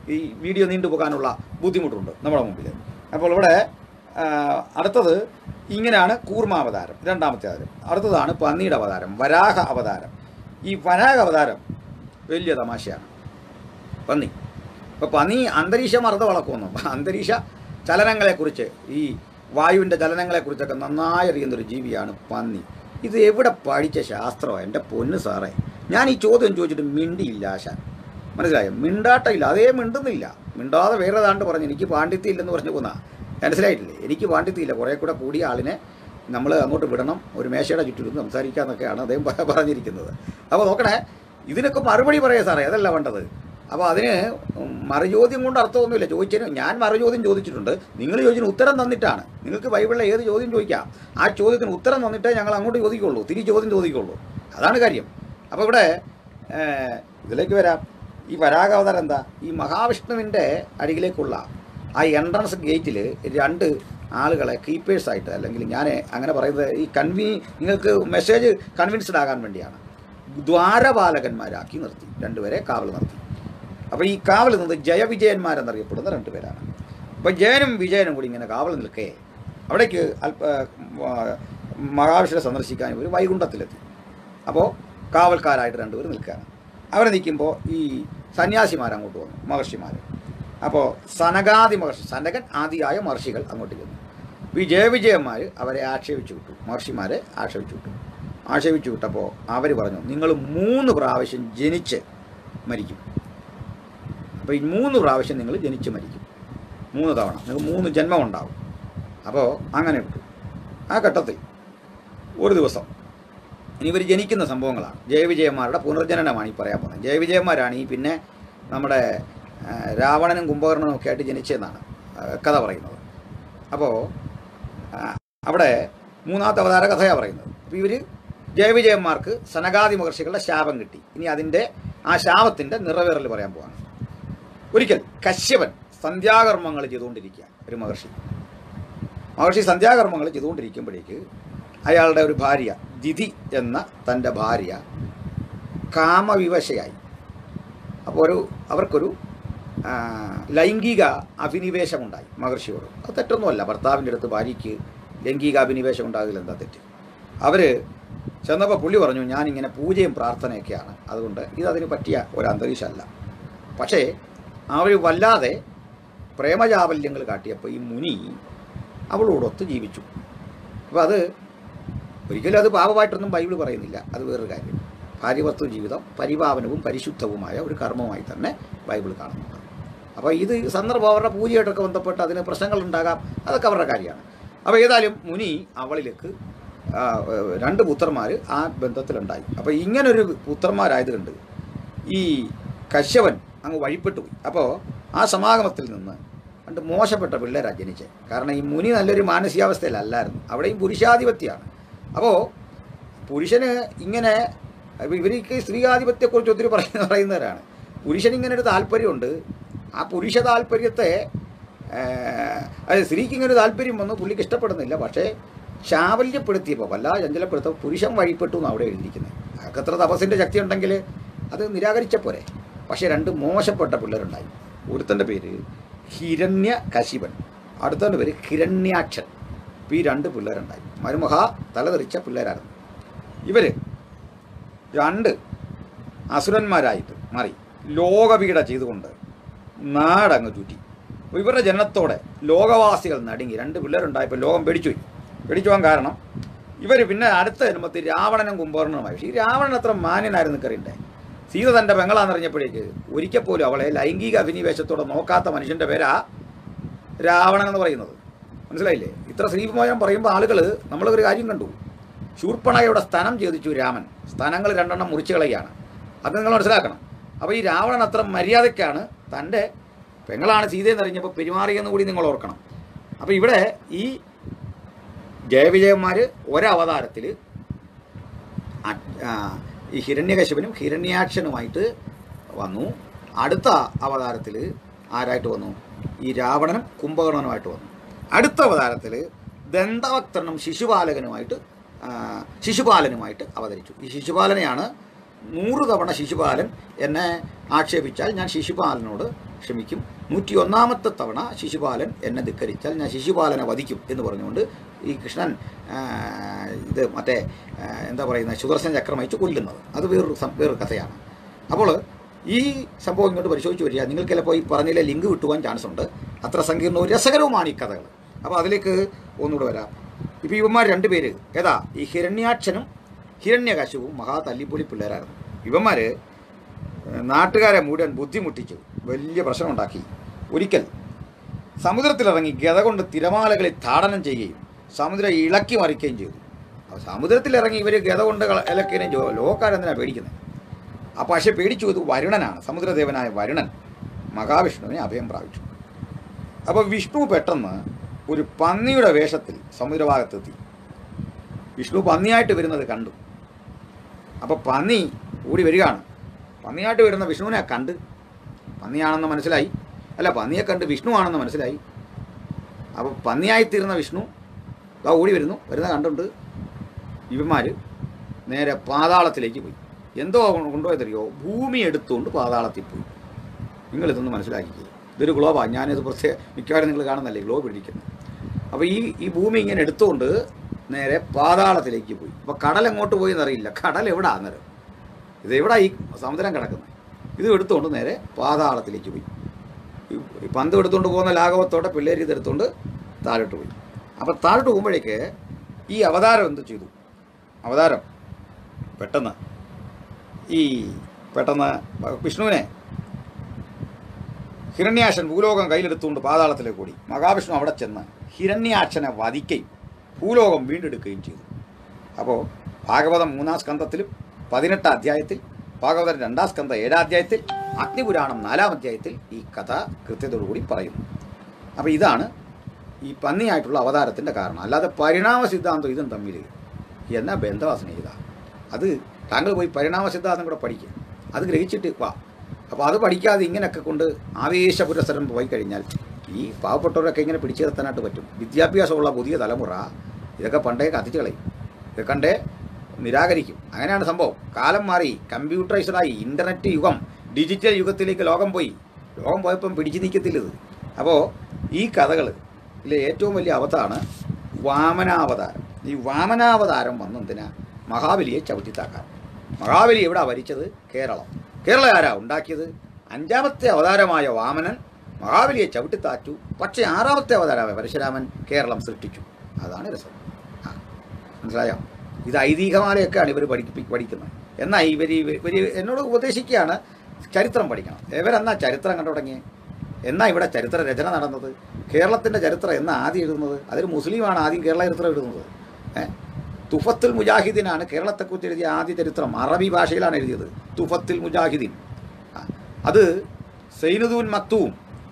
Speaker 1: ഈ വീഡിയോ നീണ്ടുപോകാനുള്ള ബുദ്ധിമുട്ടുണ്ട് നമ്മുടെ മുമ്പിൽ അപ്പോൾ ഇവിടെ ആ, അടുത്തത് ഇങ്ങനെയാണ് കൂർമാവതാരം രണ്ടാമത്തെ അവതാരം അടുത്തതാണ് പന്നിയുടെ അവതാരം വരാഹ അവതാരം ഈ വരാഹ അവതാരം വലിയ തമാശയാണ് പന്നി ഇപ്പോൾ പന്നി അന്തരീക്ഷ മർദ്ദം വളക്കുന്നു അന്തരീക്ഷ ചലനങ്ങളെക്കുറിച്ച് ഈ വായുവിൻ്റെ ചലനങ്ങളെക്കുറിച്ചൊക്കെ നന്നായി അറിയുന്നൊരു ജീവിയാണ് പന്നി ഇത് എവിടെ പഠിച്ച ശാസ്ത്രമാണ് എൻ്റെ പൊന്ന് സാറേ ഞാൻ ഈ ചോദ്യം ചോദിച്ചിട്ട് മിണ്ടിയില്ല ആശാൻ മനസ്സിലായോ മിണ്ടാട്ടമില്ല അതേ മിണ്ടുന്നില്ല മിണ്ടാതെ വേറെ ഏതാണ്ട് പറഞ്ഞു എനിക്ക് പാണ്ഡിത്യം ഇല്ലെന്ന് പറഞ്ഞു പോന്നാ മനസ്സിലായിട്ടില്ലേ എനിക്ക് പാണ്ഡിത്യം ഇല്ല കുറേ കൂടെ കൂടിയ ആളിനെ നമ്മൾ അങ്ങോട്ട് വിടണം ഒരു മേശയുടെ ചുറ്റിരുന്ന് സംസാരിക്കാമെന്നൊക്കെയാണ് അദ്ദേഹം പ- പറഞ്ഞിരിക്കുന്നത് അപ്പോൾ നോക്കണേ ഇതിനൊക്കെ മറുപടി പറയാം സാറേ അതല്ല വേണ്ടത് അപ്പോൾ അതിന് മറുചോദ്യം കൊണ്ട് അർത്ഥമൊന്നുമില്ല ചോദിച്ചതിന് ഞാൻ മറുചോദ്യം ചോദിച്ചിട്ടുണ്ട് നിങ്ങൾ ചോദിച്ചതിന് ഉത്തരം തന്നിട്ടാണ് നിങ്ങൾക്ക് ബൈബിളിലെ ഏത് ചോദ്യം ചോദിക്കാം ആ ചോദ്യത്തിന് ഉത്തരം തന്നിട്ടേ ഞങ്ങൾ അങ്ങോട്ട് ചോദിക്കുള്ളൂ തിരി ചോദ്യം ചോദിക്കുള്ളൂ അതാണ് കാര്യം അപ്പോൾ ഇവിടെ ഏഹ്, ഇതിലേക്ക് വരാം ഈ വരാകാവതാരം എന്താ ഈ മഹാവിഷ്ണുവിൻ്റെ അരികിലേക്കുള്ള ആ എൻട്രൻസ് ഗേറ്റിൽ രണ്ട് ആളുകളെ കീപ്പേഴ്സായിട്ട് അല്ലെങ്കിൽ ഞാൻ അങ്ങനെ പറയുന്നത് ഈ കൺവീ നിങ്ങൾക്ക് മെസ്സേജ് കൺവിൻസ്ഡ് ആകാൻ വേണ്ടിയാണ് ദ്വാരപാലകന്മാരാക്കി നിർത്തി രണ്ടുപേരെ കാവൽ നിർത്തി അപ്പോൾ ഈ കാവൽ നിന്നത് ജയവിജയന്മാരെന്നറിയപ്പെടുന്ന രണ്ടുപേരാണ് അപ്പോൾ ജയനും വിജയനും കൂടി ഇങ്ങനെ കാവൽ നിൽക്കേ അവിടേക്ക് അല്പ ആ, മഹാവിഷ്ണുവിനെ സന്ദർശിക്കാൻ ഒരു വൈകുണ്ഠത്തിലെത്തി അപ്പോൾ കാവൽക്കാരായിട്ട് രണ്ടുപേർ നിൽക്കുകയാണ് അവരെ നിൽക്കുമ്പോൾ ഈ സന്യാസിമാർ അങ്ങോട്ട് വന്നു മഹർഷിമാർ അപ്പോൾ സനകാദി മഹർഷി സനകൻ ആദിയായ മഹർഷികൾ അങ്ങോട്ട് ചെന്നു വിജയവിജയന്മാർ അവരെ ആക്ഷേപിച്ചു വിട്ടു മഹർഷിമാരെ ആക്ഷേപിച്ചു വിട്ടു ആക്ഷേപിച്ചു വിട്ടപ്പോൾ അവർ പറഞ്ഞു നിങ്ങൾ മൂന്ന് പ്രാവശ്യം ജനിച്ച് മരിക്കും അപ്പോൾ ഈ മൂന്ന് പ്രാവശ്യം നിങ്ങൾ ജനിച്ച് മരിക്കും മൂന്ന് തവണ നിങ്ങൾക്ക് മൂന്ന് ജന്മം ഉണ്ടാവും അപ്പോൾ അങ്ങനെ വിട്ടു ആ ഘട്ടത്തിൽ ഒരു ദിവസം ഇനി ഇവർ ജനിക്കുന്ന സംഭവങ്ങളാണ് ജയവിജയന്മാരുടെ പുനർജനനമാണ് ഈ പറയാൻ പോകുന്നത് ജയവിജയന്മാരാണ് ഈ പിന്നെ നമ്മുടെ ആ, രാവണനും കുംഭകർണനും ഒക്കെ ആയിട്ട് ജനിച്ചതെന്നാണ് ആ, കഥ പറയുന്നത് അപ്പോൾ ആ, അവിടെ മൂന്നാമത്തെ അവതാര കഥയാണ് പറയുന്നത് അപ്പോൾ ഇവർ ജയവിജയന്മാർക്ക് സനകാദി മഹർഷികളുടെ ശാപം കിട്ടി ഇനി അതിൻ്റെ ആ ശാപത്തിൻ്റെ നിറവേറൽ പറയാൻ പോവാണ് ഒരിക്കൽ കശ്യപൻ സന്ധ്യാകർമ്മങ്ങൾ ചെയ്തുകൊണ്ടിരിക്കുക ഒരു മഹർഷി മഹർഷി സന്ധ്യാകർമ്മങ്ങൾ ചെയ്തുകൊണ്ടിരിക്കുമ്പോഴേക്ക് അയാളുടെ ഒരു ഭാര്യ ദിതി എന്ന തൻ്റെ ഭാര്യ കാമവിവശയായി അപ്പോൾ ഒരു അവർക്കൊരു ആ, ലൈംഗിക അഭിനിവേശമുണ്ടായി മഹർഷിയോട് അത് തെറ്റൊന്നുമല്ല ഭർത്താവിൻ്റെ അടുത്ത് ഭാര്യയ്ക്ക് ലൈംഗിക അഭിനിവേശം ഉണ്ടാകില്ല എന്താ തെറ്റ് അവർ ചെന്നപ്പോൾ പുള്ളി പറഞ്ഞു ഞാനിങ്ങനെ പൂജയും പ്രാർത്ഥനയൊക്കെയാണ് അതുകൊണ്ട് ഇതതിന് പറ്റിയ ഒരു അന്തരീക്ഷമല്ല പക്ഷേ അവർ വല്ലാതെ പ്രേമചാബല്യങ്ങൾ കാട്ടിയപ്പോൾ ഈ മുനി അവളോടൊത്ത് ജീവിച്ചു അപ്പോൾ അത് ഒരിക്കലും അത് പാപമായിട്ടൊന്നും ബൈബിൾ പറയുന്നില്ല അത് വേറൊരു കാര്യം ഭാര്യഭർത്തൃ ജീവിതം പരിപാവനവും പരിശുദ്ധവുമായ ഒരു കർമ്മമായി തന്നെ ബൈബിൾ കാണുന്നുണ്ട് അപ്പോൾ ഇത് സന്ദർഭം അവരുടെ പൂജയായിട്ടൊക്കെ ബന്ധപ്പെട്ട് അതിന് പ്രശ്നങ്ങൾ ഉണ്ടാകാം അതൊക്കെ അവരുടെ കാര്യമാണ് അപ്പോൾ ഏതായാലും മുനി അവളിലേക്ക് ആ, ഏഹ്, രണ്ട് പുത്രന്മാർ ആ ബന്ധത്തിലുണ്ടായി അപ്പോൾ ഇങ്ങനൊരു പുത്രന്മാരായതുകൊണ്ട് ഈ കശ്യപൻ അങ്ങ് വഴിപ്പെട്ടു പോയി അപ്പോൾ ആ സമാഗമത്തിൽ നിന്ന് രണ്ട് മോശപ്പെട്ട പിള്ളേരാണ് ജനിച്ചത് കാരണം ഈ മുനി നല്ലൊരു മാനസികാവസ്ഥയിലല്ലായിരുന്നു അവിടെയും പുരുഷാധിപത്യമാണ് അപ്പോൾ പുരുഷന് ഇങ്ങനെ ഇവ- ഇവർക്ക് സ്ത്രീയാധിപത്യത്തെക്കുറിച്ച് ഒത്തിരി പറയുന്ന പറയുന്നവരാണ് പുരുഷന് ഇങ്ങനെ ഒരു താല്പര്യമുണ്ട് ആ പുരുഷ താല്പര്യത്തെ ഏഹ്, അതായത് സ്ത്രീക്ക് ഇങ്ങനെ ഒരു താല്പര്യം വന്നു പുള്ളിക്ക് ഇഷ്ടപ്പെടുന്നില്ല പക്ഷേ ശാവല്യപ്പെടുത്തിയപ്പോൾ വല്ലാതെ ചഞ്ചലപ്പെടുത്തപ്പോൾ പുരുഷൻ വഴിപ്പെട്ടു എന്ന് അവിടെ എഴുതിയിരിക്കുന്നത് അതൊക്കെ എത്ര തപസ്സിൻ്റെ ശക്തി ഉണ്ടെങ്കിൽ അത് നിരാകരിച്ച പോരെ പക്ഷേ രണ്ട് മോശപ്പെട്ട പിള്ളേരുണ്ടായി ഒരുത്തൻ്റെ പേര് ഹിരണ്യ കശിപൻ അടുത്തവൻ്റെ പേര് ഹിരണ്യാക്ഷൻ ഇപ്പം ഈ രണ്ട് പിള്ളേരുണ്ടായി മരുമഹാ തലതെറിച്ച പിള്ളേരായിരുന്നു ഇവർ രണ്ട് അസുരന്മാരായിട്ട് മാറി ലോകപീഠ ചെയ്തുകൊണ്ട് നാടങ്ങ് ചുറ്റി അപ്പോൾ ഇവരുടെ ജനനത്തോടെ ലോകവാസികൾ നടുങ്ങി രണ്ട് പിള്ളേരുണ്ടായപ്പോൾ ലോകം പേടിച്ചു പോയി പേടിച്ചു പോകാൻ കാരണം ഇവർ പിന്നെ അടുത്ത ജന്മത്തിൽ രാവണനും കുംഭകർണനുമായി പക്ഷേ ഈ രാവണൻ അത്ര മാന്യനായിരുന്നു കറിയണ്ടേ സീത തൻ്റെ പെങ്ങളാണെന്നറിഞ്ഞപ്പോഴേക്ക് ഒരിക്കൽ പോലും അവളെ ലൈംഗിക അഭിനിവേശത്തോടെ നോക്കാത്ത മനുഷ്യൻ്റെ പേരാ രാവണൻ എന്ന് പറയുന്നത് മനസ്സിലായില്ലേ ഇത്ര ശ്രീകുമാരൻ പറയുമ്പോൾ ആളുകൾ നമ്മളൊരു കാര്യം കണ്ടു ശൂർപ്പണകയുടെ സ്ഥനം ഛേദിച്ചു രാമൻ സ്ഥലങ്ങൾ രണ്ടെണ്ണം മുറിച്ചു കളയുകയാണ് അത് നിങ്ങൾ മനസ്സിലാക്കണം അപ്പോൾ ഈ രാവണൻ അത്ര മര്യാദയ്ക്കാണ് തൻ്റെ പെങ്ങളാണ് സീതയെന്ന് അറിഞ്ഞപ്പോൾ പെരുമാറിയെന്ന് കൂടി നിങ്ങൾ ഓർക്കണം അപ്പോൾ ഇവിടെ ഈ ജയവിജയന്മാർ ഒരവതാരത്തിൽ ഈ ഹിരണ്യകശിപനും ഹിരണ്യാക്ഷനുമായിട്ട് വന്നു അടുത്ത അവതാരത്തിൽ ആരായിട്ട് വന്നു ഈ രാവണനും കുംഭകർണനുമായിട്ട് വന്നു അടുത്ത അവതാരത്തിൽ ദന്തവക്തനും ശിശുപാലകനുമായിട്ട് ആ, ശിശുപാലനുമായിട്ട് അവതരിച്ചു ഈ ശിശുപാലനെയാണ് നൂറ് തവണ ശിശുപാലൻ എന്നെ ആക്ഷേപിച്ചാൽ ഞാൻ ശിശുപാലനോട് ക്ഷമിക്കും നൂറ്റി ഒന്നാമത്തെ തവണ ശിശുപാലൻ എന്നെ ധിക്കരിച്ചാൽ ഞാൻ ശിശുപാലനെ വധിക്കും എന്ന് പറഞ്ഞുകൊണ്ട് ഈ കൃഷ്ണൻ ആ, ഇത് മറ്റേ ആ, എന്താ പറയുന്ന സുദർശന ചക്രം അയച്ച് കൊല്ലുന്നത് അത് വേറൊരു സം- വേറൊരു കഥയാണ് അപ്പോൾ ഈ സംഭവം ഇങ്ങോട്ട് പരിശോധിച്ച് വരിക നിങ്ങൾക്ക് ചിലപ്പോൾ ഈ പറഞ്ഞതിലെ ലിങ്ക് വിട്ടുപോകാൻ ചാൻസ് ഉണ്ട് അത്ര സങ്കീർണവും രസകരവുമാണ് ഈ കഥകൾ അപ്പോൾ അതിലേക്ക് ഒന്നുകൂടെ വരാം ഇപ്പോൾ ഇവന്മാർ രണ്ടുപേര് ഏതാ ഈ ഹിരണ്യാക്ഷനും ഹിരണ്യകശുവും മഹാ തല്ലിപ്പൊളി പിള്ളേരായിരുന്നു ഇവന്മാർ നാട്ടുകാരെ മുഴുവൻ ബുദ്ധിമുട്ടിച്ചു വലിയ പ്രശ്നമുണ്ടാക്കി ഒരിക്കൽ സമുദ്രത്തിലിറങ്ങി ഗത കൊണ്ട് തിരമാലകളിൽ താടനം ചെയ്യുകയും സമുദ്രം ഇളക്കി മറിക്കുകയും ചെയ്തു അപ്പോൾ സമുദ്രത്തിലിറങ്ങി ഇവർ ഗത കൊണ്ട് കള- ഇളക്കുകയും ചെയ്തു ലോകക്കാരെന്തിനാണ് പേടിക്കുന്നത് അപ്പോൾ പക്ഷേ പേടിച്ചു ഇത് വരുണനാണ് സമുദ്രദേവനായ വരുണൻ മഹാവിഷ്ണുവിനെ അഭയം പ്രാപിച്ചു അപ്പോൾ വിഷ്ണു പെട്ടെന്ന് ഒരു പന്നിയുടെ വേഷത്തിൽ സമുദ്രഭാഗത്തെത്തി വിഷ്ണു പന്നിയായിട്ട് വരുന്നത് കണ്ടു അപ്പോൾ പന്നി ഓടി വരികയാണ് പന്നിയായിട്ട് വരുന്ന വിഷ്ണുവിനെ കണ്ട് പന്നിയാണെന്ന് മനസ്സിലായി അല്ല പന്നിയെ കണ്ട് വിഷ്ണു ആണെന്ന് മനസ്സിലായി അപ്പോൾ പന്നിയായിത്തീർന്ന വിഷ്ണു ദാ ഓടി വരുന്നു വരുന്ന കണ്ടുകൊണ്ട് ഇവന്മാർ നേരെ പാതാളത്തിലേക്ക് പോയി എന്തോ കൊണ്ടുപോയതറിയോ ഭൂമി എടുത്തുകൊണ്ട് പാതാളത്തിൽ പോയി നിങ്ങളിതൊന്ന് മനസ്സിലാക്കിക്കുക ഇതൊരു ഗ്ലോബാണ് ഞാനിത് പ്രത്യേക മിക്കവാറും നിങ്ങൾ കാണുന്നല്ലേ ഗ്ലോബ് ഇടിക്കുന്നത് അപ്പോൾ ഈ ഈ ഭൂമി ഇങ്ങനെ എടുത്തുകൊണ്ട് നേരെ പാതാളത്തിലേക്ക് പോയി അപ്പോൾ കടൽ എങ്ങോട്ട് പോയി എന്നറിയില്ല കടൽ എവിടാ അന്നേരം ഇത് എവിടാ ഈ സമുദ്രം കിടക്കുന്നത് ഇത് എടുത്തുകൊണ്ട് നേരെ പാതാളത്തിലേക്ക് പോയി ഈ- ഈ പന്ത് എടുത്തുകൊണ്ട് പോകുന്ന ലാഘവത്തോടെ പിള്ളേർ ഇത് എടുത്തുകൊണ്ട് താഴോട്ട് പോയി അപ്പോൾ താഴോട്ട് പോകുമ്പോഴേക്ക് ഈ അവതാരം എന്ത് ചെയ്തു അവതാരം പെട്ടെന്ന് ഈ പെട്ടെന്ന് വിഷ്ണുവിനെ ഹിരണ്യാക്ഷൻ ഭൂലോകം കയ്യിലെടുത്തുകൊണ്ട് പാതാളത്തിലേക്ക് ഓടി മഹാവിഷ്ണു അവിടെ ചെന്ന് ഹിരണ്യാക്ഷനെ വധിക്കുകയും ഭൂലോകം വീണ്ടെടുക്കുകയും ചെയ്തു അപ്പോൾ ഭാഗവതം മൂന്നാം സ്കന്ധത്തിലും പതിനെട്ടാം അധ്യായത്തിൽ ഭാഗവതം രണ്ടാം സ്കന്ധ ഏഴാം അധ്യായത്തിൽ അഗ്നിപുരാണം നാലാം അധ്യായത്തിൽ ഈ കഥ കൃത്യതയോടുകൂടി പറയുന്നു അപ്പോൾ ഇതാണ് ഈ പന്നിയായിട്ടുള്ള അവതാരത്തിൻ്റെ കാരണം അല്ലാതെ പരിണാമ സിദ്ധാന്തം ഇതും തമ്മിൽ എന്നാ ബന്ധവാസന ചെയ്ത അത് താങ്കൾ പോയി പരിണാമ സിദ്ധാന്തം കൂടെ പഠിക്കുക അത് ഗ്രഹിച്ചിട്ട് വാ അപ്പോൾ അത് പഠിക്കാതെ ഇങ്ങനെയൊക്കെ കൊണ്ട് ആവേശപുരസരം പോയി കഴിഞ്ഞാൽ ഈ പാവപ്പെട്ടവരൊക്കെ ഇങ്ങനെ പിടിച്ചു നിർത്താനായിട്ട് പറ്റും വിദ്യാഭ്യാസമുള്ള പുതിയ തലമുറ ഇതൊക്കെ പണ്ടേ കത്തിച്ച് കളയും ഇതൊക്കെ കണ്ടേ നിരാകരിക്കും അങ്ങനെയാണ് സംഭവം കാലം മാറി കമ്പ്യൂട്ടറൈസ്ഡായി ഇൻ്റർനെറ്റ് യുഗം ഡിജിറ്റൽ യുഗത്തിലേക്ക് ലോകം പോയി ലോകം പോയപ്പം പിടിച്ചു നിൽക്കത്തില്ല ഇത് അപ്പോൾ ഈ കഥകൾ ഇതിലെ ഏറ്റവും വലിയ അവതാണ് വാമനാവതാരം ഈ വാമനാവതാരം വന്നെന്തിനാ മഹാബലിയെ ചവിട്ടിത്താക്കാൻ മഹാബലി എവിടെ ഭരിച്ചത് കേരളം കേരളം ആരാ ഉണ്ടാക്കിയത് അഞ്ചാമത്തെ അവതാരമായ വാമനൻ മഹാബലിയെ ചവിട്ടിത്താറ്റു പക്ഷേ ആറാമത്തെ അവതാരമായ പരശുരാമൻ കേരളം സൃഷ്ടിച്ചു അതാണ് രസം ആ മനസ്സിലായോ ഇത് ഐതിഹ്യമാലയൊക്കെയാണ് ഇവർ പഠിപ്പി പഠിക്കുന്നത് എന്നാൽ ഇവർ ഇവർ എന്നോട് ഉപദേശിക്കുകയാണ് ചരിത്രം പഠിക്കണം ഇവരെന്നാ ചരിത്രം കണ്ടു തുടങ്ങിയേ എന്നാ ഇവിടെ ചരിത്ര രചന നടന്നത് കേരളത്തിൻ്റെ ചരിത്രം എന്നാ ആദ്യം എഴുതുന്നത് അതൊരു മുസ്ലിമാണ് ആദ്യം കേരള ചരിത്രം എഴുതുന്നത് ഏ തുഫത്തുൽ മുജാഹിദീനാണ് കേരളത്തെക്കുറിച്ച് എഴുതിയ ആദ്യ ചരിത്രം അറബി ഭാഷയിലാണ് എഴുതിയത് തുഫത്തുൽ മുജാഹിദീൻ ആ, അത് സൈനുദൂൻ മക്തൂം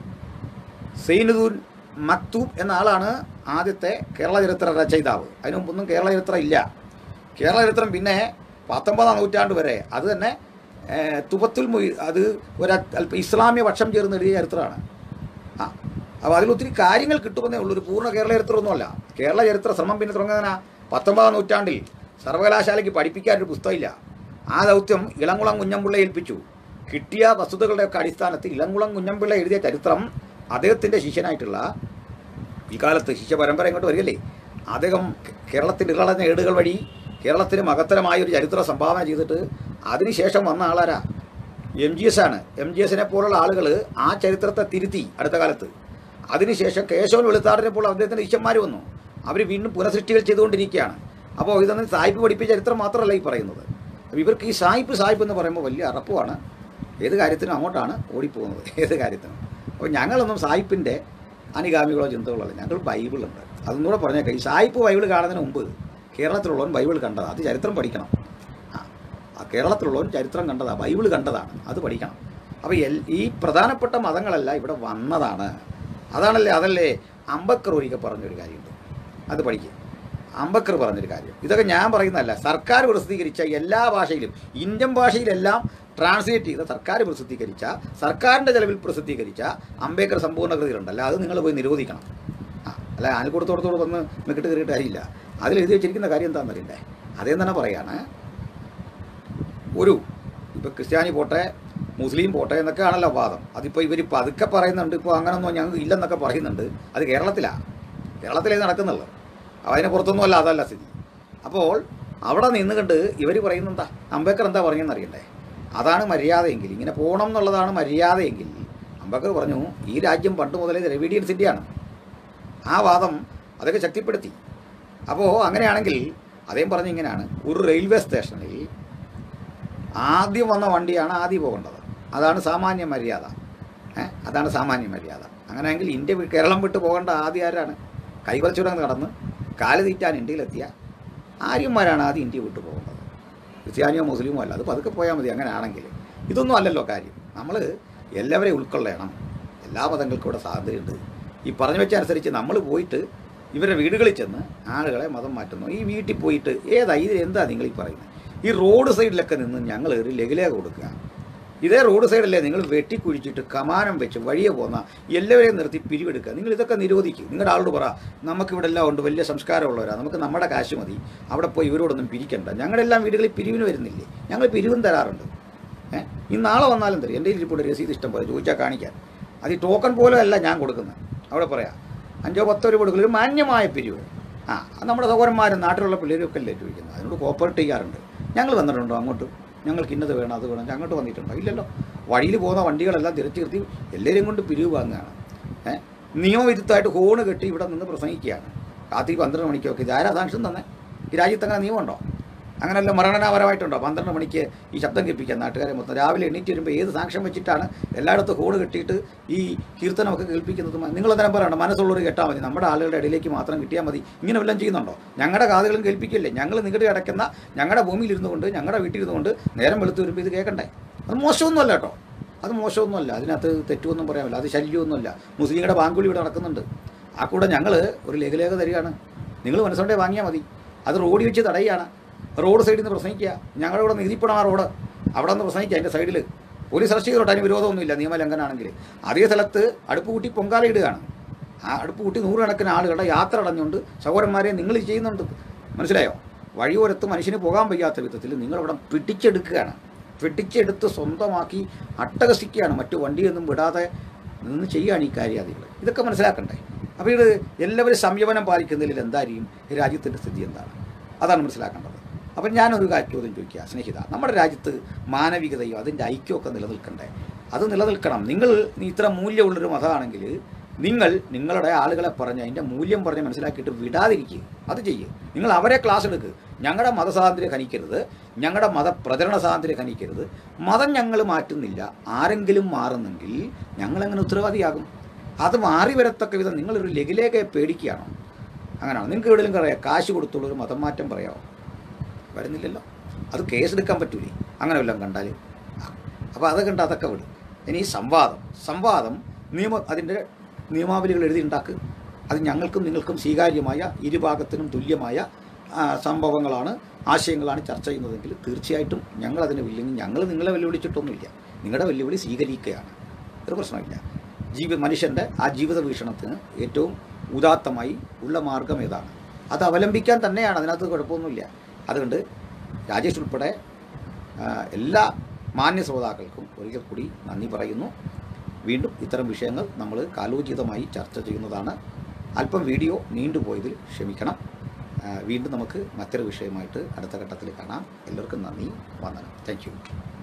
Speaker 1: സൈനുദൂൻ മക്തൂം എന്ന ആളാണ് ആദ്യത്തെ കേരള ചരിത്ര രചയിതാവ് അതിനു മുമ്പൊന്നും കേരള ചരിത്രം ഇല്ല കേരള ചരിത്രം പിന്നെ പത്തൊമ്പതാം നൂറ്റാണ്ട് വരെ അത് തന്നെ ഏ, തുഫത്തുൽ മു അത് ഒരു അല്പം ഇസ്ലാമിക പക്ഷം ചേർന്ന് എഴുതിയ ചരിത്രമാണ് ആ അപ്പോൾ അതിൽ ഒത്തിരി കാര്യങ്ങൾ കിട്ടുമെന്നേ ഉള്ളൂ ഒരു പൂർണ്ണ കേരള ചരിത്രമൊന്നുമല്ല കേരള ചരിത്ര ശ്രമം പിന്നെ തുടങ്ങുന്നതിനാ പത്തൊമ്പതാം നൂറ്റാണ്ടിൽ സർവകലാശാലയ്ക്ക് പഠിപ്പിക്കാനൊരു പുസ്തകമില്ല ആ ദൗത്യം ഇളംകുളം കുഞ്ഞമ്പിള്ള ഏൽപ്പിച്ചു കിട്ടിയ വസ്തുതകളുടെയൊക്കെ അടിസ്ഥാനത്തിൽ ഇളംകുളം കുഞ്ഞമ്പിള്ള എഴുതിയ ചരിത്രം അദ്ദേഹത്തിൻ്റെ ശിഷ്യനായിട്ടുള്ള ഈ കാലത്ത് ശിഷ്യ പരമ്പര ഇങ്ങോട്ട് വരികയല്ലേ അദ്ദേഹം കേരളത്തിൻ്റെ ഇറളഞ്ഞ ഏടുകൾ വഴി കേരളത്തിന് മഹത്തരമായ ഒരു ചരിത്ര സംഭാവന ചെയ്തിട്ട് അതിനുശേഷം വന്ന ആളാരാ എം ജി എസ് ആണ് എം ജി എസിനെ പോലുള്ള ആളുകൾ ആ ചരിത്രത്തെ തിരുത്തി അടുത്ത കാലത്ത് അതിനുശേഷം കേശവൻ വെളുത്താടിനെ പോലെ അദ്ദേഹത്തിൻ്റെ ശിഷ്യന്മാർ വന്നു അവർ വീണ്ടും പുനഃസൃഷ്ടികൾ ചെയ്തുകൊണ്ടിരിക്കുകയാണ് അപ്പോൾ ഇതൊന്നും സായിപ്പ് പഠിപ്പിച്ച ചരിത്രം മാത്രമല്ല ഈ പറയുന്നത് അപ്പോൾ ഇവർക്ക് ഈ സായിപ്പ് സായിപ്പ് എന്ന് പറയുമ്പോൾ വലിയ അറപ്പുമാണ് ഏത് കാര്യത്തിനും അങ്ങോട്ടാണ് ഓടിപ്പോകുന്നത് ഏത് കാര്യത്തിനും അപ്പോൾ ഞങ്ങളൊന്നും സായിപ്പിൻ്റെ അനുഗാമികളോ ചിന്തകളോ അല്ല ഞങ്ങൾ ബൈബിളുണ്ട് അതൊന്നുകൂടെ പറഞ്ഞേക്കാം ഈ സായിപ്പ് ബൈബിൾ കാണുന്നതിന് മുമ്പ് കേരളത്തിലുള്ളവൻ ബൈബിൾ കണ്ടതാണ് അത് ചരിത്രം പഠിക്കണം ആ ആ കേരളത്തിലുള്ളവൻ ചരിത്രം കണ്ടതാണ് ബൈബിൾ കണ്ടതാണ് അത് പഠിക്കണം അപ്പോൾ എൽ ഈ പ്രധാനപ്പെട്ട മതങ്ങളെല്ലാം ഇവിടെ വന്നതാണ് അതാണല്ലേ അതല്ലേ അംബക്കർ ഒരിക്കൽ പറഞ്ഞൊരു കാര്യമുണ്ട് അത് പഠിക്കുക അംബക്കർ പറഞ്ഞൊരു കാര്യം ഇതൊക്കെ ഞാൻ പറയുന്നതല്ല സർക്കാർ പ്രസിദ്ധീകരിച്ച എല്ലാ ഭാഷയിലും ഇന്ത്യൻ ഭാഷയിലെല്ലാം ട്രാൻസ്ലേറ്റ് ചെയ്ത സർക്കാർ പ്രസിദ്ധീകരിച്ച സർക്കാരിൻ്റെ ചെലവിൽ പ്രസിദ്ധീകരിച്ച അംബേദ്കർ സമ്പൂർണ്ണ കൃതികളുണ്ടല്ലോ അത് നിങ്ങൾ പോയി നിരോധിക്കണം ആ അല്ല ആനക്കൂടത്തോടത്തോട് വന്ന് മെക്കിട്ട് കയറിയിട്ട് കാര്യമില്ല അതിൽ എഴുതി വെച്ചിരിക്കുന്ന കാര്യം എന്താണെന്ന് അറിയണ്ടേ അതേ തന്നെ പറയാണ് ഒരു ഇപ്പോൾ ക്രിസ്ത്യാനി പോട്ടെ മുസ്ലിം പോട്ടെ എന്നൊക്കെ ആണല്ലോ വാദം അതിപ്പോൾ ഇവർ പതുക്കെ പറയുന്നുണ്ട് ഇപ്പോൾ അങ്ങനൊന്നും ഞങ്ങൾക്ക് ഇല്ലെന്നൊക്കെ പറയുന്നുണ്ട് അത് കേരളത്തിലാണ് കേരളത്തിലേ നടക്കുന്നുള്ളൂ അതിന് പുറത്തൊന്നും അല്ല അതല്ല സ്ഥിതി അപ്പോൾ അവിടെ നിന്ന് കണ്ട് ഇവർ പറയുന്നെന്താ അംബേദ്കർ എന്താ പറഞ്ഞതെന്ന് അറിയണ്ടേ അതാണ് മര്യാദയെങ്കിൽ ഇങ്ങനെ പോകണം എന്നുള്ളതാണ് മര്യാദയെങ്കിൽ അംബേദ്കർ പറഞ്ഞു ഈ രാജ്യം പണ്ട് മുതലേ ദ്രവീഡിയൻസ് ഇന്ത്യയാണ് ആ വാദം അതൊക്കെ ശക്തിപ്പെടുത്തി അപ്പോൾ അങ്ങനെയാണെങ്കിൽ അദ്ദേഹം പറഞ്ഞ ഇങ്ങനെയാണ് ഒരു റെയിൽവേ സ്റ്റേഷനിൽ ആദ്യം വന്ന വണ്ടിയാണ് ആദ്യം പോകേണ്ടത് അതാണ് സാമാന്യ മര്യാദ ഏ അതാണ് സാമാന്യ മര്യാദ അങ്ങനെയെങ്കിൽ ഇന്ത്യ വി- കേരളം വിട്ട് പോകേണ്ട ആദ്യം ആരാണ് കൈവലച്ചുടങ്ങ് കടന്ന് കാല് തീറ്റാൻ ഇന്ത്യയിലെത്തിയ ആര്യന്മാരാണ് ആദ്യം ഇന്ത്യ വിട്ടു പോകുന്നത് ക്രിസ്ത്യാനിയോ മുസ്ലിമോ അല്ല അത് പതുക്കെ പോയാൽ മതി അങ്ങനെയാണെങ്കിൽ ഇതൊന്നും അല്ലല്ലോ കാര്യം നമ്മൾ എല്ലാവരെയും ഉൾക്കൊള്ളണം എല്ലാ മതങ്ങൾക്കും ഇവിടെ സ്വാതന്ത്ര്യമുണ്ട് ഈ പറഞ്ഞു വെച്ച അനുസരിച്ച് നമ്മൾ പോയിട്ട് ഇവരുടെ വീടുകളിൽ ചെന്ന് ആളുകളെ മതം മാറ്റുന്നു ഈ വീട്ടിൽ പോയിട്ട് ഏതാ ഇത് എന്താ നിങ്ങൾ ഈ പറയുന്നത് ഈ റോഡ് സൈഡിലൊക്കെ നിന്ന് ഞങ്ങൾ ഒരു ലഘുലേഖ കൊടുക്കുക ഇതേ റോഡ് സൈഡല്ലേ നിങ്ങൾ വെട്ടിക്കുഴിച്ചിട്ട് കമാനം വെച്ച് വഴിയെ പോന്ന എല്ലാവരെയും നിർത്തി പിരിവെടുക്കുക നിങ്ങൾ ഇതൊക്കെ നിരോധിക്കും നിങ്ങളുടെ ആളോട് പറ നമുക്കിവിടെ എല്ലാം ഉണ്ട് വലിയ സംസ്കാരമുള്ളവരാണ് നമുക്ക് നമ്മുടെ കാശ് മതി അവിടെ പോയി ഇവരോടൊന്നും പിരിക്കണ്ട ഞങ്ങളെല്ലാം വീടുകളിൽ പിരിവിന് വരുന്നില്ലേ ഞങ്ങൾ പിരിവും തരാറുണ്ട് ഏഹ് ഈ നാളെ വന്നാലും തരും എൻ്റെ ഇരിപ്പുണ്ട് രസീത് ഇഷ്ടം പോലെ ചോദിച്ചാൽ കാണിക്കാൻ അത് ഈ ടോക്കൺ പോലെ അല്ല ഞാൻ കൊടുക്കുന്നത് അവിടെ പറയാം അഞ്ചോ പത്തോ രൂപ കൊടുക്കൽ ഒരു മാന്യമായ പിരിവ് ആ അത് നമ്മുടെ സഹോദരന്മാരും നാട്ടിലുള്ള പിള്ളേരൊക്കെ അല്ലേ ചോദിക്കുന്നത് അതിനോട് കോപ്പറേറ്റ് ചെയ്യാറുണ്ട് ഞങ്ങൾ വന്നിട്ടുണ്ടോ അങ്ങോട്ട് ഞങ്ങൾക്ക് ഇന്നത് വേണം അത് വേണം അങ്ങോട്ട് വന്നിട്ടുണ്ടോ ഇല്ലല്ലോ വഴിയിൽ പോകുന്ന വണ്ടികളെല്ലാം തിരച്ചു നിർത്തി എല്ലാവരെയും കൊണ്ട് പിരിവ് വാങ്ങുകയാണ് ഏഹ് നിയമവിരുദ്ധമായിട്ട് ഹോണ് കെട്ടി ഇവിടെ നിന്ന് പ്രസംഗിക്കുകയാണ് രാത്രി പന്ത്രണ്ട് മണിക്കൊക്കെ ഇത് ആരാ സാക്ഷ്യം തന്നെ ഈ രാജ്യത്ത് അങ്ങനെ നിയമമുണ്ടോ അങ്ങനെയല്ല മരണനാപരമായിട്ടുണ്ടോ പന്ത്രണ്ട് മണിക്ക് ഈ ശബ്ദം കേൾപ്പിക്കാൻ നാട്ടുകാരെ മൊത്തം രാവിലെ എണീറ്റ് വരുമ്പോൾ ഏത് സാക്ഷ്യം വെച്ചിട്ടാണ് എല്ലായിടത്തും ഹോട് കെട്ടിയിട്ട് ഈ കീർത്തനമൊക്കെ കേൾപ്പിക്കുന്നത് നിങ്ങൾ അന്നേരം പറയണ്ട മനസ്സുള്ളവർ കേട്ടാൽ മതി നമ്മുടെ ആളുകളുടെ ഇടയിലേക്ക് മാത്രം കിട്ടിയാൽ മതി ഇങ്ങനെ വല്ലതും ചെയ്യുന്നുണ്ടോ ഞങ്ങളുടെ കാതുകളും കേൾപ്പിക്കില്ലേ ഞങ്ങൾ നിങ്ങളുടെ അടയ്ക്കുന്ന ഞങ്ങളുടെ ഭൂമിയിൽ ഇരുന്നു കൊണ്ട് ഞങ്ങളുടെ വീട്ടിൽ ഇരുന്നു കൊണ്ട് നേരം വെളുത്ത് വരുമ്പോൾ ഇത് കേൾക്കണ്ടേ അത് മോശമൊന്നുമല്ല കേട്ടോ അത് മോശമൊന്നുമല്ല അതിനകത്ത് തെറ്റുമൊന്നും പറയാമല്ല അത് ശല്യമൊന്നുമല്ല മുസ്ലിങ്ങളുടെ ബാങ്കുളി ഇവിടെ നടക്കുന്നുണ്ട് ആ കൂടെ ഞങ്ങൾ ഒരു ലഘുലേഖ തരികയാണ് നിങ്ങൾ മനസ്സുകൊണ്ടേ വാങ്ങിയാൽ മതി അത് റോഡിൽ വെച്ച് തടയുകയാണ് റോഡ് സൈഡിൽ നിന്ന് പ്രസംഗിക്കുക ഞങ്ങളുടെ ഇവിടെ നികുതിപ്പണം ആ റോഡ് അവിടെ നിന്ന് പ്രസംഗിക്കുക അതിൻ്റെ സൈഡിൽ പോലീസ് അറസ്റ്റ് ചെയ്തോട്ടെ അതിന് വിരോധമൊന്നുമില്ല നിയമലംഘനമാണെങ്കിൽ അതേ സ്ഥലത്ത് അടുപ്പ് കൂട്ടി പൊങ്കാല ഇടുകയാണ് ആ അടുപ്പ് കൂട്ടി നൂറുകണക്കിന് ആളുകളുടെ യാത്ര അടഞ്ഞുകൊണ്ട് സഹോദരന്മാരെ നിങ്ങൾ ഇത് ചെയ്യുന്നുണ്ട് മനസ്സിലായോ വഴിയോരത്ത് മനുഷ്യന് പോകാൻ വയ്യാത്ത വിധത്തിൽ നിങ്ങളവിടെ പിടിച്ചെടുക്കുകയാണ് പിടിച്ചെടുത്ത് സ്വന്തമാക്കി അട്ടഹസിക്കുകയാണ് മറ്റു വണ്ടിയൊന്നും വിടാതെ നിന്ന് ചെയ്യുകയാണ് ഈ കാര്യാദികൾ ഇതൊക്കെ മനസ്സിലാക്കണ്ടേ അപ്പോൾ ഇത് എല്ലാവരും സംയമനം പാലിക്കുന്നതിൽ എന്തായിരിക്കും ഈ രാജ്യത്തിൻ്റെ സ്ഥിതി എന്താണ് അതാണ് മനസ്സിലാക്കേണ്ടത് അപ്പം ഞാനൊരു കാര്യം ചോദ്യം ചോദിക്കുക സ്നേഹിത നമ്മുടെ രാജ്യത്ത് മാനവികതയും അതിൻ്റെ ഐക്യമൊക്കെ നിലനിൽക്കണ്ടേ അത് നിലനിൽക്കണം നിങ്ങൾ ഇത്ര മൂല്യമുള്ളൊരു മതമാണെങ്കിൽ നിങ്ങൾ നിങ്ങളുടെ ആളുകളെ പറഞ്ഞ് അതിൻ്റെ മൂല്യം പറഞ്ഞ് മനസ്സിലാക്കിയിട്ട് വിടാതിരിക്കുക അത് ചെയ്യുക നിങ്ങൾ അവരെ ക്ലാസ് എടുക്കുക ഞങ്ങളുടെ മതസ്വാതന്ത്ര്യം ഹനിക്കരുത് ഞങ്ങളുടെ മതപ്രചരണ സ്വാതന്ത്ര്യം ഹനിക്കരുത് മതം ഞങ്ങൾ മാറ്റുന്നില്ല ആരെങ്കിലും മാറുന്നെങ്കിൽ ഞങ്ങളെങ്ങനെ ഉത്തരവാദിയാകും അത് മാറി വരത്തക്ക വിധം നിങ്ങളൊരു ലഘുലേഖയെ പേടിക്കുകയാണോ അങ്ങനെയാണ് നിങ്ങൾക്ക് എവിടെയെങ്കിലും പറയാം കാശ് കൊടുത്തുള്ള ഒരു മതം മാറ്റം പറയാമോ വരുന്നില്ലല്ലോ അത് കേസെടുക്കാൻ പറ്റൂലേ അങ്ങനെ വല്ലതും കണ്ടാൽ അപ്പോൾ അത് കണ്ട് അതൊക്കെ വിടും ഇനി സംവാദം സംവാദം നിയമ അതിൻ്റെ നിയമാവലികൾ എഴുതി ഉണ്ടാക്കുക അത് ഞങ്ങൾക്കും നിങ്ങൾക്കും സ്വീകാര്യമായ ഇരുഭാഗത്തിനും തുല്യമായ ആ, സംഭവങ്ങളാണ് ആശയങ്ങളാണ് ചർച്ച ചെയ്യുന്നതെങ്കിൽ തീർച്ചയായിട്ടും ഞങ്ങൾ അതിന് വില്ലെങ്കിൽ ഞങ്ങൾ നിങ്ങളെ വെല്ലുവിളിച്ചിട്ടൊന്നുമില്ല നിങ്ങളുടെ വെല്ലുവിളി സ്വീകരിക്കുകയാണ് ഒരു പ്രശ്നമില്ല ജീവി മനുഷ്യൻ്റെ ആ ജീവിത വീക്ഷണത്തിന് ഏറ്റവും ഉദാത്തമായി ഉള്ള മാർഗം ഏതാണ് അത് അവലംബിക്കാൻ തന്നെയാണ് അതിനകത്ത് കുഴപ്പമൊന്നുമില്ല അതുകൊണ്ട് രാജേഷ് ഉൾപ്പെടെ ആ, എല്ലാ മാന്യ ശ്രോതാക്കൾക്കും ഒരിക്കൽ കൂടി നന്ദി പറയുന്നു വീണ്ടും ഇത്തരം വിഷയങ്ങൾ നമ്മൾ കാലോചിതമായി ചർച്ച ചെയ്യുന്നതാണ് അല്പം വീഡിയോ നീണ്ടുപോയതിൽ ക്ഷമിക്കണം ആ, വീണ്ടും നമുക്ക് മറ്റൊരു വിഷയമായിട്ട് അടുത്ത ഘട്ടത്തിൽ കാണാം എല്ലാവർക്കും നന്ദി വന്ദനം താങ്ക് യു